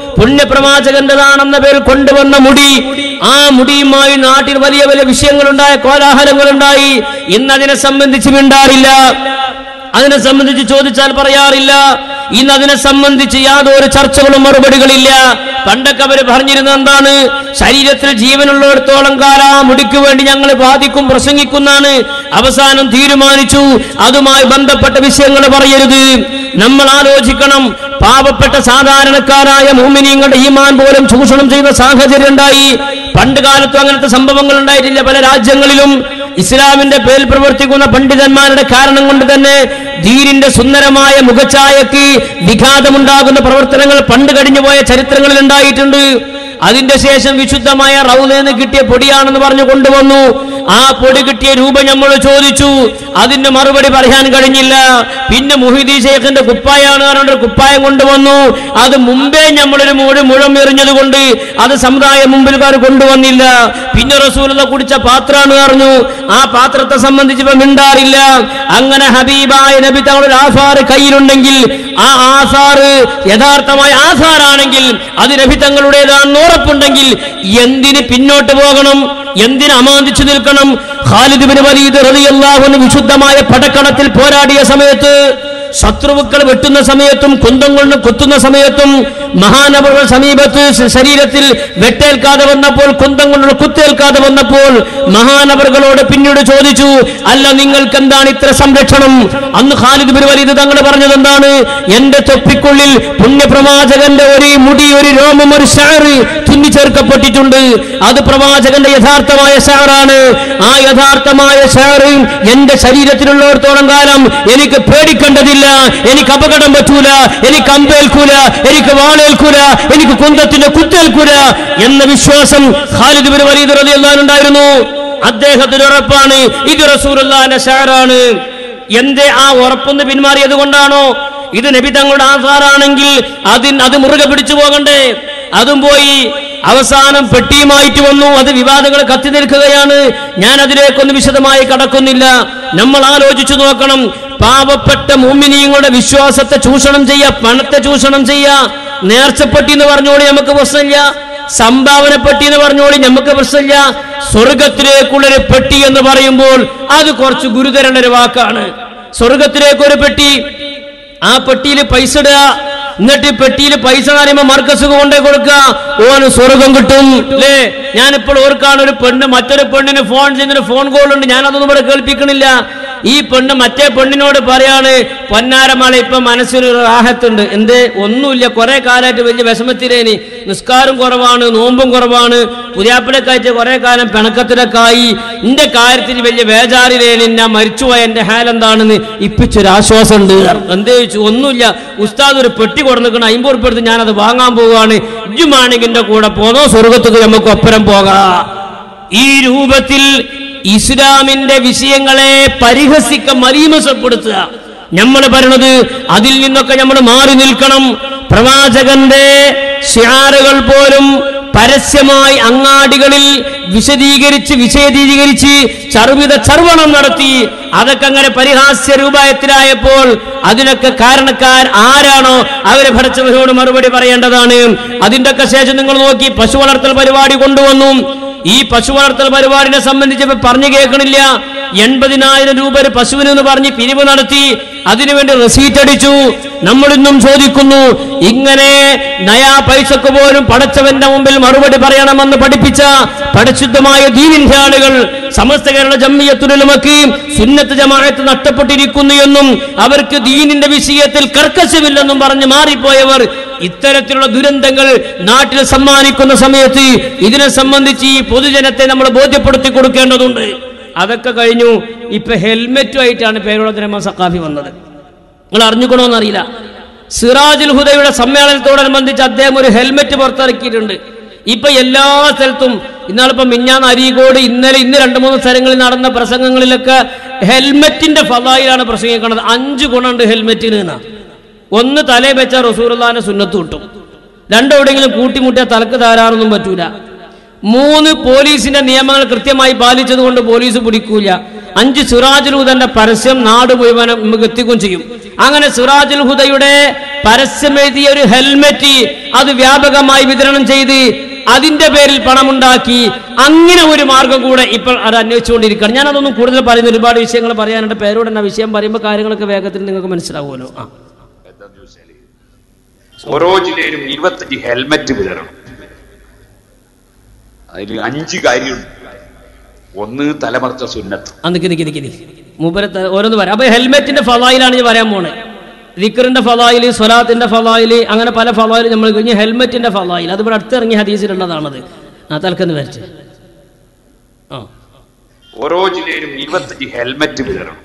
പുണ്യപ്രവാചകന്റേതാണെന്ന പേരിൽ കൊണ്ടുവന്ന മുടി ആ മുടിയുമായി നാട്ടിൽ വലിയ വലിയ വിഷയങ്ങളുണ്ടായ കോലാഹലങ്ങളുണ്ടായി ഇന്ന് അതിനെ സംബന്ധിച്ച് മിണ്ടാറില്ല അതിനെ സംബന്ധിച്ച് ചോദിച്ചാൽ പറയാറില്ല ഇന്ന് അതിനെ സംബന്ധിച്ച് യാതൊരു ചർച്ചകളും മറുപടികളില്ല പണ്ടൊക്കെ അവര് പറഞ്ഞിരുന്നത് എന്താണ് ശരീരത്തിൽ ജീവനുള്ളിടത്തോളം കാലം ആ മുടിക്ക് വേണ്ടി ഞങ്ങൾ ബാധിക്കും പ്രസംഗിക്കുന്നാണ് അവസാനം തീരുമാനിച്ചു അതുമായി ബന്ധപ്പെട്ട വിഷയങ്ങൾ പറയരുത് നമ്മൾ ആലോചിക്കണം പാവപ്പെട്ട സാധാരണക്കാരായ മൂമിനിയങ്ങളുടെ ഈമാൻ പോലും ചൂഷണം ചെയ്യുന്ന സാഹചര്യം ഉണ്ടായി പണ്ട് കാലത്തും അങ്ങനത്തെ സംഭവങ്ങൾ ഉണ്ടായിട്ടില്ല പല രാജ്യങ്ങളിലും ഇസ്ലാമിന്റെ പേരിൽ പ്രവർത്തിക്കുന്ന പണ്ഡിതന്മാരുടെ കാരണം കൊണ്ട് തന്നെ ധീരിന്റെ സുന്ദരമായ മുഖഛായക്ക് വിഘാതമുണ്ടാകുന്ന പ്രവർത്തനങ്ങൾ പണ്ട് കഴിഞ്ഞുപോയ ചരിത്രങ്ങളിൽ ഉണ്ടായിട്ടുണ്ട് അതിന്റെ ശേഷം വിശുദ്ധമായ റൗലേന്ന് കിട്ടിയ പൊടിയാണെന്ന് പറഞ്ഞു കൊണ്ടുവന്നു ആ പൊടി കിട്ടിയ രൂപ നമ്മൾ ചോദിച്ചു അതിന് മറുപടി പറയാൻ കഴിഞ്ഞില്ല പിന്നെ മുഹിദി ഷേഖിന്റെ കുപ്പായാണ് പറഞ്ഞ കുപ്പായം കൊണ്ടുവന്നു അത് മുമ്പേ നമ്മളൊരു മുഴ മുഴം എറിഞ്ഞത് കൊണ്ട് അത് സമുദായ മുമ്പിൽക്കാർ കൊണ്ടുവന്നില്ല പിന്നെ റസൂലത കുടിച്ച പാത്രമാണ് പറഞ്ഞു ആ പാത്രത്തെ സംബന്ധിച്ച് ഇപ്പൊ മിണ്ടാറില്ല അങ്ങനെ ഹബീബായ നബി തങ്ങളുടെ ആധാർ കയ്യിലുണ്ടെങ്കിൽ ആ ആധാറ് യഥാർത്ഥമായ ആധാറാണെങ്കിൽ അത് നബി തങ്ങളുടേതാണെന്ന് ഉറപ്പുണ്ടെങ്കിൽ എന്തിന് പിന്നോട്ട് പോകണം എന്തിന് അമാന്തിച്ചു നിൽക്കണം ഖാലിദ് ബിൻ വലീദ് റളിയല്ലാഹു അൻഹു വിശുദ്ധമായ പടക്കണത്തിൽ പോരാടിയ സമയത്ത് ശത്രുവുക്കൾ വെട്ടുന്ന സമയത്തും കുന്തം കൊണ്ട് കൊത്തുന്ന സമയത്തും മഹാനവറുകൾ സമീപത്ത് ശ- ശരീരത്തിൽ വെട്ടേൽക്കാതെ വന്നപ്പോൾ കുന്തം കൊണ്ട് കുത്തേൽക്കാതെ വന്നപ്പോൾ മഹാനവറുകളോട് പിന്നീട് ചോദിച്ചു അല്ല നിങ്ങൾക്ക് എന്താണ് ഇത്ര സംരക്ഷണം അന്ന് ഖാലിദ് ബിൻ വലീദ് തങ്ങൾ പറഞ്ഞത് എന്താണ് എന്റെ തൊപ്പിക്കുള്ളിൽ പുണ്യപ്രവാചകന്റെ ഒരു മുടി ഒരു രോമം ഒരു ഷാറ് തുന്നി ചേർക്കപ്പെട്ടിട്ടുണ്ട് അത് പ്രവാചകന്റെ യഥാർത്ഥമായ ഷാറാണ് ആ യഥാർത്ഥമായ ഷാറ് എന്റെ ശരീരത്തിലുള്ളിടത്തോളം കാലം എനിക്ക് പേടിക്കേണ്ടതില്ല എനിക്ക് അപകടം പറ്റൂല എനിക്ക് അമ്പേൽക്കൂല എനിക്ക് വാളേൽക്കൂല എനിക്ക് കുന്തത്തിന്റെ കുത്തേൽക്കൂല എന്ന വിശ്വാസം ഖാലിദ് ബിൻ വലീദ് റളിയല്ലാഹു ഉണ്ടായിരുന്നു അദ്ദേഹത്തിന് ഉറപ്പാണ് ഇത് റസൂലുള്ളാഹിന്റെ ഷാറാണ് എന്തേ ആ ഉറപ്പൊന്ന് പിന്മാറിയത് കൊണ്ടാണോ ഇത് നബി തങ്ങളുടെ ആധാറാണെങ്കിൽ അതിന് അത് മുറുകെ പിടിച്ചു പോകണ്ടേ അതും പോയി അവസാനം പെട്ടിയുമായിട്ട് വന്നു അത് വിവാദങ്ങൾ കത്തി നിൽക്കുകയാണ് ഞാൻ അതിലേക്കൊന്നും വിശദമായി കടക്കുന്നില്ല നമ്മൾ ആലോചിച്ചു നോക്കണം പാവപ്പെട്ട മൂമിനിയങ്ങളുടെ വിശ്വാസത്തെ ചൂഷണം ചെയ്യ പണത്തെ ചൂഷണം ചെയ്യ നേർച്ചപ്പെട്ടി എന്ന് പറഞ്ഞോളി നമുക്ക് പ്രശ്നമില്ല സംഭാവന പെട്ടി എന്ന് പറഞ്ഞോളി നമുക്ക് പ്രശ്നമില്ല സ്വർഗത്തിലേക്കുള്ളൊരു പെട്ടി എന്ന് പറയുമ്പോൾ അത് കുറച്ച് ഗുരുതരമുള്ള ഒരു വാക്കാണ് സ്വർഗത്തിലേക്ക് ഒരു പെട്ടി ആ പെട്ടിയിൽ പൈസ ഇടുക എന്നിട്ട് ഈ പെട്ടിയിൽ പൈസ പറയുമ്പോ മർക്കസ് കൊണ്ടേ കൊടുക്കുക ഓന് സ്വർഗം കിട്ടും അല്ലേ ഞാനിപ്പോൾ ഓർക്കാണ് ഒരു പെണ്ണ് മറ്റൊരു പെണ്ണിന് ഫോൺ ചെയ്യുന്നൊരു ഫോൺ കോൾ ഉണ്ട് ഞാൻ അതൊന്നും ഇവിടെ കേൾപ്പിക്കണില്ല ഈ പെണ്ണ് മറ്റേ പെണ്ണിനോട് പറയാണ് പൊന്നാരമാള ഇപ്പൊ മനസ്സിനൊരു റാഹത്തുണ്ട് എന്ത് ഒന്നുമില്ല കുറെ കാലമായിട്ട് വലിയ വിഷമത്തിലേനി നിസ്കാരം കുറവാണ് നോമ്പും കുറവാണ് പുതിയാപ്പിളക്കായിട്ട് കുറെ കാലം പിണക്കത്തിലൊക്കെ ആയി എന്റെ കാര്യത്തിൽ വലിയ ബേജാറിലേനി ഞാൻ മരിച്ചുപോയ എന്റെ ഹാൽ എന്താണെന്ന് ഇപ്പിച്ചൊരു ആശ്വാസം ഉണ്ട് എന്തേ ചോദിച്ചു ഒന്നുമില്ല ഉസ്താദ് ഒരു പെട്ടി കൊടുക്കണം അമ്പത് ഉറുപ്പ് എടുത്ത് ഞാനത് വാങ്ങാൻ പോവുകയാണ് ഇജുമാണിക്കിന്റെ കൂടെ പോന്നോ സ്വർഗത്തേക്ക് നമുക്ക് ഒപ്പരം പോകാം ഈ രൂപത്തിൽ ഇസ്ലാമിന്റെ വിഷയങ്ങളെ പരിഹസിക്ക മരീമസപ്പെടുത്തുക നമ്മൾ പറയണത് അതിൽ നിന്നൊക്കെ നമ്മൾ മാറി നിൽക്കണം പ്രവാചകന്റെ ഷിയാറുകൾ പോലും പരസ്യമായി അങ്ങാടികളിൽ വിശദീകരിച്ച് വിശദീകരിച്ച് ചർവിത ചർവണം നടത്തി അതൊക്കെ അങ്ങനെ പരിഹാസ്യ രൂപായത്തിലായപ്പോൾ അതിനൊക്കെ കാരണക്കാർ ആരാണോ അവരെ ഭരിച്ചവരോട് മറുപടി പറയേണ്ടതാണ് അതിന്റെ ഒക്കെ ശേഷം നിങ്ങൾ നോക്കി പശു വളർത്തൽ പരിപാടി കൊണ്ടുവന്നു ഈ പശു വളർത്തൽ പരിപാടിനെ സംബന്ധിച്ച് ഇപ്പൊ പറഞ്ഞു കേൾക്കണില്ല എൺപതിനായിരം രൂപ ഒരു പശുവിന് എന്ന് പറഞ്ഞ് പിരിവ് നടത്തി അതിനുവേണ്ടി റെസീറ്റ് അടിച്ചു നമ്മളിന്നും ചോദിക്കുന്നു ഇങ്ങനെ നയാ പൈസക്ക് പോലും പടച്ചവന്റെ മുമ്പിൽ മറുപടി പറയണമെന്ന് പഠിപ്പിച്ച പരിശുദ്ധമായ ദീനിന്റെ ആളുകൾ സമസ്ത കേരള ജമ്മിയത്തുലമക്ക് സുന്നത്ത് ജമാഅത്ത് നഷ്ടപ്പെട്ടിരിക്കുന്നു എന്നും അവർക്ക് ദീനിന്റെ വിഷയത്തിൽ കർക്കശമില്ലെന്നും പറഞ്ഞ് മാറിപ്പോയവർ ഇത്തരത്തിലുള്ള ദുരന്തങ്ങൾ നാട്ടിൽ സമ്മാനിക്കുന്ന സമയത്ത് ഇതിനെ സംബന്ധിച്ച് ഈ പൊതുജനത്തെ നമ്മൾ ബോധ്യപ്പെടുത്തി കൊടുക്കേണ്ടതുണ്ട് അതൊക്കെ കഴിഞ്ഞു ഇപ്പൊ ഹെൽമെറ്റുമായിട്ടാണ് പേരോളത്തിനമ്മ സക്കാഫി വന്നത് നിങ്ങൾ അറിഞ്ഞുക്കണോന്ന് അറിയില്ല സിറാജുൽ ഹുദയുടെ സമ്മേളനത്തോടനുബന്ധിച്ച് അദ്ദേഹം ഒരു ഹെൽമെറ്റ് പുറത്തിറക്കിയിട്ടുണ്ട് ഇപ്പൊ എല്ലാ സ്ഥലത്തും ഇന്നാളിപ്പോ മിഞ്ഞാന്ന് അരീകോട് ഇന്നലെ ഇന്ന് രണ്ട് മൂന്ന് സ്ഥലങ്ങളിൽ നടന്ന പ്രസംഗങ്ങളിലൊക്കെ ഹെൽമെറ്റിന്റെ ഫലായിലാണ് പ്രസംഗിക്കുന്നത് അഞ്ച് ഗുണമുണ്ട് ഹെൽമെറ്റിന് എന്നാ ഒന്ന് തലേ വെച്ച റസൂറുല്ലാന്റെ സുന്നത്ത് കിട്ടും രണ്ടെവിടെയെങ്കിലും കൂട്ടിമുട്ടിയാൽ തലക്ക് താരാറൊന്നും പറ്റൂല മൂന്ന് പോലീസിന്റെ നിയമങ്ങൾ കൃത്യമായി പാലിച്ചതുകൊണ്ട് പോലീസ് പിടിക്കൂല അഞ്ച് സിറാജുൽ ഹുദന്റെ പരസ്യം നാട് മുഴുവൻ നമുക്ക് എത്തിക്കുകയും ചെയ്യും അങ്ങനെ സിറാജുൽ ഹുദയുടെ പരസ്യം എഴുതിയ ഒരു ഹെൽമെറ്റ് അത് വ്യാപകമായി വിതരണം ചെയ്ത് അതിന്റെ പേരിൽ പണമുണ്ടാക്കി അങ്ങനെ ഒരു മാർഗം കൂടെ ഇപ്പോൾ അത് അന്വേഷിച്ചുകൊണ്ടിരിക്കുകയാണ് ഞാൻ അതൊന്നും കൂടുതൽ പറയുന്ന ഒരുപാട് വിഷയങ്ങൾ പറയാനുണ്ട് പേരോട് തന്നെ വിഷയം പറയുമ്പോൾ കാര്യങ്ങളൊക്കെ വേഗത്തിൽ നിങ്ങൾക്ക് മനസ്സിലാവുമല്ലോ ആ ഓരോ ജില്ലയിലും ഇരുപത്തഞ്ച് ഹെൽമറ്റ് വിതരണം അതിൽ അഞ്ച് കാര്യമുണ്ട് ഒന്ന് തലമറച്ച സുന്നത്ത് ആ നിക്ക് നിക്ക് നിക്ക് നിക്ക് മൂപ്പരെ ത- ഓരോന്ന് പറയാം അപ്പൊ ഹെൽമെറ്റിന്റെ ഫലായിലാണ് ഞാൻ പറയാൻ പോണേ ദിക്കറിന്റെ ഫലായില് സ്വലാത്തിന്റെ ഫലായില് അങ്ങനെ പല ഫലായിലും നമ്മൾ കഴിഞ്ഞ് ഹെൽമെറ്റിന്റെ ഫലായിൽ അത് ഇവിടെ അടുത്തിറങ്ങിയ ഹദീസിലുള്ളതാണത് ആ തലക്കെന്ന് വരട്ടെ ആ ഓരോ ജില്ലയിലും ഇരുപത്തഞ്ച് ഹെൽമറ്റ് വിതരണം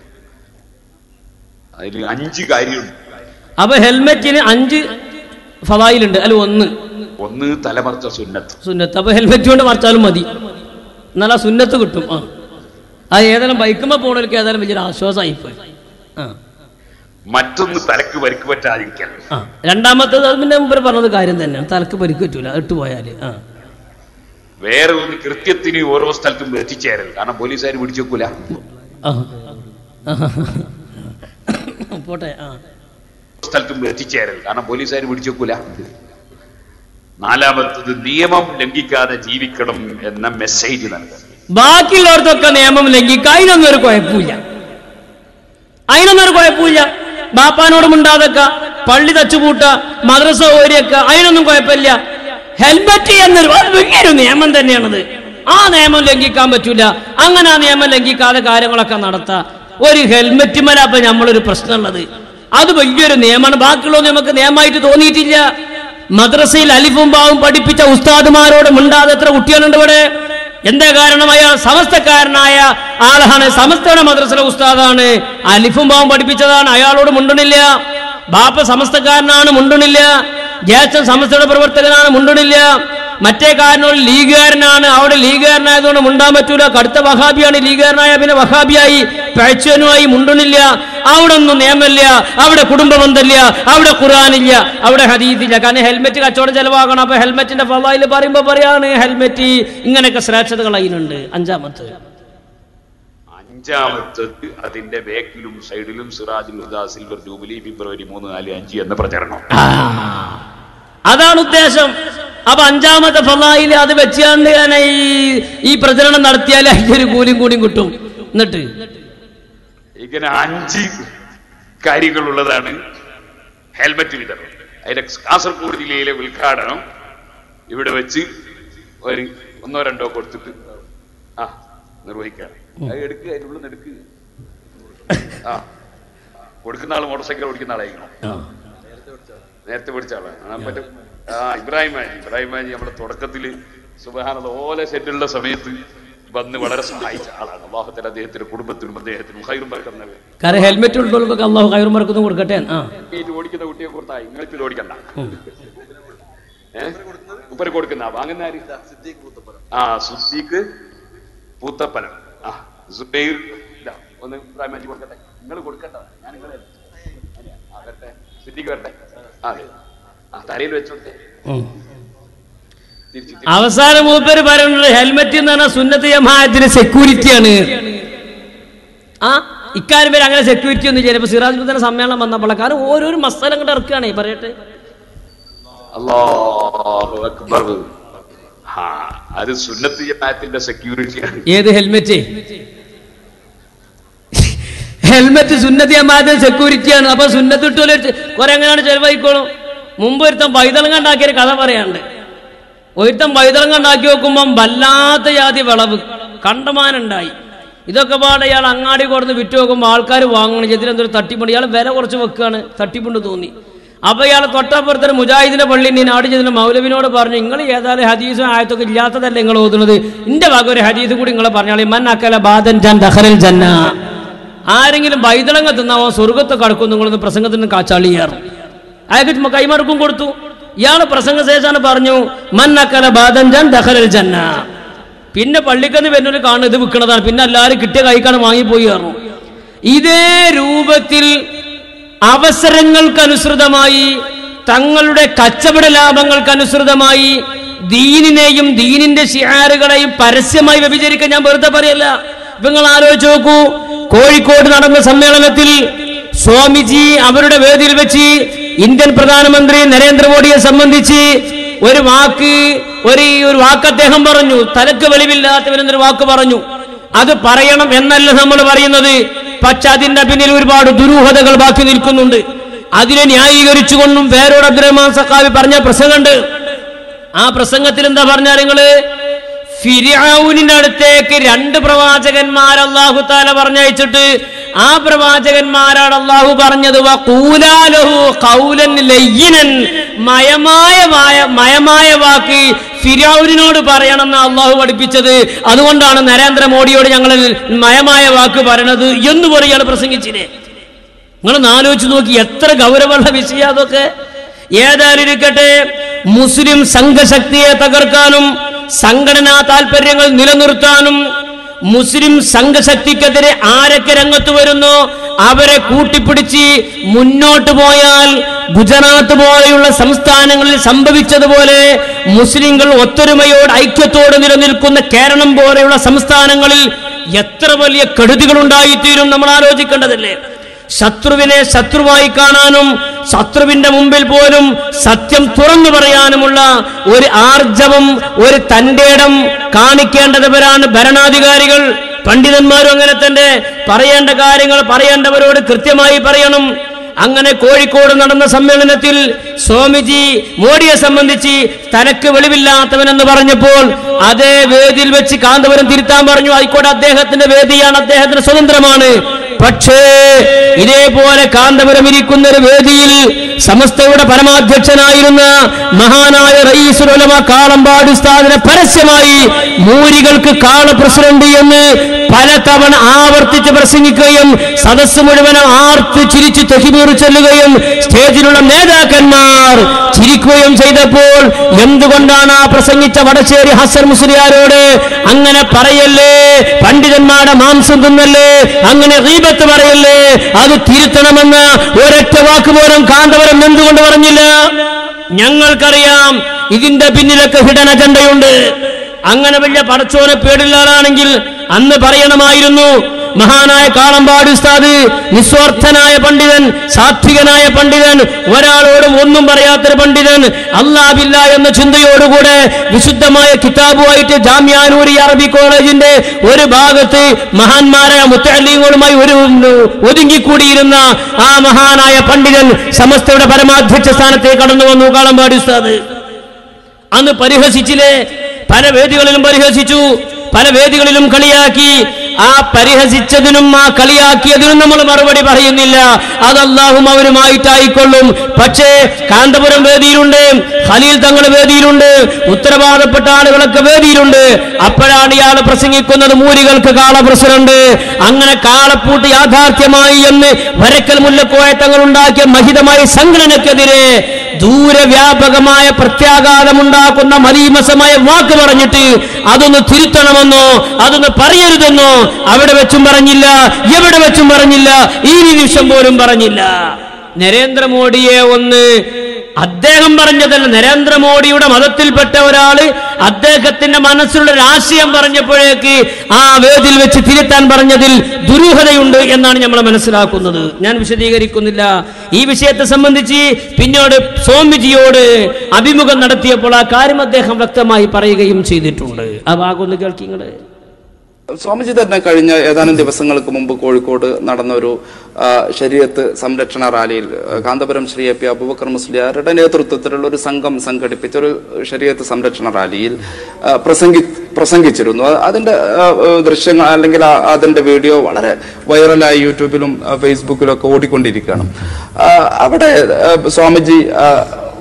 അതിൽ അഞ്ച് കാര്യമുണ്ട് അപ്പൊ ഹെൽമെറ്റിന് അഞ്ച് ഫലായിലുണ്ട് അല്ല ഒന്ന് ഒന്ന് തലമറച്ച സുന്നത്ത് സുന്നത്ത് അപ്പൊ ഹെൽമെറ്റ് കൊണ്ട് മറിച്ചാലും മതി എന്നാൽ ആ സുന്നത്ത് കിട്ടും ആ ആ ഏതായാലും ബൈക്കുമ്പോ പോണവർക്ക് ഏതായാലും വലിയൊരു ആശ്വാസമായിപ്പോയി ആ മറ്റൊന്ന് തലക്ക് പരിക്ക് പറ്റാതിരിക്കാൻ ആ രണ്ടാമത്തേത് അത് പിന്നെ മുമ്പ് പറഞ്ഞത് കാര്യം തന്നെയാണ് തലക്ക് പരിക്ക് പറ്റൂല ഇട്ട് പോയാല് ആ വേറെ ഒന്ന് കൃത്യത്തിന് ഓരോ സ്ഥലത്തും എത്തിച്ചേരൽ കാരണം പോലീസുകാർ പിടിച്ചു വെക്കൂല ആ. പോട്ടെ ആ സ്ഥലത്തും എത്തിച്ചേരൽ കാരണം പോലീസുകാർ പിടിച്ചു വെക്കൂല നാലാമത്തത് നിയമം ലംഘിക്കാതെ ജീവിക്കണം എന്ന മെസ്സേജ് നൽകുക ബാക്കിയുള്ളവർക്കൊക്കെ നിയമം ലംഘിക്കുക അതിനൊന്നും ഒരു കുഴപ്പമില്ല അതിനൊന്നും ഒരു കുഴപ്പമില്ല ബാപ്പാനോട് മിണ്ടാതൊക്കെ പള്ളി തച്ചുപൂട്ട മദ്രസ ഓരിയൊക്കെ അതിനൊന്നും കുഴപ്പമില്ല ഹെൽമറ്റ് എന്നൊരു അത് വലിയൊരു നിയമം തന്നെയാണത് ആ നിയമം ലംഘിക്കാൻ പറ്റൂല അങ്ങനെ ആ നിയമം ലംഘിക്കാതെ കാര്യങ്ങളൊക്കെ നടത്താം ഒരു ഹെൽമറ്റ് മേലെ അപ്പൊ നമ്മളൊരു പ്രശ്നമുള്ളത് അത് വലിയൊരു നിയമമാണ് ബാക്കിയുള്ളത് നമുക്ക് നിയമമായിട്ട് തോന്നിയിട്ടില്ല മദ്രസയിൽ അലിഫും ബാവും പഠിപ്പിച്ച ഉസ്താദുമാരോട് മിണ്ടാതെ എത്ര കുട്ടികളുണ്ട് ഇവിടെ എന്താ കാരണം അയാൾ സമസ്തക്കാരനായ ആളാണ് സമസ്തയുടെ മദ്രസയിലെ ഉസ്താദാണ് അലിഫും ബാവും പഠിപ്പിച്ചതാണ് അയാളോട് മുണ്ടണില്ല ബാപ്പ സമസ്തക്കാരനാണ് മുണ്ടണില്ല ജ്യേഷ്ഠൻ സമസ്തയുടെ പ്രവർത്തകനാണ് മുണ്ടണില്ല മറ്റേ കാരനോട് ലീഗുകാരനാണ് അവിടെ ലീഗുകാരനായതുകൊണ്ട് മുണ്ടാൻ പറ്റൂല കടുത്ത വഹാബിയാണ് ലീഗുകാരനായ പിന്നെ വഹാബിയായി പഴച്ചുവനുമായി മുണ്ടണില്ല അവിടെ ഒന്നും നിയമമില്ല അവിടെ കുടുംബ ബന്ധമില്ല അവിടെ ഖുർആാനില്ല അവിടെ ഹദീദില്ല കാരണം ഹെൽമെറ്റ് കച്ചവടം ചെലവാകണം അപ്പൊ ഹെൽമെറ്റിന്റെ ഫലായിൽ പറയുമ്പോ പറയാണ് ഹെൽമെറ്റ് ഇങ്ങനെയൊക്കെ ശ്രേഷ്ഠതകൾ അതിനുണ്ട് അഞ്ചാമത്തെ അഞ്ചാമത്തത് അതിന്റെ ബാക്കിലും സൈഡിലും സിറാജുൽ ഹുദ സിൽവർ ജൂബിലി ഫെബ്രുവരി മൂന്ന് നാല് അഞ്ച് എന്ന് പ്രചരണം അതാണ് ഉദ്ദേശം അപ്പൊ അഞ്ചാമത്തെ ഫലായിൽ അത് വെച്ചാണ്ട് ഞാൻ ഈ ഈ പ്രചരണം നടത്തിയാൽ അതിന്റെ ഒരു കൂലിയും കൂടിയും കിട്ടും എന്നിട്ട് ഇങ്ങനെ അഞ്ച് കാര്യങ്ങളുള്ളതാണ് ഹെൽമറ്റ് വിതരണം അതിന്റെ കാസർഗോഡ് ജില്ലയിലെ ഉദ്ഘാടനം ഇവിടെ വെച്ച് ഒരു ഒന്നോ രണ്ടോ കൊടുത്തിട്ട് ആ നിർവഹിക്കാം അത് എടുക്കുക അതിൻ്റെ ഉള്ളിൽ നിന്ന് എടുക്കുക ആ കൊടുക്കുന്ന ആൾ മോട്ടോർ സൈക്കിൾ ഓടിക്കുന്ന ആളായിരിക്കണം നേരത്തെ പഠിച്ച ആളാണ് ആ, മറ്റേ ആ ഇബ്രാഹിം മാജി ഇബ്രാഹിം മാജി നമ്മുടെ തുടക്കത്തില് സുബഹാനത ഓല സെറ്റുള്ള സമയത്ത് വന്ന് വളരെ സഹായിച്ച ആളാണ് അള്ളാഹുത്തല അദ്ദേഹത്തിന്റെ കുടുംബത്തിനും അദ്ദേഹത്തിനും ഹൈറും പറക്കുന്നത് കാരണം ഹെൽമെറ്റ് ഉള്ളവർക്ക് അള്ളാഹു കയറും മറക്കുന്നു കൊടുക്കട്ടെ ആ ഇത് ഓടിക്കുന്ന കുട്ടിയെ കൊടുത്തായി നിങ്ങളിപ്പോ ഇത് ഓടിക്കണ്ട ഏഹ് ഉപ്പര് കൊടുക്കുന്ന വാങ്ങുന്ന ആര് ആ സുദ്ദീഖ് പൂത്തപ്പനം ആ സുബൈർ ഇതാ ഒന്ന് ഇബ്രാഹിം മാജി കൊടുക്കട്ടെ നിങ്ങൾ കൊടുക്കണ്ട ഞാൻ നിങ്ങളെ ആ വരട്ടെ സിദ്ദീഖ് വരട്ടെ ആ അതെ ആ തലയിൽ വെച്ചോട്ടെ തിരിച്ച് അവസാനം മൂപ്പര് പറയുന്നത് ഹെൽമെറ്റ് എന്ന് പറഞ്ഞാൽ സുന്നത്ത് ജമാഅത്തിന് സെക്യൂരിറ്റിയാണ് ആ ഇക്കാര്യം പേര് അങ്ങനെ സെക്യൂരിറ്റി ഒന്നും ചിലപ്പോൾ സിറാജ് മുദ്ദന്റെ സമ്മേളനം വന്നപ്പോൾ കാരണം ഓരോരോ മസാല അങ്ങോട്ട് ഇറക്കുകയാണേ പറയട്ടെ അല്ലാഹു അക്ബർ ഹാ അത് സുന്നത്ത് ജമാഅത്തിന്റെ സെക്യൂരിറ്റിയാണ് ഏത് ഹെൽമെറ്റ് ഹെൽമെറ്റ് സുന്നത്ത് ജമാഅത്തിന് സെക്യൂരിറ്റിയാണ് അപ്പൊ സുന്നത്ത് ഇട്ടോലെ കുറെ എങ്ങനെയാണ് ചെലവായിക്കോളും മുമ്പ് ഒരുത്തം പൈതളം കണ്ടാക്കിയൊരു കഥ പറയാണ്ട് ഒരുത്തം പൈതളം കണ്ടാക്കി നോക്കുമ്പം വല്ലാത്ത ജാതി വിളവ് കണ്ടമാനുണ്ടായി ഇതൊക്കെ പാടെ ഇയാൾ അങ്ങാടി കൊടുന്ന് വിറ്റ് നോക്കുമ്പോൾ ആൾക്കാർ വാങ്ങണം എതിരെന്തൊരു തട്ടിപ്പുണ്ട് ഇയാൾ വില കുറച്ച് വെക്കുകയാണ് തട്ടിപ്പുണ്ട് തോന്നി അപ്പൊ ഇയാൾ തൊട്ടപ്പുറത്തൊരു മുജാഹിദിന്റെ പള്ളി നീ നാട് ചെയ്തിട്ട് മൗലവിനോട് പറഞ്ഞു നിങ്ങൾ ഏതായാലും ഹദീസും ആയത്തൊക്കെ ഇല്ലാത്തതല്ല നിങ്ങൾ ഓതുന്നത് ഇന്റെ വക ഒരു ഹദീസ് കൂടി നിങ്ങൾ പറഞ്ഞാൽ മൻ അക്കല ബാദൻ ജൻ ദഖലൽ ജന്ന ആരെങ്കിലും വൈതളങ്ങ തിന്നാവോ സ്വർഗത്തെ കടക്കും നിങ്ങളൊന്ന് പ്രസംഗത്തിന് കാച്ചാളിയാറ് അയാൾക്ക് കൈമറുക്കും കൊടുത്തു ഇയാള് പ്രസംഗ ശേഷമാണ് പറഞ്ഞു മൻ അക്കല ബാദൻ ജൻ ദഖലൽ ജന്ന പിന്നെ പള്ളിക്കന്ന് വരുന്നൊരു കാണുന്നത് ഇത് വിൽക്കണതാണ് പിന്നെ എല്ലാവരും കിട്ടിയ കൈക്കാണ് വാങ്ങിപ്പോയി പറഞ്ഞു ഇതേ രൂപത്തിൽ അവസരങ്ങൾക്കനുസൃതമായി തങ്ങളുടെ കച്ചവട ലാഭങ്ങൾക്കനുസൃതമായി ദീനിനെയും ദീനിന്റെ ഷിയാറുകളെയും പരസ്യമായി വ്യഭിചരിക്കാൻ ഞാൻ വെറുതെ പറയല്ല നിങ്ങൾ ആലോചിച്ച് നോക്കൂ കോഴിക്കോട് നടന്ന സമ്മേളനത്തിൽ സ്വാമിജി അവരുടെ വേദിയിൽ വെച്ച് ഇന്ത്യൻ പ്രധാനമന്ത്രി നരേന്ദ്രമോദിയെ സംബന്ധിച്ച് ഒരു വാക്ക് ഒരു ഒരു വാക്ക് അദ്ദേഹം പറഞ്ഞു തലക്ക് വെളിവില്ലാത്തവരെന്നൊരു വാക്ക് പറഞ്ഞു അത് പറയണം എന്നല്ല നമ്മൾ പറയുന്നത് പക്ഷെ അതിന്റെ പിന്നിൽ ഒരുപാട് ദുരൂഹതകൾ ബാക്കി നിൽക്കുന്നുണ്ട് അതിനെ ന്യായീകരിച്ചുകൊണ്ടും പേരോട് അബ്ദുറഹ്മാൻ സഖാവി പറഞ്ഞ പ്രസംഗമുണ്ട് ആ പ്രസംഗത്തിൽ എന്താ പറഞ്ഞാൽ നിങ്ങള് ഫിരിഔനിന്റെ അടുത്തേക്ക് രണ്ട് പ്രവാചകന്മാർ അള്ളാഹു താല പറഞ്ഞയച്ചിട്ട് ആ പ്രവാചകന്മാരാണ് അള്ളാഹു പറഞ്ഞത് വഖൂലാലഹു ഖൗലൻ ലയ്യിനൻ മയമായ മായ- മയമായ വാക്ക് ഫിരൗരിനോട് പറയണമെന്ന് അള്ളാഹു പഠിപ്പിച്ചത് അതുകൊണ്ടാണ് നരേന്ദ്രമോദിയോട് ഞങ്ങൾ മയമായ വാക്ക് പറയണത് എന്ന് പറയാൻ പ്രസംഗിച്ചില്ലേ നിങ്ങൾ ആലോചിച്ച് നോക്കി എത്ര ഗൗരവമുള്ള വിഷയം അതൊക്കെ ഏതായാലും ഇരിക്കട്ടെ മുസ്ലിം സംഘശക്തിയെ തകർക്കാനും സംഘടനാ താല്പര്യങ്ങൾ നിലനിർത്താനും മുസ്ലിം സംഘശക്തിക്കെതിരെ ആരൊക്കെ രംഗത്ത് വരുന്നോ അവരെ കൂട്ടിപ്പിടിച്ച് മുന്നോട്ട് പോയാൽ ഗുജറാത്ത് പോലെയുള്ള സംസ്ഥാനങ്ങളിൽ സംഭവിച്ചതുപോലെ മുസ്ലിങ്ങൾ ഒത്തൊരുമയോട് ഐക്യത്തോടെ നിലനിൽക്കുന്ന കേരളം പോലെയുള്ള സംസ്ഥാനങ്ങളിൽ എത്ര വലിയ കെടുതികൾ ഉണ്ടായിത്തീരും നമ്മൾ ആലോചിക്കേണ്ടതല്ലേ ശത്രുവിനെ ശത്രുവായി കാണാനും ശത്രുവിന്റെ മുമ്പിൽ പോലും സത്യം തുറന്നു പറയാനുമുള്ള ഒരു ആർജവം ഒരു തന്റേടം കാണിക്കേണ്ടവരാണ് ഭരണാധികാരികൾ പണ്ഡിതന്മാരും അങ്ങനെ തന്നെ പറയേണ്ട കാര്യങ്ങൾ പറയേണ്ടവരോട് കൃത്യമായി പറയണം അങ്ങനെ കോഴിക്കോട് നടന്ന സമ്മേളനത്തിൽ സ്വാമിജി മോഡിയെ സംബന്ധിച്ച് തനക്ക് വെളിവില്ലാത്തവനെന്ന് പറഞ്ഞപ്പോൾ അതേ വേദിയിൽ വെച്ച് കാന്തപുരം തിരുത്താൻ പറഞ്ഞു ആയിക്കോട്ടെ അദ്ദേഹത്തിന്റെ വേദിയാണ് അദ്ദേഹത്തിന് സ്വതന്ത്രമാണ് പക്ഷേ ഇതേപോലെ കാന്തപുരം ഇരിക്കുന്ന ഒരു വേദിയിൽ സമസ്തയുടെ പരമാധ്യക്ഷനായിരുന്ന മഹാനായ റയീസുൽ ഉലമ കാളമ്പാട് ഉസ്താദിനെ പരസ്യമായി മൂരികൾക്ക് കാള പ്രസിഡന്റ് എന്ന് പലതവണ ആവർത്തിച്ച് പ്രസംഗിക്കുകയും സദസ്സ് മുഴുവനും ആർത്ത് ചിരിച്ച് തെഹിമീർ ചെല്ലുകയും സ്റ്റേജിലുള്ള നേതാക്കന്മാർ ചിരിക്കുകയും ചെയ്തപ്പോൾ എന്തുകൊണ്ടാണ് ആ പ്രസംഗിച്ച വടശ്ശേരി ഹസൻ മുസ്ലിയാരോട് അങ്ങനെ പറയല്ലേ പണ്ഡിതന്മാരുടെ മാംസം തിന്നല്ലേ അങ്ങനെ റീബത്ത് പറയല്ലേ അത് തിരുത്തണമെന്ന് ഒരൊറ്റ വാക്ക് പോലും കാന്തപുരം എന്തുകൊണ്ട് പറഞ്ഞില്ല ഞങ്ങൾക്കറിയാം ഇതിന്റെ പിന്നിലൊക്കെ ഹിഡൻ അജണ്ടയുണ്ട് അങ്ങനെ വലിയ പടച്ചോനെ പേടില്ലാതാണെങ്കിൽ അന്ന് പറയണമായിരുന്നു മഹാനായ കാളമ്പാട് ഉസ്താദ് നിസ്വാർത്ഥനായ പണ്ഡിതൻ സാത്വികനായ പണ്ഡിതൻ ഒരാളോടും ഒന്നും പറയാത്തൊരു പണ്ഡിതൻ അല്ലാബില്ല എന്ന ചിന്തയോടുകൂടെ വിശുദ്ധമായ കിതാബുമായിട്ട് ജാമ്യാനൂരി അറബി കോളേജിന്റെ ഒരു ഭാഗത്ത് മഹാന്മാരായ മുത്തല്ലിങ്ങളുമായി ഒരു ഒതുങ്ങിക്കൂടിയിരുന്ന ആ മഹാനായ പണ്ഡിതൻ സമസ്തയുടെ പരമാധ്യക്ഷ സ്ഥാനത്തേക്ക് കടന്നു വന്നു കാളമ്പാട് ഉസ്താദ് അന്ന് പരിഹസിച്ചില്ലേ പല വേദികളിലും പരിഹസിച്ചു പല വേദികളിലും കളിയാക്കി ആ പരിഹസിച്ചതിനും ആ കളിയാക്കിയതിനും നമ്മൾ മറുപടി പറയുന്നില്ല അത് അള്ളാഹും അവരുമായിട്ടായിക്കൊള്ളും പക്ഷേ കാന്തപുരം വേദിയിലുണ്ട് ഖലീൽ തങ്ങൾ വേദിയിലുണ്ട് ഉത്തരവാദപ്പെട്ട ആളുകളൊക്കെ വേദിയിലുണ്ട് അപ്പോഴാണ് ഇയാൾ പ്രസംഗിക്കുന്നത് മൂരികൾക്ക് കാള പ്രസിഡന്റ് അങ്ങനെ കാളപ്പൂട്ട് യാഥാർത്ഥ്യമായി എന്ന് വരക്കൽ മുല്ലക്കോയ തങ്ങൾ ഉണ്ടാക്കിയ മഹിതമായ സംഘടനക്കെതിരെ ദൂരവ്യാപകമായ പ്രത്യാഘാതമുണ്ടാക്കുന്ന മലീമസമായ വാക്ക് പറഞ്ഞിട്ട് അതൊന്ന് തിരുത്തണമെന്നോ അതൊന്ന് പറയരുതെന്നോ അവിടെ വെച്ചും പറഞ്ഞില്ല എവിടെ വെച്ചും പറഞ്ഞില്ല ഈ നിമിഷം പോലും പറഞ്ഞില്ല നരേന്ദ്രമോദിയെ ഒന്ന് അദ്ദേഹം പറഞ്ഞതല്ല നരേന്ദ്രമോദിയുടെ മതത്തിൽപ്പെട്ട ഒരാള് അദ്ദേഹത്തിന്റെ മനസ്സിലുള്ള ഒരു ആശയം പറഞ്ഞപ്പോഴേക്ക് ആ വേദിയിൽ വെച്ച് തിരുത്താൻ പറഞ്ഞതിൽ ദുരൂഹതയുണ്ട് എന്നാണ് നമ്മൾ മനസ്സിലാക്കുന്നത് ഞാൻ വിശദീകരിക്കുന്നില്ല ഈ വിഷയത്തെ സംബന്ധിച്ച് പിന്നീട് സ്വാമിജിയോട് അഭിമുഖം നടത്തിയപ്പോൾ ആ കാര്യം അദ്ദേഹം വ്യക്തമായി പറയുകയും ചെയ്തിട്ടുണ്ട് ആ ഭാഗം ഒന്ന് കേൾക്കിങ്ങള് സ്വാമിജി തന്നെ കഴിഞ്ഞ ഏതാനും ദിവസങ്ങൾക്ക് മുമ്പ് കോഴിക്കോട് നടന്ന ഒരു ആ, ശരീഅത്ത് സംരക്ഷണ റാലിയിൽ ആ, കാന്തപുരം ശ്രീ എ പി അബൂബക്കർ മുസ്ലിയാരുടെ നേതൃത്വത്തിലുള്ള ഒരു സംഘം സംഘടിപ്പിച്ച ഒരു ശരീഅത്ത് സംരക്ഷണ റാലിയിൽ ആ, പ്രസംഗി പ്രസംഗിച്ചിരുന്നു ആ, അതിന്റെ ആ, ആ, ദൃശ്യങ്ങൾ അല്ലെങ്കിൽ ആ- അതിന്റെ വീഡിയോ വളരെ വൈറലായി യൂട്യൂബിലും ആ, ഫേസ്ബുക്കിലും ഒക്കെ ഓടിക്കൊണ്ടിരിക്കുകയാണ് ആ, അവിടെ ആ, സ്വാമിജി ആ,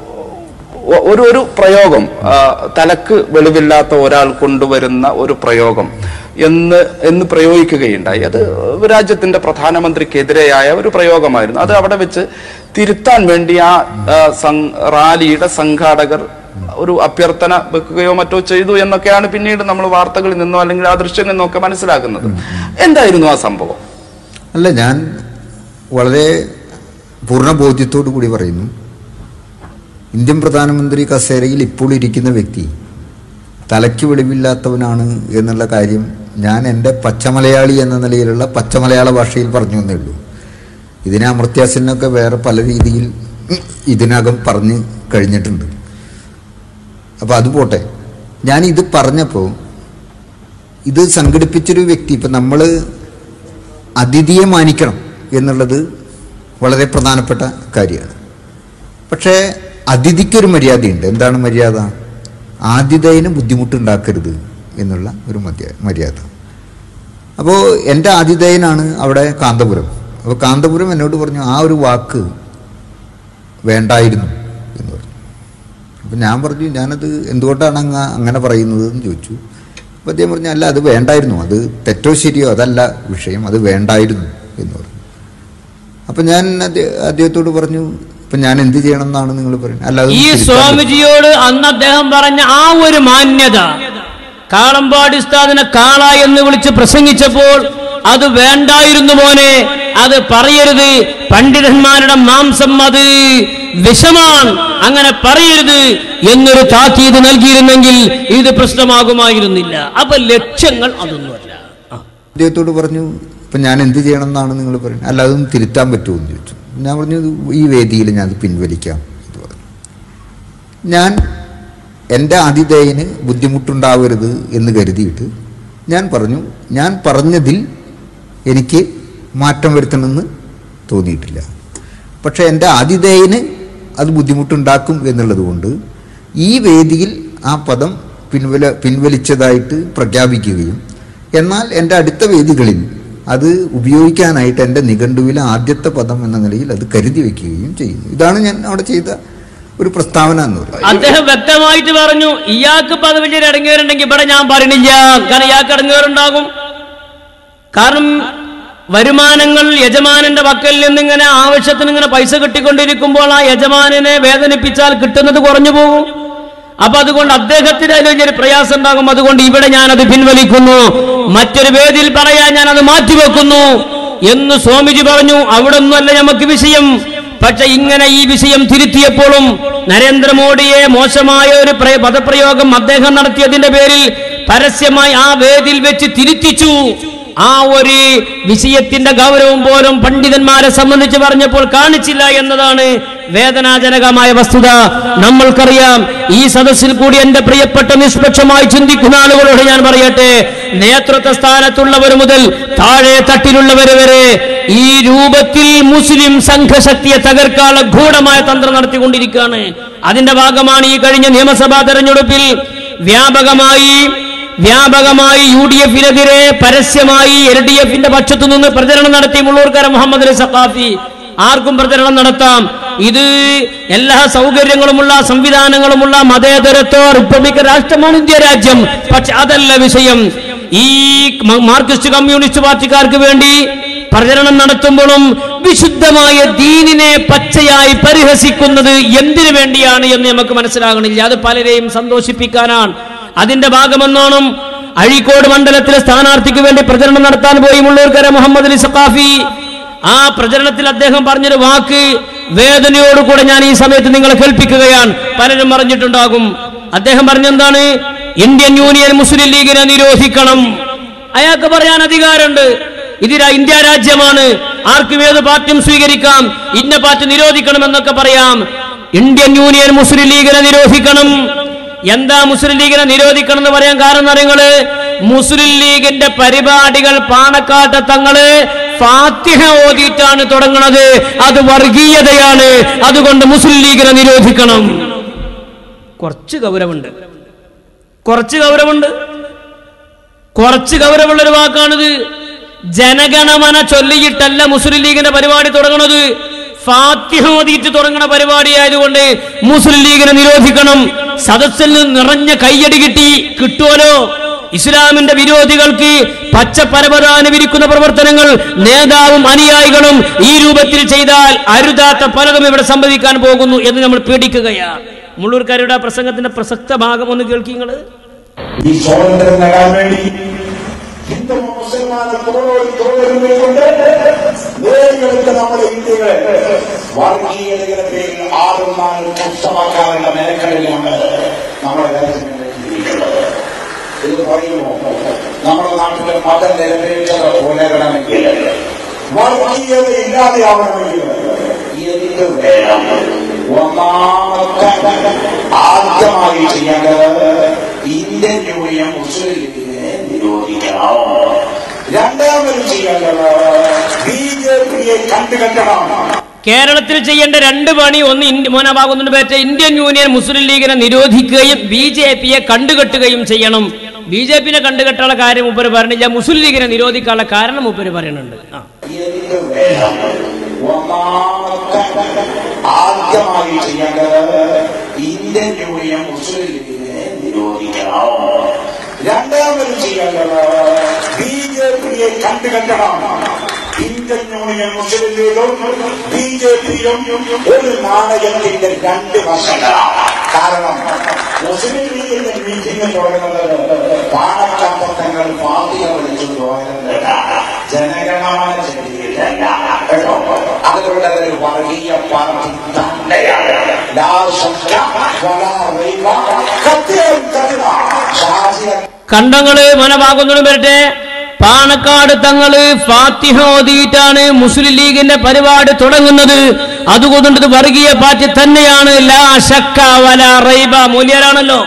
ഒ- ഒരു ഒരു പ്രയോഗം ആ, തലക്ക് വെളിവില്ലാത്ത ഒരാൾ കൊണ്ടുവരുന്ന ഒരു പ്രയോഗം എന്ന് എന്ന് പ്രയോഗിക്കുകയുണ്ടായി അത് രാജ്യത്തിന്റെ പ്രധാനമന്ത്രിക്കെതിരെയായ ഒരു പ്രയോഗമായിരുന്നു അത് അവിടെ വെച്ച് തിരുത്താൻ വേണ്ടി ആ ആ, സം- റാലിയുടെ സംഘാടകർ ഒരു അഭ്യർത്ഥന വെക്കുകയോ മറ്റോ ചെയ്തു എന്നൊക്കെയാണ് പിന്നീട് നമ്മൾ വാർത്തകളിൽ നിന്നോ അല്ലെങ്കിൽ ആ ദൃശ്യങ്ങളിൽ നിന്നോ ഒക്കെ മനസ്സിലാക്കുന്നത് എന്തായിരുന്നു ആ സംഭവം അല്ല ഞാൻ വളരെ പൂർണ്ണ ബോധ്യത്തോടു കൂടി പറയുന്നു ഇന്ത്യൻ പ്രധാനമന്ത്രി കസേരയിൽ ഇപ്പോൾ ഇരിക്കുന്ന വ്യക്തി തലയ്ക്ക് വെളിവില്ലാത്തവനാണ് എന്നുള്ള കാര്യം ഞാൻ എൻ്റെ പച്ചമലയാളി എന്ന നിലയിലുള്ള പച്ചമലയാള ഭാഷയിൽ പറഞ്ഞു എന്നേ ഉള്ളൂ ഇതിനെ അമർത്യാസനൊക്കെ വേറെ പല രീതിയിൽ ഇതിനകം പറഞ്ഞ് കഴിഞ്ഞിട്ടുണ്ട് അപ്പോൾ അത് പോട്ടെ ഞാൻ ഇത് പറഞ്ഞപ്പോൾ ഇത് സംഘടിപ്പിച്ചൊരു വ്യക്തി ഇപ്പം നമ്മൾ അതിഥിയെ മാനിക്കണം എന്നുള്ളത് വളരെ പ്രധാനപ്പെട്ട കാര്യമാണ് പക്ഷേ അതിഥിക്കൊരു മര്യാദയുണ്ട് എന്താണ് മര്യാദ ആതിഥേയന് ബുദ്ധിമുട്ടുണ്ടാക്കരുത് എന്നുള്ള ഒരു മര്യ മര്യാദ അപ്പോൾ എൻ്റെ ആതിഥേയനാണ് അവിടെ കാന്തപുരം അപ്പോൾ കാന്തപുരം എന്നോട് പറഞ്ഞു ആ ഒരു വാക്ക് വേണ്ടായിരുന്നു എന്ന് പറഞ്ഞു അപ്പം ഞാൻ പറഞ്ഞു ഞാനത് എന്തുകൊണ്ടാണ് അങ്ങ് അങ്ങനെ പറയുന്നത് എന്ന് ചോദിച്ചു അപ്പോൾ അദ്ദേഹം പറഞ്ഞു അല്ല അത് വേണ്ടായിരുന്നു അത് തെറ്റോ ശരിയോ അതല്ല വിഷയം അത് വേണ്ടായിരുന്നു എന്ന് പറഞ്ഞു അപ്പം ഞാൻ അദ്ദേഹ- അദ്ദേഹത്തോട് പറഞ്ഞു ഇപ്പം ഞാൻ എന്ത് ചെയ്യണം എന്നാണ് നിങ്ങൾ പറയുന്നത് അല്ല അത് ഈ തിരുത്താൻ സ്വാമിജിയോട് അന്ന് അദ്ദേഹം പറഞ്ഞ ആ ഒരു മാന്യത കാളമ്പാടി ഉസ്താദിനെ കാള എന്ന് വിളിച്ച് പ്രസംഗിച്ചപ്പോൾ അത് വേണ്ടായിരുന്നു മോനെ അത് പറയരുത് പണ്ഡിതന്മാരുടെ മാംസം അത് വിഷമാണ് അങ്ങനെ പറയരുത് എന്നൊരു താക്കീത് നൽകിയിരുന്നെങ്കിൽ ഇത് പ്രശ്നമാകുമായിരുന്നില്ല അപ്പൊ ലക്ഷ്യങ്ങൾ അതൊന്നുമല്ല അദ്ദേഹത്തോട് പറഞ്ഞു ഇപ്പം ഞാൻ എന്ത് ചെയ്യണം എന്നാണ് നിങ്ങൾ പറയുന്നത് അല്ല അതൊന്നും തിരുത്താൻ പറ്റുമോ എന്ന് ചോദിച്ചു ഞാൻ പറഞ്ഞു "ഇത് ഈ വേദിയിൽ ഞാൻ അത് പിൻവലിക്കാം എന്ന് പറഞ്ഞു ഞാൻ എൻ്റെ ആതിഥേയന് ബുദ്ധിമുട്ടുണ്ടാവരുത് എന്ന് കരുതിയിട്ട് ഞാൻ പറഞ്ഞു ഞാൻ പറഞ്ഞതിൽ എനിക്ക് മാറ്റം വരുത്തണമെന്ന് തോന്നിയിട്ടില്ല പക്ഷേ എൻ്റെ ആതിഥേയന് അത് ബുദ്ധിമുട്ടുണ്ടാക്കും എന്നുള്ളത് കൊണ്ട് ഈ വേദിയിൽ ആ പദം പിൻവല പിൻവലിച്ചതായിട്ട് പ്രഖ്യാപിക്കുകയും എന്നാൽ എൻ്റെ അടുത്ത വേദികളിൽ അത് ഉപയോഗിക്കാനായിട്ട് എൻ്റെ നിഘണ്ടുവിലെ ആദ്യത്തെ പദം എന്ന നിലയിൽ അത് കരുതി വെക്കുകയും ചെയ്യുന്നു ഇതാണ് ഞാൻ അവിടെ ചെയ്ത ഒരു പ്രസ്താവന എന്ന് പറയുന്നത് അദ്ദേഹം വ്യക്തമായിട്ട് പറഞ്ഞു ഇയാൾക്ക് ഇപ്പൊ അത് വലിയൊരു ഇടങ്ങേറുണ്ടെങ്കിൽ ഇവിടെ ഞാൻ പറയണില്ല കാരണം ഇയാൾക്ക് ഇടങ്ങേറുണ്ടാകും കാരണം വരുമാനങ്ങൾ യജമാനന്റെ പക്കൽ നിന്നിങ്ങനെ ആവശ്യത്തിന് ഇങ്ങനെ പൈസ കിട്ടിക്കൊണ്ടിരിക്കുമ്പോൾ ആ യജമാനെ വേദനിപ്പിച്ചാൽ കിട്ടുന്നത് കുറഞ്ഞു പോകും അപ്പൊ അതുകൊണ്ട് അദ്ദേഹത്തിന് അതിൽ വലിയൊരു പ്രയാസം ഉണ്ടാകും അതുകൊണ്ട് ഇവിടെ ഞാൻ അത് പിൻവലിക്കുന്നു മറ്റൊരു വേദിയിൽ പറയാൻ ഞാൻ അത് മാറ്റിവെക്കുന്നു എന്ന് സ്വാമിജി പറഞ്ഞു അവിടെ ഒന്നുമല്ല നമുക്ക് വിഷയം പക്ഷെ ഇങ്ങനെ ഈ വിഷയം തിരുത്തിയപ്പോഴും നരേന്ദ്രമോദിയെ മോശമായ ഒരു പ്രയ- പദപ്രയോഗം അദ്ദേഹം നടത്തിയതിന്റെ പേരിൽ പരസ്യമായി ആ വേദിയിൽ വെച്ച് തിരുത്തിച്ചു ആ ഒരു വിഷയത്തിന്റെ ഗൗരവം പോലും പണ്ഡിതന്മാരെ സംബന്ധിച്ച് പറഞ്ഞപ്പോൾ കാണിച്ചില്ല എന്നതാണ് വേദനാജനകമായ വസ്തുത നമ്മൾക്കറിയാം ഈ സദസ്സിൽ കൂടി എന്റെ പ്രിയപ്പെട്ട നിഷ്പക്ഷമായി ചിന്തിക്കുന്ന ആളുകളോട് ഞാൻ പറയട്ടെ നേതൃത്വ സ്ഥാനത്തുള്ളവർ മുതൽ താഴെ തട്ടിലുള്ളവർ വരെ ഈ രൂപത്തിൽ മുസ്ലിം സംഘശക്തിയെ തകർക്കാനുള്ള ഗൂഢമായ തന്ത്രം നടത്തിക്കൊണ്ടിരിക്കുകയാണ് അതിന്റെ ഭാഗമാണ് ഈ കഴിഞ്ഞ നിയമസഭാ തെരഞ്ഞെടുപ്പിൽ വ്യാപകമായി വ്യാപകമായി യു ഡി എഫിനെതിരെ പരസ്യമായി എൽ ഡി എഫിന്റെ പക്ഷത്തു നിന്ന് പ്രചരണം നടത്തി മുള്ളൂർക്കര മുഹമ്മദ് അലി സഖാഫി ആർക്കും പ്രചരണം നടത്താം ഇത് എല്ലാ സൗകര്യങ്ങളുമുള്ള സംവിധാനങ്ങളുമുള്ള മതേതരത്വ റിപ്പബ്ലിക്കൻ രാഷ്ട്രമാണ് ഇന്ത്യ രാജ്യം പക്ഷെ അതല്ല വിഷയം ഈ മ- മാർക്സിസ്റ്റ് കമ്മ്യൂണിസ്റ്റ് പാർട്ടിക്കാർക്ക് വേണ്ടി പ്രചരണം നടത്തുമ്പോഴും വിശുദ്ധമായ ദീനിനെ പച്ചയായി പരിഹസിക്കുന്നത് എന്തിനു വേണ്ടിയാണ് എന്ന് നമുക്ക് മനസ്സിലാകണില്ല അത് പലരെയും സന്തോഷിപ്പിക്കാനാണ് അതിന്റെ ഭാഗമെന്നോണം അഴീക്കോട് മണ്ഡലത്തിലെ സ്ഥാനാർത്ഥിക്ക് വേണ്ടി പ്രചരണം നടത്താൻ പോയി മുള്ളൂർക്കര മുഹമ്മദ് അലി സഖാഫി ആ പ്രചരണത്തിൽ അദ്ദേഹം പറഞ്ഞൊരു വാക്ക് വേദനയോടുകൂടെ ഞാൻ ഈ സമയത്ത് നിങ്ങളെ കേൾപ്പിക്കുകയാണ് പലരും പറഞ്ഞിട്ടുണ്ടാകും അദ്ദേഹം പറഞ്ഞെന്താണ് ഇന്ത്യൻ യൂണിയൻ മുസ്ലിം ലീഗിനെ നിരോധിക്കണം അയാൾക്ക് പറയാൻ അധികാരമുണ്ട് ഇത് രാ- ഇന്ത്യ രാജ്യമാണ് ആർക്കും ഏത് പാർട്ടിയും സ്വീകരിക്കാം ഇന്ന പാർട്ടി നിരോധിക്കണം എന്നൊക്കെ പറയാം ഇന്ത്യൻ യൂണിയൻ മുസ്ലിം ലീഗിനെ നിരോധിക്കണം എന്താ മുസ്ലിം ലീഗിനെ നിരോധിക്കണം എന്ന് പറയാൻ കാരണം നിങ്ങള് മുസ്ലിം ലീഗിന്റെ പരിപാടികൾ പാണക്കാട്ട് തങ്ങള് ഫാത്തിഹ ഓതിയിട്ടാണ് തുടങ്ങുന്നത് അത് വർഗീയതയാണ് അതുകൊണ്ട് മുസ്ലിം ലീഗിനെ നിരോധിക്കണം കുറച്ച് ഗൗരവമുണ്ട് കുറച്ച് ഗൗരവമുണ്ട് കുറച്ച് ഗൗരവമുള്ള ഒരു വാക്കാണിത് ജനഗണമന ചൊല്ലിയിട്ടല്ല മുസ്ലിം ലീഗിന്റെ പരിപാടി തുടങ്ങുന്നത് ഫാത്തിഹ ഓതിയിട്ട് തുടങ്ങുന്ന പരിപാടി ആയതുകൊണ്ട് മുസ്ലിം ലീഗിനെ നിരോധിക്കണം സദസ്സിൽ നിന്ന് നിറഞ്ഞ കയ്യടി കിട്ടി കിട്ടുമല്ലോ ഇസ്ലാമിന്റെ വിരോധികൾക്ക് പച്ച പരപരാന് വിരിക്കുന്ന പ്രവർത്തനങ്ങൾ നേതാവും അനുയായികളും ഈ രൂപത്തിൽ ചെയ്താൽ അരുതാത്ത പലതും ഇവിടെ സംഭവിക്കാൻ പോകുന്നു എന്ന് നമ്മൾ പേടിക്കുകയാണ് മുള്ളൂർക്കാരുടെ ആ പ്രസംഗത്തിന്റെ പ്രസക്ത ഭാഗം ഒന്ന് കേൾക്കിങ്ങള് ഈ സ്വാതന്ത്ര്യം നേടാൻ വേണ്ടി ഹിന്ദു മുസൽമാനെ തോളോട് തോളുകൊണ്ട് നേടിയെടുത്ത നമ്മുടെ ഇന്ത്യകളെ വർഗീയതയുടെ പേരിൽ ആറും നാലും നഷ്ടമാക്കാനുള്ള മേഖലയിലാണ് നമ്മുടെ രാജ്യങ്ങൾ ജീവിക്കുന്നത് ഇത് പറയുമോ നമ്മുടെ നാട്ടിലെ മതനിരപേക്ഷത പുലരണമെങ്കിൽ വർഗീയത ഇല്ലാതെയാവണമെങ്കിൽ എന്ത് വേണം ഒന്നാമത്തെ ആദ്യമായി ചെയ്യേണ്ടത് ഇന്ത്യൻ യൂണിയൻ മുസ്ലിം ലീഗിനെ നിരോധിക്കണം രണ്ടാമത് ചെയ്യേണ്ടത് ബി ജെ പിയെ കണ്ടുകെട്ടണം കേരളത്തിൽ ചെയ്യേണ്ട രണ്ട് പണി ഒന്ന് ഇന്ത്യ- മോനാഭാഗൊന്നിന് പേറ്റ ഇന്ത്യൻ യൂണിയൻ മുസ്ലിം ലീഗിനെ നിരോധിക്കുകയും ബി ജെ പിയെ കണ്ടുകെട്ടുകയും ചെയ്യണം ബി ജെ പിനെ കണ്ടുകെട്ടാനുള്ള കാര്യം മുപ്പര് പറഞ്ഞില്ല മുസ്ലിം ലീഗിനെ നിരോധിക്കാനുള്ള കാരണം മുപ്പര് പറയുന്നുണ്ട് ആ എന്ത് വേണം ഒന്നാമത്തെ ആദ്യമായി ചെയ്യേണ്ടത് ഇന്ത്യൻ യൂണിയൻ മുസ്ലിം ലീഗിനെ നിരോധിക്കണം രണ്ടാമത് ചെയ്യേണ്ടത് ബി ജെ പിയെ കണ്ടുകെട്ടണം ഇന്ത്യൻ യൂണിയൻ മുസ്ലിം ലീഗും ബി ജെ പിയും ഒരു നാണയത്തിന്റെ രണ്ട് വശങ്ങളാണ് കാരണം മുസ്ലിം ലീഗിന്റെ മീറ്റിംഗ് തുടങ്ങുന്നത് പാണക്കാത്തങ്ങൾ പാർട്ടിയെ വിളിച്ചു പോയത് ജനഗണമന ചെടിയിലല്ല കേട്ടോ അതുകൊണ്ട് അതൊരു വർഗീയ പാർട്ടി തന്നെയാണ് ലാ ശങ്ക വലാ റൈബ കത്തിയം കരുണ ഷാജിയ കണ്ടങ്ങള് മനഭാഗൊന്നിനും വരട്ടെ പാണക്കാട് തങ്ങള് ഫാത്തിഹ ഓതിയിട്ടാണ് മുസ്ലിം ലീഗിന്റെ പരിപാടി തുടങ്ങുന്നത് അതുകൊണ്ട് ഇത് വർഗീയ പാർട്ടി തന്നെയാണ് ലാ ശക്ക വല റൈബ മൂല്യരാണല്ലോ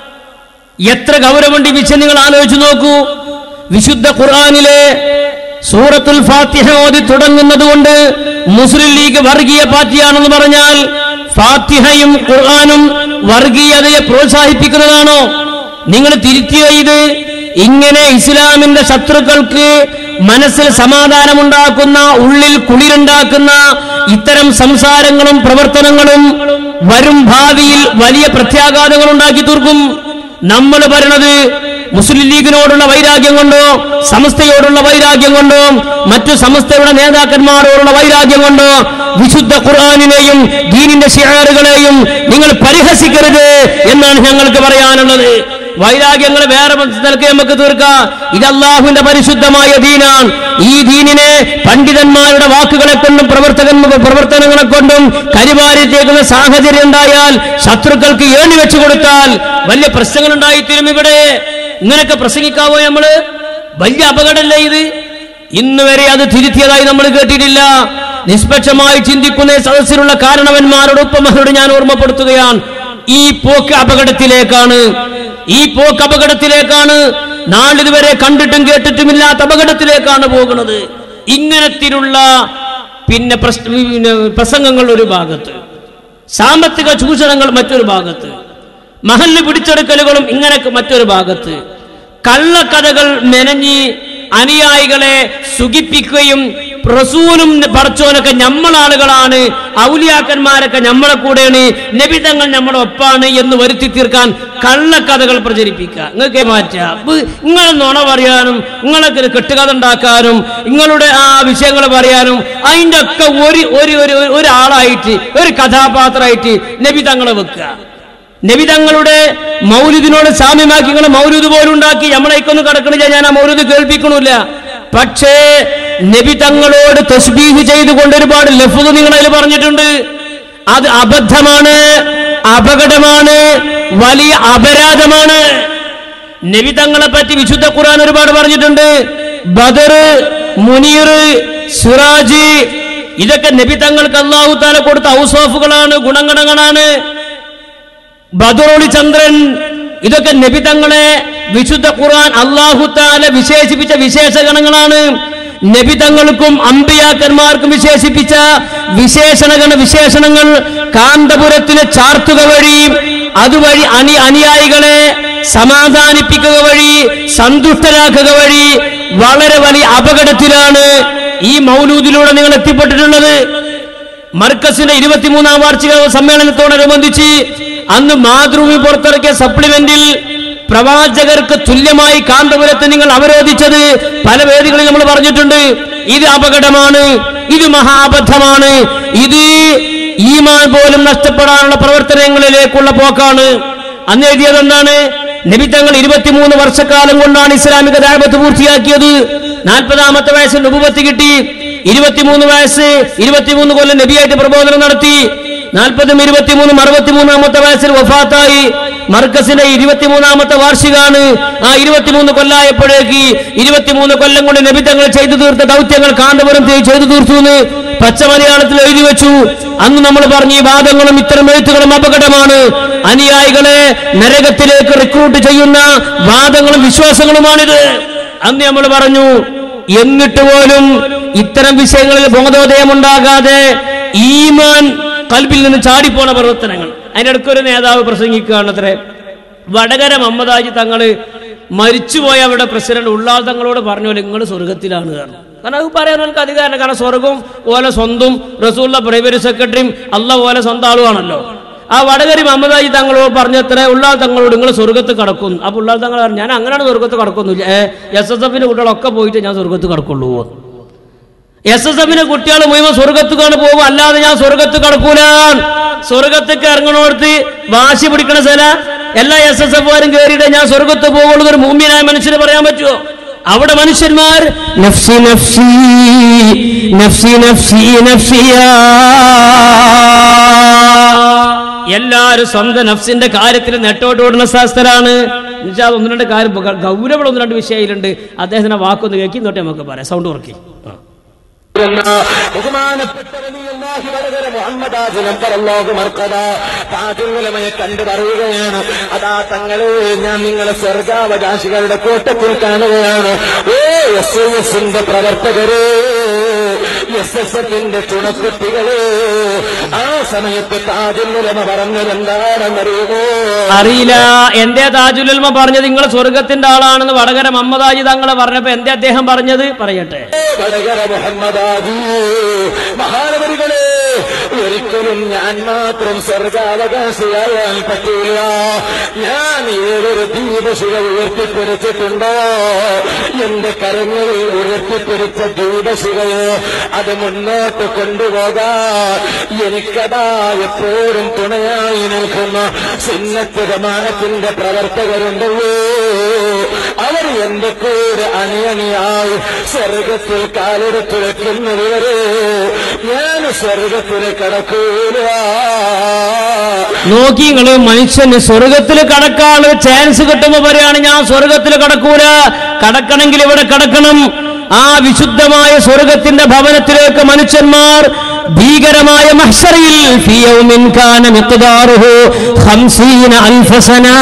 എത്ര ഗൗരവമുണ്ട് ഈ വിഷയം നിങ്ങൾ ആലോചിച്ച് നോക്കൂ വിശുദ്ധ ഖുർആനിലെ സൂറത്തുൽ ഫാത്തിഹ ഓതി തുടങ്ങുന്നത് കൊണ്ട് മുസ്ലിം ലീഗ് വർഗീയ പാർട്ടിയാണെന്ന് പറഞ്ഞാൽ ഫാത്തിഹയും ഖുർആനും വർഗീയതയെ പ്രോത്സാഹിപ്പിക്കുന്നതാണോ നിങ്ങൾ തിരുത്തിയോ ഇത് ഇങ്ങനെ ഇസ്ലാമിന്റെ ശത്രുക്കൾക്ക് മനസ്സിൽ സമാധാനമുണ്ടാക്കുന്ന ഉള്ളിൽ കുളിരുണ്ടാക്കുന്ന ഇത്തരം സംസാരങ്ങളും പ്രവർത്തനങ്ങളും വരും ഭാവിയിൽ വലിയ പ്രത്യാഘാതങ്ങൾ ഉണ്ടാക്കി തീർക്കും നമ്മൾ പറയണത് മുസ്ലിം ലീഗിനോടുള്ള വൈരാഗ്യം കൊണ്ടോ സമസ്തയോടുള്ള വൈരാഗ്യം കൊണ്ടോ മറ്റു സമസ്തയുടെ നേതാക്കന്മാരോടുള്ള വൈരാഗ്യം കൊണ്ടോ വിശുദ്ധ ഖുർആാനിനെയും ദീനിന്റെ ഷിയാറുകളെയും നിങ്ങൾ പരിഹസിക്കരുത് എന്നാണ് ഞങ്ങൾക്ക് പറയാനുള്ളത് വൈരാഗ്യങ്ങൾ വേറെ നിലക്ക് നമുക്ക് തീർക്കാം ഇത് അള്ളാഹുവിന്റെ പരിശുദ്ധമായ ദീനാണ് ഈ ദീനിനെ പണ്ഡിതന്മാരുടെ വാക്കുകളെ കൊണ്ടും പ്രവർത്തകൻ പ്രവർത്തനങ്ങളെ കൊണ്ടും കരിവാരിത്തേക്കുന്ന സാഹചര്യം ഉണ്ടായാൽ ശത്രുക്കൾക്ക് ഏണി വെച്ചു കൊടുത്താൽ വലിയ പ്രശ്നങ്ങൾ ഉണ്ടായിത്തീരും ഇവിടെ ഇങ്ങനെയൊക്കെ പ്രസംഗിക്കാവോ നമ്മള് വലിയ അപകടമല്ലേ ഇത് ഇന്ന് വരെ അത് തിരുത്തിയതായി നമ്മൾ കേട്ടിട്ടില്ല നിഷ്പക്ഷമായി ചിന്തിക്കുന്ന ഈ സദസ്സിലുള്ള കാരണവന്മാരോട് ഉപ്പമാരോട് ഞാൻ ഓർമ്മപ്പെടുത്തുകയാണ് ഈ പോക്ക് അപകടത്തിലേക്കാണ് ഈ പോക്ക് അപകടത്തിലേക്കാണ് നാളിതുവരെ കണ്ടിട്ടും കേട്ടിട്ടുമില്ലാത്ത അപകടത്തിലേക്കാണ് പോകുന്നത് ഇങ്ങനത്തിലുള്ള പിന്നെ പ്രശ്ന പിന്നെ പ്രസംഗങ്ങൾ ഒരു ഭാഗത്ത് സാമ്പത്തിക ചൂഷണങ്ങൾ മറ്റൊരു ഭാഗത്ത് മഹല്ല് പിടിച്ചെടുക്കലുകളും ഇങ്ങനെ മറ്റൊരു ഭാഗത്ത് കള്ളക്കഥകൾ മെനഞ്ഞ് അനുയായികളെ സുഖിപ്പിക്കുകയും റസൂലും പറച്ചോനൊക്കെ നമ്മളാളുകളാണ് ഔലിയാക്കന്മാരൊക്കെ നമ്മളെ കൂടെയാണ് നബിതങ്ങൾ നമ്മുടെ ഒപ്പാണ് എന്ന് വരുത്തി തീർക്കാൻ കള്ളക്കഥകൾ പ്രചരിപ്പിക്കുക നിങ്ങൾക്ക് മാറ്റുക നിങ്ങൾ നുണ പറയാനും നിങ്ങളൊക്കെ കെട്ടുകഥ ഉണ്ടാക്കാനും നിങ്ങളുടെ ആ വിഷയങ്ങൾ പറയാനും അതിൻ്റെ ഒക്കെ ഒരു ഒരു ഒരു ഒരാളായിട്ട് ഒരു കഥാപാത്രമായിട്ട് നബിതങ്ങളെ വെക്കുക നബിതങ്ങളുടെ മൗലിദിനോട് സാമ്യമാക്കി നിങ്ങൾ മൗലിദ് പോലും ഉണ്ടാക്കി നമ്മളേക്കൊന്നും കടക്കണില്ല ഞാൻ ആ മൗലിദ് കേൾപ്പിക്കണില്ല പക്ഷേ നബി തങ്ങളോട് തസ്ബീഹ് ചെയ്തുകൊണ്ട് ഒരുപാട് ലഫ്ത് നിങ്ങൾ അതിൽ പറഞ്ഞിട്ടുണ്ട് അത് അബദ്ധമാണ് അപകടമാണ് വലിയ അപരാധമാണ് നബി തങ്ങളെ പറ്റി വിശുദ്ധ ഖുർആൻ ഒരുപാട് പറഞ്ഞിട്ടുണ്ട് ബദർ മുനീർ സിറാജ് ഇതൊക്കെ നബി തങ്ങൾക്ക് അള്ളാഹു താല കൊടുത്ത ഔസോഫുകളാണ് ഗുണഗണങ്ങളാണ് ബദറോളി ചന്ദ്രൻ ഇതൊക്കെ നബി തങ്ങളെ വിശുദ്ധ ഖുർആൻ അള്ളാഹു താല വിശേഷിപ്പിച്ച വിശേഷഗണങ്ങളാണ് നബി തങ്ങൾക്കും അമ്പിയാക്കന്മാർക്കും വിശേഷിപ്പിച്ച വിശേഷണഗണ വിശേഷണങ്ങൾ കാന്തപുരത്തിലെ ചാർത്തുക വഴി അതുവഴി അനി അനുയായികളെ സമാധാനിപ്പിക്കുക വഴി സന്തുഷ്ടരാക്കുക വഴി വളരെ വലിയ അപകടത്തിലാണ് ഈ മൗലൂദിലൂടെ നിങ്ങൾ എത്തിപ്പെട്ടിട്ടുള്ളത് മർക്കസിന്റെ ഇരുപത്തിമൂന്നാം വാർഷിക സമ്മേളനത്തോടനുബന്ധിച്ച് അന്ന് മാതൃഭൂമി പുറത്തിറക്കിയ സപ്ലിമെന്റിൽ പ്രവാചകർക്ക് തുല്യമായി കാന്തപുരത്തെ നിങ്ങൾ അവരോധിച്ചത് പല വേദികളിൽ നമ്മൾ പറഞ്ഞിട്ടുണ്ട് ഇത് അപകടമാണ് ഇത് മഹാബദ്ധമാണ് ഇത് ഈമാൻ പോലും നഷ്ടപ്പെടാനുള്ള പ്രവർത്തനങ്ങളിലേക്കുള്ള പോക്കാണ് അന്ന് എഴുതിയത് എന്താണ് നബി തങ്ങൾ ഇരുപത്തിമൂന്ന് വർഷക്കാലം കൊണ്ടാണ് ഇസ്ലാമിക ദാപത്ത് പൂർത്തിയാക്കിയത് നാൽപ്പതാമത്തെ വയസ്സിൽ ഉപപത്തി കിട്ടി ഇരുപത്തിമൂന്ന് വയസ്സ് ഇരുപത്തിമൂന്ന് കൊല്ലം നബിയായിട്ട് പ്രബോധനം നടത്തി നാൽപ്പതും ഇരുപത്തിമൂന്നും അറുപത്തിമൂന്നാമത്തെ വയസ്സിൽ വഫാത്തായി മർക്കസിന്റെ ഇരുപത്തിമൂന്നാമത്തെ വാർഷികമാണ് ആ ഇരുപത്തിമൂന്ന് കൊല്ലായപ്പോഴേക്ക് ഇരുപത്തിമൂന്ന് കൊല്ലം കൊണ്ട് നബി തങ്ങൾ ചെയ്തു തീർത്ത ദൗത്യങ്ങൾ കാന്തപുരം ചെയ്തു തീർത്തു എന്ന് പച്ച മലയാളത്തിൽ എഴുതി വെച്ചു അന്ന് നമ്മൾ പറഞ്ഞു ഈ വാദങ്ങളും ഇത്തരം എഴുത്തുകളും അപകടമാണ് അനുയായികളെ നരകത്തിലേക്ക് റിക്രൂട്ട് ചെയ്യുന്ന വാദങ്ങളും വിശ്വാസങ്ങളുമാണിത് അന്ന് നമ്മൾ പറഞ്ഞു എന്നിട്ട് പോലും ഇത്തരം വിഷയങ്ങളിൽ ബോധോദയം ഉണ്ടാകാതെ ഈമാൻ കൽബിൽ നിന്ന് ചാടിപ്പോണ പ്രവർത്തനങ്ങൾ അതിനിടയ്ക്ക് ഒരു നേതാവ് പ്രസംഗിക്കുകയാണത്രേ വടകര മമ്മദാജി തങ്ങള് മരിച്ചുപോയ അവിടെ പ്രസിഡന്റ് ഉള്ളാൾ തങ്ങളോട് പറഞ്ഞു നിങ്ങൾ സ്വർഗത്തിലാണ് കാരണം കാരണം അത് പറയാൻ അവർക്ക് അധികാരം കാരണം സ്വർഗം പോലെ സ്വന്തം റസൂള്ള പ്രൈവറ്റ് സെക്രട്ടറിയും അല്ല പോലെ സ്വന്തം ആളുമാണല്ലോ ആ വടകരി മമ്മദാജി തങ്ങളോട് പറഞ്ഞത്ര ഉള്ളാൾ തങ്ങളോട് നിങ്ങൾ സ്വർഗത്ത് കടക്കും അപ്പൊ ഉള്ളാൾ തങ്ങൾ പറഞ്ഞു ഞാൻ അങ്ങനെയാണ് സ്വർഗത്ത് കടക്കൊന്നുമില്ല എസ് എസ് എഫിന്റെ കുട്ടികളൊക്കെ പോയിട്ട് ഞാൻ സ്വർഗത്ത് കടക്കുള്ളൂ എസ് എസ് എഫിന്റെ കുട്ടികൾ മുഴുവൻ സ്വർഗത്തുക്കാണ് പോകും അല്ലാതെ ഞാൻ സ്വർഗത്ത് കടക്കൂല സ്വർഗത്തേക്ക് ഇറങ്ങണോടത്ത് വാശി പിടിക്കണ സ്ഥല എല്ലാ എസ് എസ് എഫുകാരും കയറിയിട്ട് ഞാൻ സ്വർഗത്ത് പോകുള്ളൂ ഒരു മൂമ്യനായ മനുഷ്യന് പറയാൻ പറ്റുമോ അവിടെ മനുഷ്യന്മാർ നഫ്സി നഫ്സി നഫ്സി നഫ്സി നഫ്സിയാ എല്ലാരും സ്വന്തം നഫ്സിന്റെ കാര്യത്തിൽ നെട്ടോട്ട് ഓടുന്ന ശാസ്ത്രമാണ് എന്നുവെച്ചാൽ ഒന്ന് രണ്ട് കാര്യം ഗൗരവമുള്ള ഒന്ന് രണ്ട് വിഷയത്തിലുണ്ട് അദ്ദേഹത്തിന്റെ വാക്കൊന്ന് കേൾക്കി തൊട്ട് നമുക്ക് പറയാം സൗണ്ട് ഉറക്കി ആ താജുലമയെ കണ്ടു പറയുകയാണ് അതാ തങ്ങളെ ഞാൻ നിങ്ങളെ സ്വർഗാവകാശികളുടെ കൂട്ടത്തിൽ കാണുകയാണ് ഓ എസ് എസിന്റെ പ്രവർത്തകരെ എസ് എസ് എഫിന്റെ ചുണക്കുട്ടികള് ആ സമയത്ത് താജുലുലമ പറഞ്ഞതെന്താണെന്നറിയുമോ അറിയില്ല എന്തേ താജുലുൽമ പറഞ്ഞത് നിങ്ങൾ സ്വർഗത്തിന്റെ ആളാണെന്ന് വടകര മമ്മദാജി തങ്ങളെ പറഞ്ഞപ്പോ എന്തേ അദ്ദേഹം പറഞ്ഞത് പറയട്ടെ വടകര മുഹമ്മദാജി മഹാനവരികളെ ഒരിക്കലും ഞാൻ മാത്രം സ്വർഗാവകാശിയായാൻ പറ്റൂല ഞാൻ ഏതൊരു ദീപശില ഉയർത്തിപ്പിടിച്ചിട്ടുണ്ടോ എന്റെ കരങ്ങളിൽ ഉയർത്തിപ്പിടിച്ച ദീപശിലയെ അത് മുന്നോട്ട് കൊണ്ടുപോകാൻ എനിക്കതാ എപ്പോഴും തുണയായി നിൽക്കുന്ന സുന്നത്ത് ജമാഅത്തിന്റെ പ്രവർത്തകരുണ്ടല്ലോ അവർ എന്റെ കൂടെ അണിയണിയായി സ്വർഗത്തിൽ കാലെടുത്ത് വെക്കുന്നതുവരെ ഞാൻ സ്വർഗത്തിൽ കടക്കൂല നോക്കി നിങ്ങള് മനുഷ്യന് സ്വർഗത്തിൽ കടക്കാനുള്ള ചാൻസ് കിട്ടുമ്പോ പറയാണ് ഞാൻ സ്വർഗത്തിൽ കടക്കൂല കടക്കണമെങ്കിൽ ഇവിടെ കടക്കണം ആ വിശുദ്ധമായ സ്വർഗത്തിന്റെ ഭവനത്തിലേക്ക് മനുഷ്യന്മാർ ഭീകരമായ മഹ്ശറിൽ ഫീ യൗമിൻ കാന മിഖ്ദാറുഹു ഖംസീന അൽഫ സനാ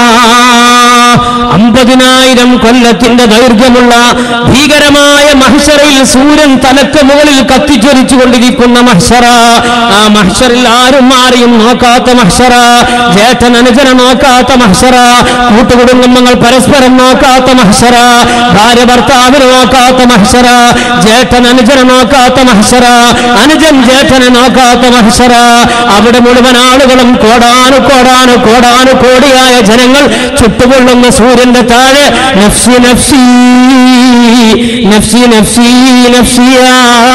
അമ്പതിനായിരം കൊല്ലത്തിന്റെ ദൈർഘ്യമുള്ള ഭീകരമായ മഹ്ശറയിൽ സൂര്യൻ തലക്ക് മുകളിൽ കത്തിച്ചൊരിച്ചു കൊണ്ടിരിക്കുന്ന മഹ്ശറ ആ മഹ്ശറിൽ ആരും ആരെയും നോക്കാത്ത മഹ്ശറ ജേഷ്ഠൻ അനുജനെ നോക്കാത്ത മഹ്ശറ കൂട്ടുകുടുംബങ്ങൾ പരസ്പരം നോക്കാത്ത മഹ്ശറ ഭാര്യ ഭർത്താവിനെ നോക്കാത്ത മഹ്ശറ ജേഷ്ഠൻ അനുജനെ നോക്കാത്ത മഹ്ശറ അനുജൻ ജേഷ്ഠനെ നോക്കാത്ത മഹ്ശറ അവിടെ മുഴുവൻ ആളുകളും കോടാനു കോടാനു കോടാനു കോടിയായ ജനങ്ങൾ ചുട്ടുകൊള്ളുന്ന സൂര്യന്റെ താഴെ നഫ്സി നഫ്സി നഫ്സി നഫ്സി നഫ്സിയാ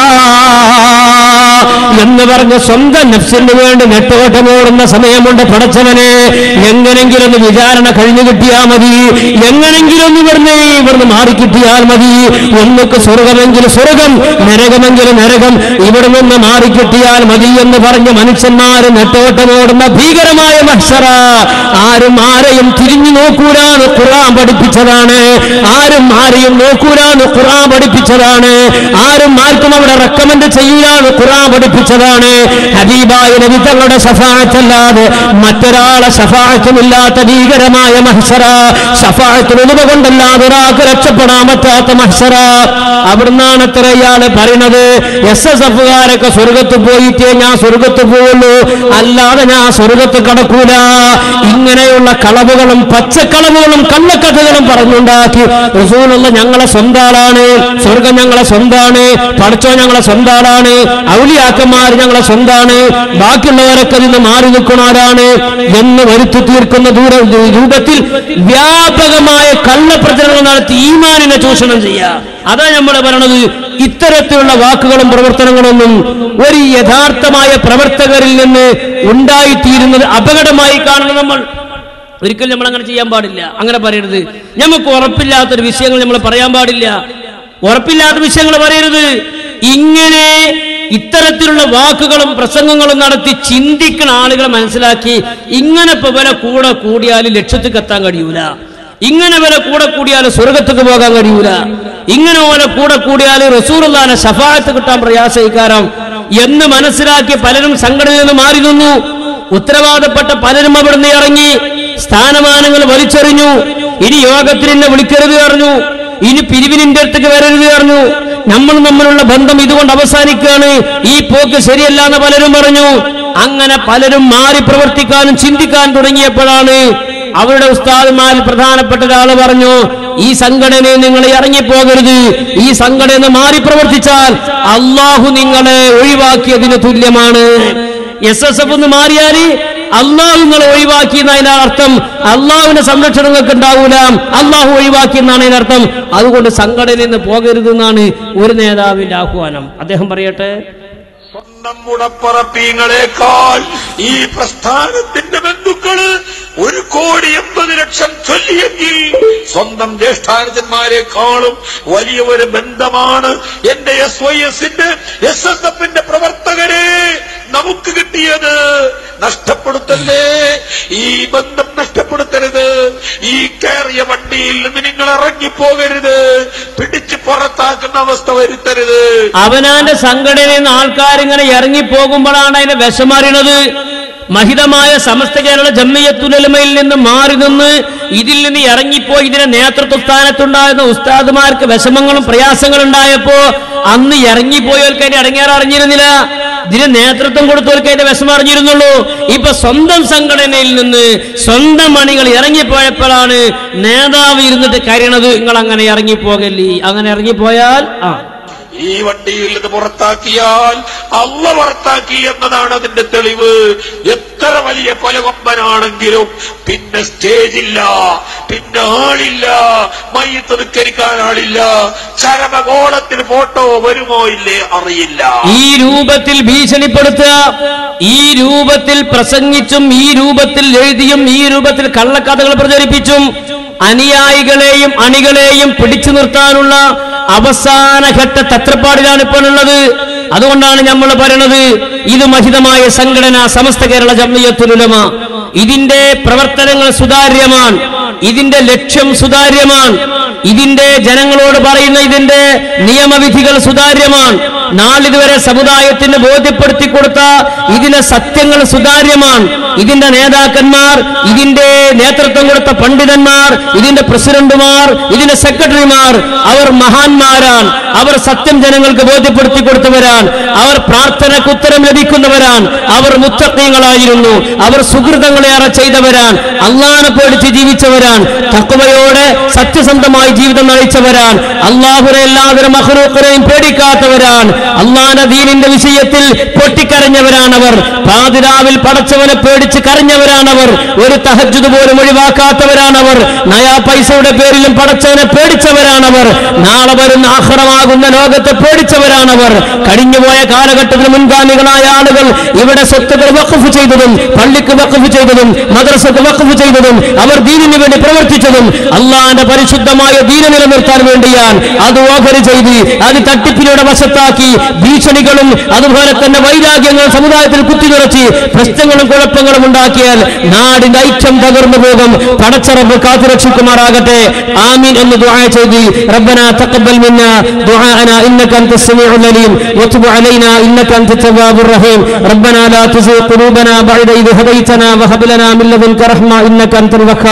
എന്ന് പറഞ്ഞ് സ്വന്തം നഫ്സിന് വേണ്ടി നെട്ടോട്ടമോടുന്ന സമയമുണ്ട് പടച്ചവനെ എങ്ങനെങ്കിലും ഒന്ന് വിചാരണ കഴിഞ്ഞു കിട്ടിയാ മതി എങ്ങനെങ്കിലും ഒന്ന് ഇവിടുന്ന് ഇവിടുന്ന് മാറിക്കിട്ടിയാൽ മതി ഒന്നുക്ക് സ്വർഗമെങ്കിൽ സ്വർഗം നരകമെങ്കിൽ നരകം ഇവിടെ നിന്ന് മാറിക്കിട്ടിയാൽ മതി എന്ന് പറഞ്ഞ് മനുഷ്യന്മാര് നെട്ടോട്ടമോടുന്ന ഭീകരമായ മത്സര ആരും ആരെയും തിരിഞ്ഞു നോക്കൂലാന്ന് ഖുർആൻ പഠിപ്പിച്ചതാണ് ആരും ആരെയും നോക്കൂലാന്ന് ഖുർആൻ പഠിപ്പിച്ചതാണ് ആരും ആർക്കും അവിടെ റെക്കമെൻഡ് ചെയ്യൂലാന്ന് ഖുർആൻ പഠിപ്പിച്ചതാണ് ഹബീബായ നബി തങ്ങളുടെ ഷഫാഅത്തല്ലാതെ മറ്റൊരാളെ ഷഫാഅത്തുമില്ലാത്ത ഭീകരമായ മഹ്സറ ഷഫാഅത്തിന് ഉണവ കൊണ്ടല്ലാതെ ഒരാൾക്ക് രക്ഷപ്പെടാൻ പറ്റാത്ത മഹ്സറ അവിടുന്നാണ് എത്ര ഇയാള് പറയുന്നത് എസ് എസ് എഫുകാരൊക്കെ സ്വർഗത്ത് പോയിട്ടേ ഞാൻ സ്വർഗത്ത് പോവുള്ളൂ അല്ലാതെ ഞാൻ സ്വർഗത്ത് കടക്കൂല ഇങ്ങനെയുള്ള കളവുകളും പച്ചക്കളവുകളും കള്ളക്കഥകളും പറഞ്ഞുണ്ടാക്കി റസൂലുള്ള ഞങ്ങളെ സ്വന്താളാണ് സ്വർഗം ഞങ്ങളെ സ്വന്താണ് പഠിച്ചോ ഞങ്ങളെ സ്വന്താളാണ് ഔലിയാക്കന്മാർ ഞങ്ങളെ സ്വന്താണ് ബാക്കിയുള്ളവരൊക്കെ നിന്ന് മാറി നിൽക്കുന്നവരാണ് എന്ന് വരുത്തി തീർക്കുന്ന ദൂര രൂപത്തിൽ വ്യാപകമായ കള്ളപ്രചരണങ്ങൾ നടത്തി ഈമാനിനെ ചൂഷണം ചെയ്യുക അതാ നമ്മൾ പറയണത് ഇത്തരത്തിലുള്ള വാക്കുകളും പ്രവർത്തനങ്ങളൊന്നും ഒരു യഥാർത്ഥമായ പ്രവർത്തകരിൽ നിന്ന് ഉണ്ടായിത്തീരുന്നത് അപകടമായി കാണണം നമ്മൾ ഒരിക്കലും നമ്മൾ അങ്ങനെ ചെയ്യാൻ പാടില്ല അങ്ങനെ പറയരുത് നമുക്ക് ഉറപ്പില്ലാത്തൊരു വിഷയങ്ങൾ നമ്മൾ പറയാൻ പാടില്ല ഉറപ്പില്ലാത്ത വിഷയങ്ങൾ പറയരുത് ഇങ്ങനെ ഇത്തരത്തിലുള്ള വാക്കുകളും പ്രസംഗങ്ങളും നടത്തി ചിന്തിക്കുന്ന ആളുകളെ മനസ്സിലാക്കി ഇങ്ങനെ ഇപ്പൊ വില കൂടെ കൂടിയാൽ ലക്ഷ്യത്തിൽ എത്താൻ കഴിയൂല ഇങ്ങനെ വില കൂടെ കൂടിയാൽ സ്വർഗത്തേക്ക് പോകാൻ കഴിയൂല ഇങ്ങനെ പോലെ കൂടെ കൂടിയാൽ റസൂറുല്ലാനെ ഷഫായത്ത് കിട്ടാൻ പ്രയാസയിക്കാരം എന്ന് മനസ്സിലാക്കി പലരും സംഘടനയിൽ നിന്ന് മാറി നിന്നു ഉത്തരവാദപ്പെട്ട പലരും അവിടുന്ന് ഇറങ്ങി സ്ഥാനമാനങ്ങൾ വലിച്ചെറിഞ്ഞു ഇനി യോഗത്തിന് എന്നെ വിളിക്കരുത് പറഞ്ഞു ഇനി പിരിവിനിന്റെ അടുത്തേക്ക് വരരുത് പറഞ്ഞു നമ്മൾ തമ്മിലുള്ള ബന്ധം ഇതുകൊണ്ട് അവസാനിക്കുകയാണ് ഈ പോക്ക് ശരിയല്ല എന്ന് പലരും പറഞ്ഞു അങ്ങനെ പലരും മാറി പ്രവർത്തിക്കാനും ചിന്തിക്കാൻ തുടങ്ങിയപ്പോഴാണ് അവരുടെ ഉസ്താദുമാരിൽ പ്രധാനപ്പെട്ട ഒരാൾ പറഞ്ഞു ഈ സംഘടനയിൽ നിങ്ങൾ ഇറങ്ങിപ്പോകരുത് ഈ സംഘടന മാറി പ്രവർത്തിച്ചാൽ അള്ളാഹു നിങ്ങളെ ഒഴിവാക്കിയതിന് തുല്യമാണ് എസ് എസ് എഫ് ഒന്ന് മാറിയാൽ അള്ളാഹു നിങ്ങളെ ഒഴിവാക്കി എന്നതിന്റെ അർത്ഥം അള്ളാഹുവിന്റെ സംരക്ഷണം നിങ്ങൾക്ക് ഉണ്ടാവൂല അള്ളാഹു ഒഴിവാക്കി എന്നാണ് അതിനർത്ഥം അതുകൊണ്ട് സംഘടനയിൽ നിന്ന് പോകരുത് എന്നാണ് ഒരു നേതാവിന്റെ ആഹ്വാനം അദ്ദേഹം പറയട്ടെ ഉടപ്പറപ്പീങ്ങളെക്കാൾ ഈ പ്രസ്ഥാനത്തിന്റെ ബന്ധുക്കള് ഒരു കോടി എൺപത് ലക്ഷം ചൊല്ലിയെങ്കിൽ സ്വന്തം ജ്യേഷ്ഠാനുജന്മാരെക്കാളും വലിയ ഒരു ബന്ധമാണ് എന്റെ എസ് വൈ എസിന്റെ എസ് എസ് എഫിന്റെ പ്രവർത്തകരെ നമുക്ക് കിട്ടിയത് നഷ്ടപ്പെടുത്തല്ലേ ഈ ബന്ധം നഷ്ടപ്പെടുത്തരുത് ഈ കയറിയ വണ്ടിയിൽ നിന്ന് നിങ്ങൾ ഇറങ്ങിപ്പോകരുത് പിടിച്ച് പുറത്താക്കുന്ന അവസ്ഥ വരുത്തരുത് അവനാന്റെ സംഘടനയിൽ നിന്ന് ആൾക്കാരിങ്ങനെ ഇറങ്ങിപ്പോകുമ്പോഴാണ് അതിന്റെ വിഷമറിയണത് മഹിതമായ സമസ്ത കേരള ജമ്മിയത്തുലമയിൽ നിന്ന് മാറി നിന്ന് ഇതിൽ നിന്ന് ഇറങ്ങിപ്പോയി ഇതിന്റെ നേതൃത്വ സ്ഥാനത്തുണ്ടായിരുന്ന ഉസ്താദുമാർക്ക് വിഷമങ്ങളും പ്രയാസങ്ങളും ഉണ്ടായപ്പോ അന്ന് ഇറങ്ങിപ്പോയവർക്ക് അതിന്റെ ഇറങ്ങിയാർ അറിഞ്ഞിരുന്നില്ല ഇതിന് നേതൃത്വം കൊടുത്തവർക്ക് അതിന്റെ വിഷമം അറിഞ്ഞിരുന്നുള്ളൂ ഇപ്പൊ സ്വന്തം സംഘടനയിൽ നിന്ന് സ്വന്തം മണികൾ ഇറങ്ങിപ്പോയപ്പോഴാണ് നേതാവ് ഇരുന്നിട്ട് കരയണത് നിങ്ങൾ അങ്ങനെ ഇറങ്ങിപ്പോകല്ലേ അങ്ങനെ ഇറങ്ങിപ്പോയാൽ ആ ഈ വണ്ടിയിൽ നിന്ന് പുറത്താക്കിയാൽ അള്ള പുറത്താക്കി എന്നതാണ് അതിന്റെ തെളിവ് എത്ര വലിയ കൊലകൊമ്പനാണെങ്കിലും പിന്നെ സ്റ്റേജില്ല പിന്നെ ആളില്ല മയ്യത്ത് നിസ്കരിക്കാൻ ആളില്ല ചരമകോളത്തിന് ഫോട്ടോ വരുമോ ഇല്ലേ അറിയില്ല ഈ രൂപത്തിൽ ഭീഷണിപ്പെടുത്തുക ഈ രൂപത്തിൽ പ്രസംഗിച്ചും ഈ രൂപത്തിൽ എഴുതിയും ഈ രൂപത്തിൽ കള്ളക്കഥകൾ പ്രചരിപ്പിച്ചും അനുയായികളെയും അണികളെയും പിടിച്ചു നിർത്താനുള്ള അവസാന ഘട്ട തത്രപ്പാടിലാണ് ഇപ്പോൾ ഉള്ളത് അതുകൊണ്ടാണ് നമ്മൾ പറയുന്നത് ഇത് മഹിതമായ സംഘടന സമസ്ത കേരള ജമ്മിയത്തുലുലമ ഇതിന്റെ പ്രവർത്തനങ്ങൾ സുതാര്യമാണ് ഇതിന്റെ ലക്ഷ്യം സുതാര്യമാണ് ഇതിന്റെ ജനങ്ങളോട് പറയുന്ന ഇതിന്റെ നിയമവിധികൾ സുതാര്യമാണ് നാളിതുവരെ സമുദായത്തിന് ബോധ്യപ്പെടുത്തി കൊടുത്ത ഇതിന്റെ സത്യങ്ങൾ സുതാര്യമാണ് ഇതിന്റെ നേതാക്കന്മാർ ഇതിന്റെ നേതൃത്വം കൊടുത്ത പണ്ഡിതന്മാർ ഇതിന്റെ പ്രസിഡന്റുമാർ ഇതിന്റെ സെക്രട്ടറിമാർ അവർ മഹാന്മാരാണ് അവർ സത്യം ജനങ്ങൾക്ക് ബോധ്യപ്പെടുത്തി കൊടുത്തവരാണ് അവർ പ്രാർത്ഥനയ്ക്ക് ഉത്തരം ലഭിക്കുന്നവരാണ് അവർ മുത്തജ്ഞങ്ങളായിരുന്നു അവർ സുഹൃതങ്ങളേറെ ചെയ്തവരാണ് അള്ളാനെ പേടിച്ച് ജീവിച്ചവരാണ് തക്കുവയോടെ സത്യസന്ധമായി ജീവിതം നയിച്ചവരാണ് അള്ളാഹുരെ എല്ലാവരും മഹറൂഖിനെയും പേടിക്കാത്തവരാണ് അള്ളാന്റെ ദീനിന്റെ വിഷയത്തിൽ പൊട്ടിക്കരഞ്ഞവരാണവർ പാതിരാവിൽ പടച്ചവനെ പേടിച്ച് കരഞ്ഞവരാണവർ ഒരു തഹജ്ജുദ് പോലും ഒഴിവാക്കാത്തവരാണവർ നയാ പൈസയുടെ പേരിലും പടച്ചവനെ പേടിച്ചവരാണവർ നാളെ വരുന്ന ആഹ്റമാകുന്ന ലോകത്തെ പേടിച്ചവരാണവർ കഴിഞ്ഞുപോയ കാലഘട്ടത്തിൽ മുൻഗാമികളായ ആളുകൾ ഇവിടെ സ്വത്തുക്കൾ വഖഫ് ചെയ്തതും പള്ളിക്ക് വഖഫ് ചെയ്തതും മദ്രസക്ക് വഖഫ് ചെയ്തതും അവർ ദീനിന് വേണ്ടി പ്രവർത്തിച്ചതും അള്ളാന്റെ പരിശുദ്ധമായ ദീന നിലനിർത്താൻ വേണ്ടിയാണ് അത് ഓഹരി ചെയ്ത് അത് തട്ടിപ്പിലൂടെ വശത്താക്കി ഭീഷണികളും അതുപോലെ തന്നെ വൈരാഗ്യങ്ങൾ സമുദായത്തിൽ കുത്തിനിറച്ച് പ്രശ്നങ്ങളും കുഴപ്പങ്ങളും ഉണ്ടാക്കിയാൽ നാടിന്റെ ഐക്യം തകർന്നു പോകും പടച്ചറബ് കാത്തുരക്ഷിക്കുമാറാകട്ടെ ആമീൻ എന്ന് ദുആ ചെയ്ത് ربنا تقبل منا دعاءنا انك انت السميع العليم وتب علينا انك انت التواب الرحيم ربنا لا تزغ قلوبنا بعد إذ هديتنا وهب لنا من لدنك رحمه انك انت الوهاب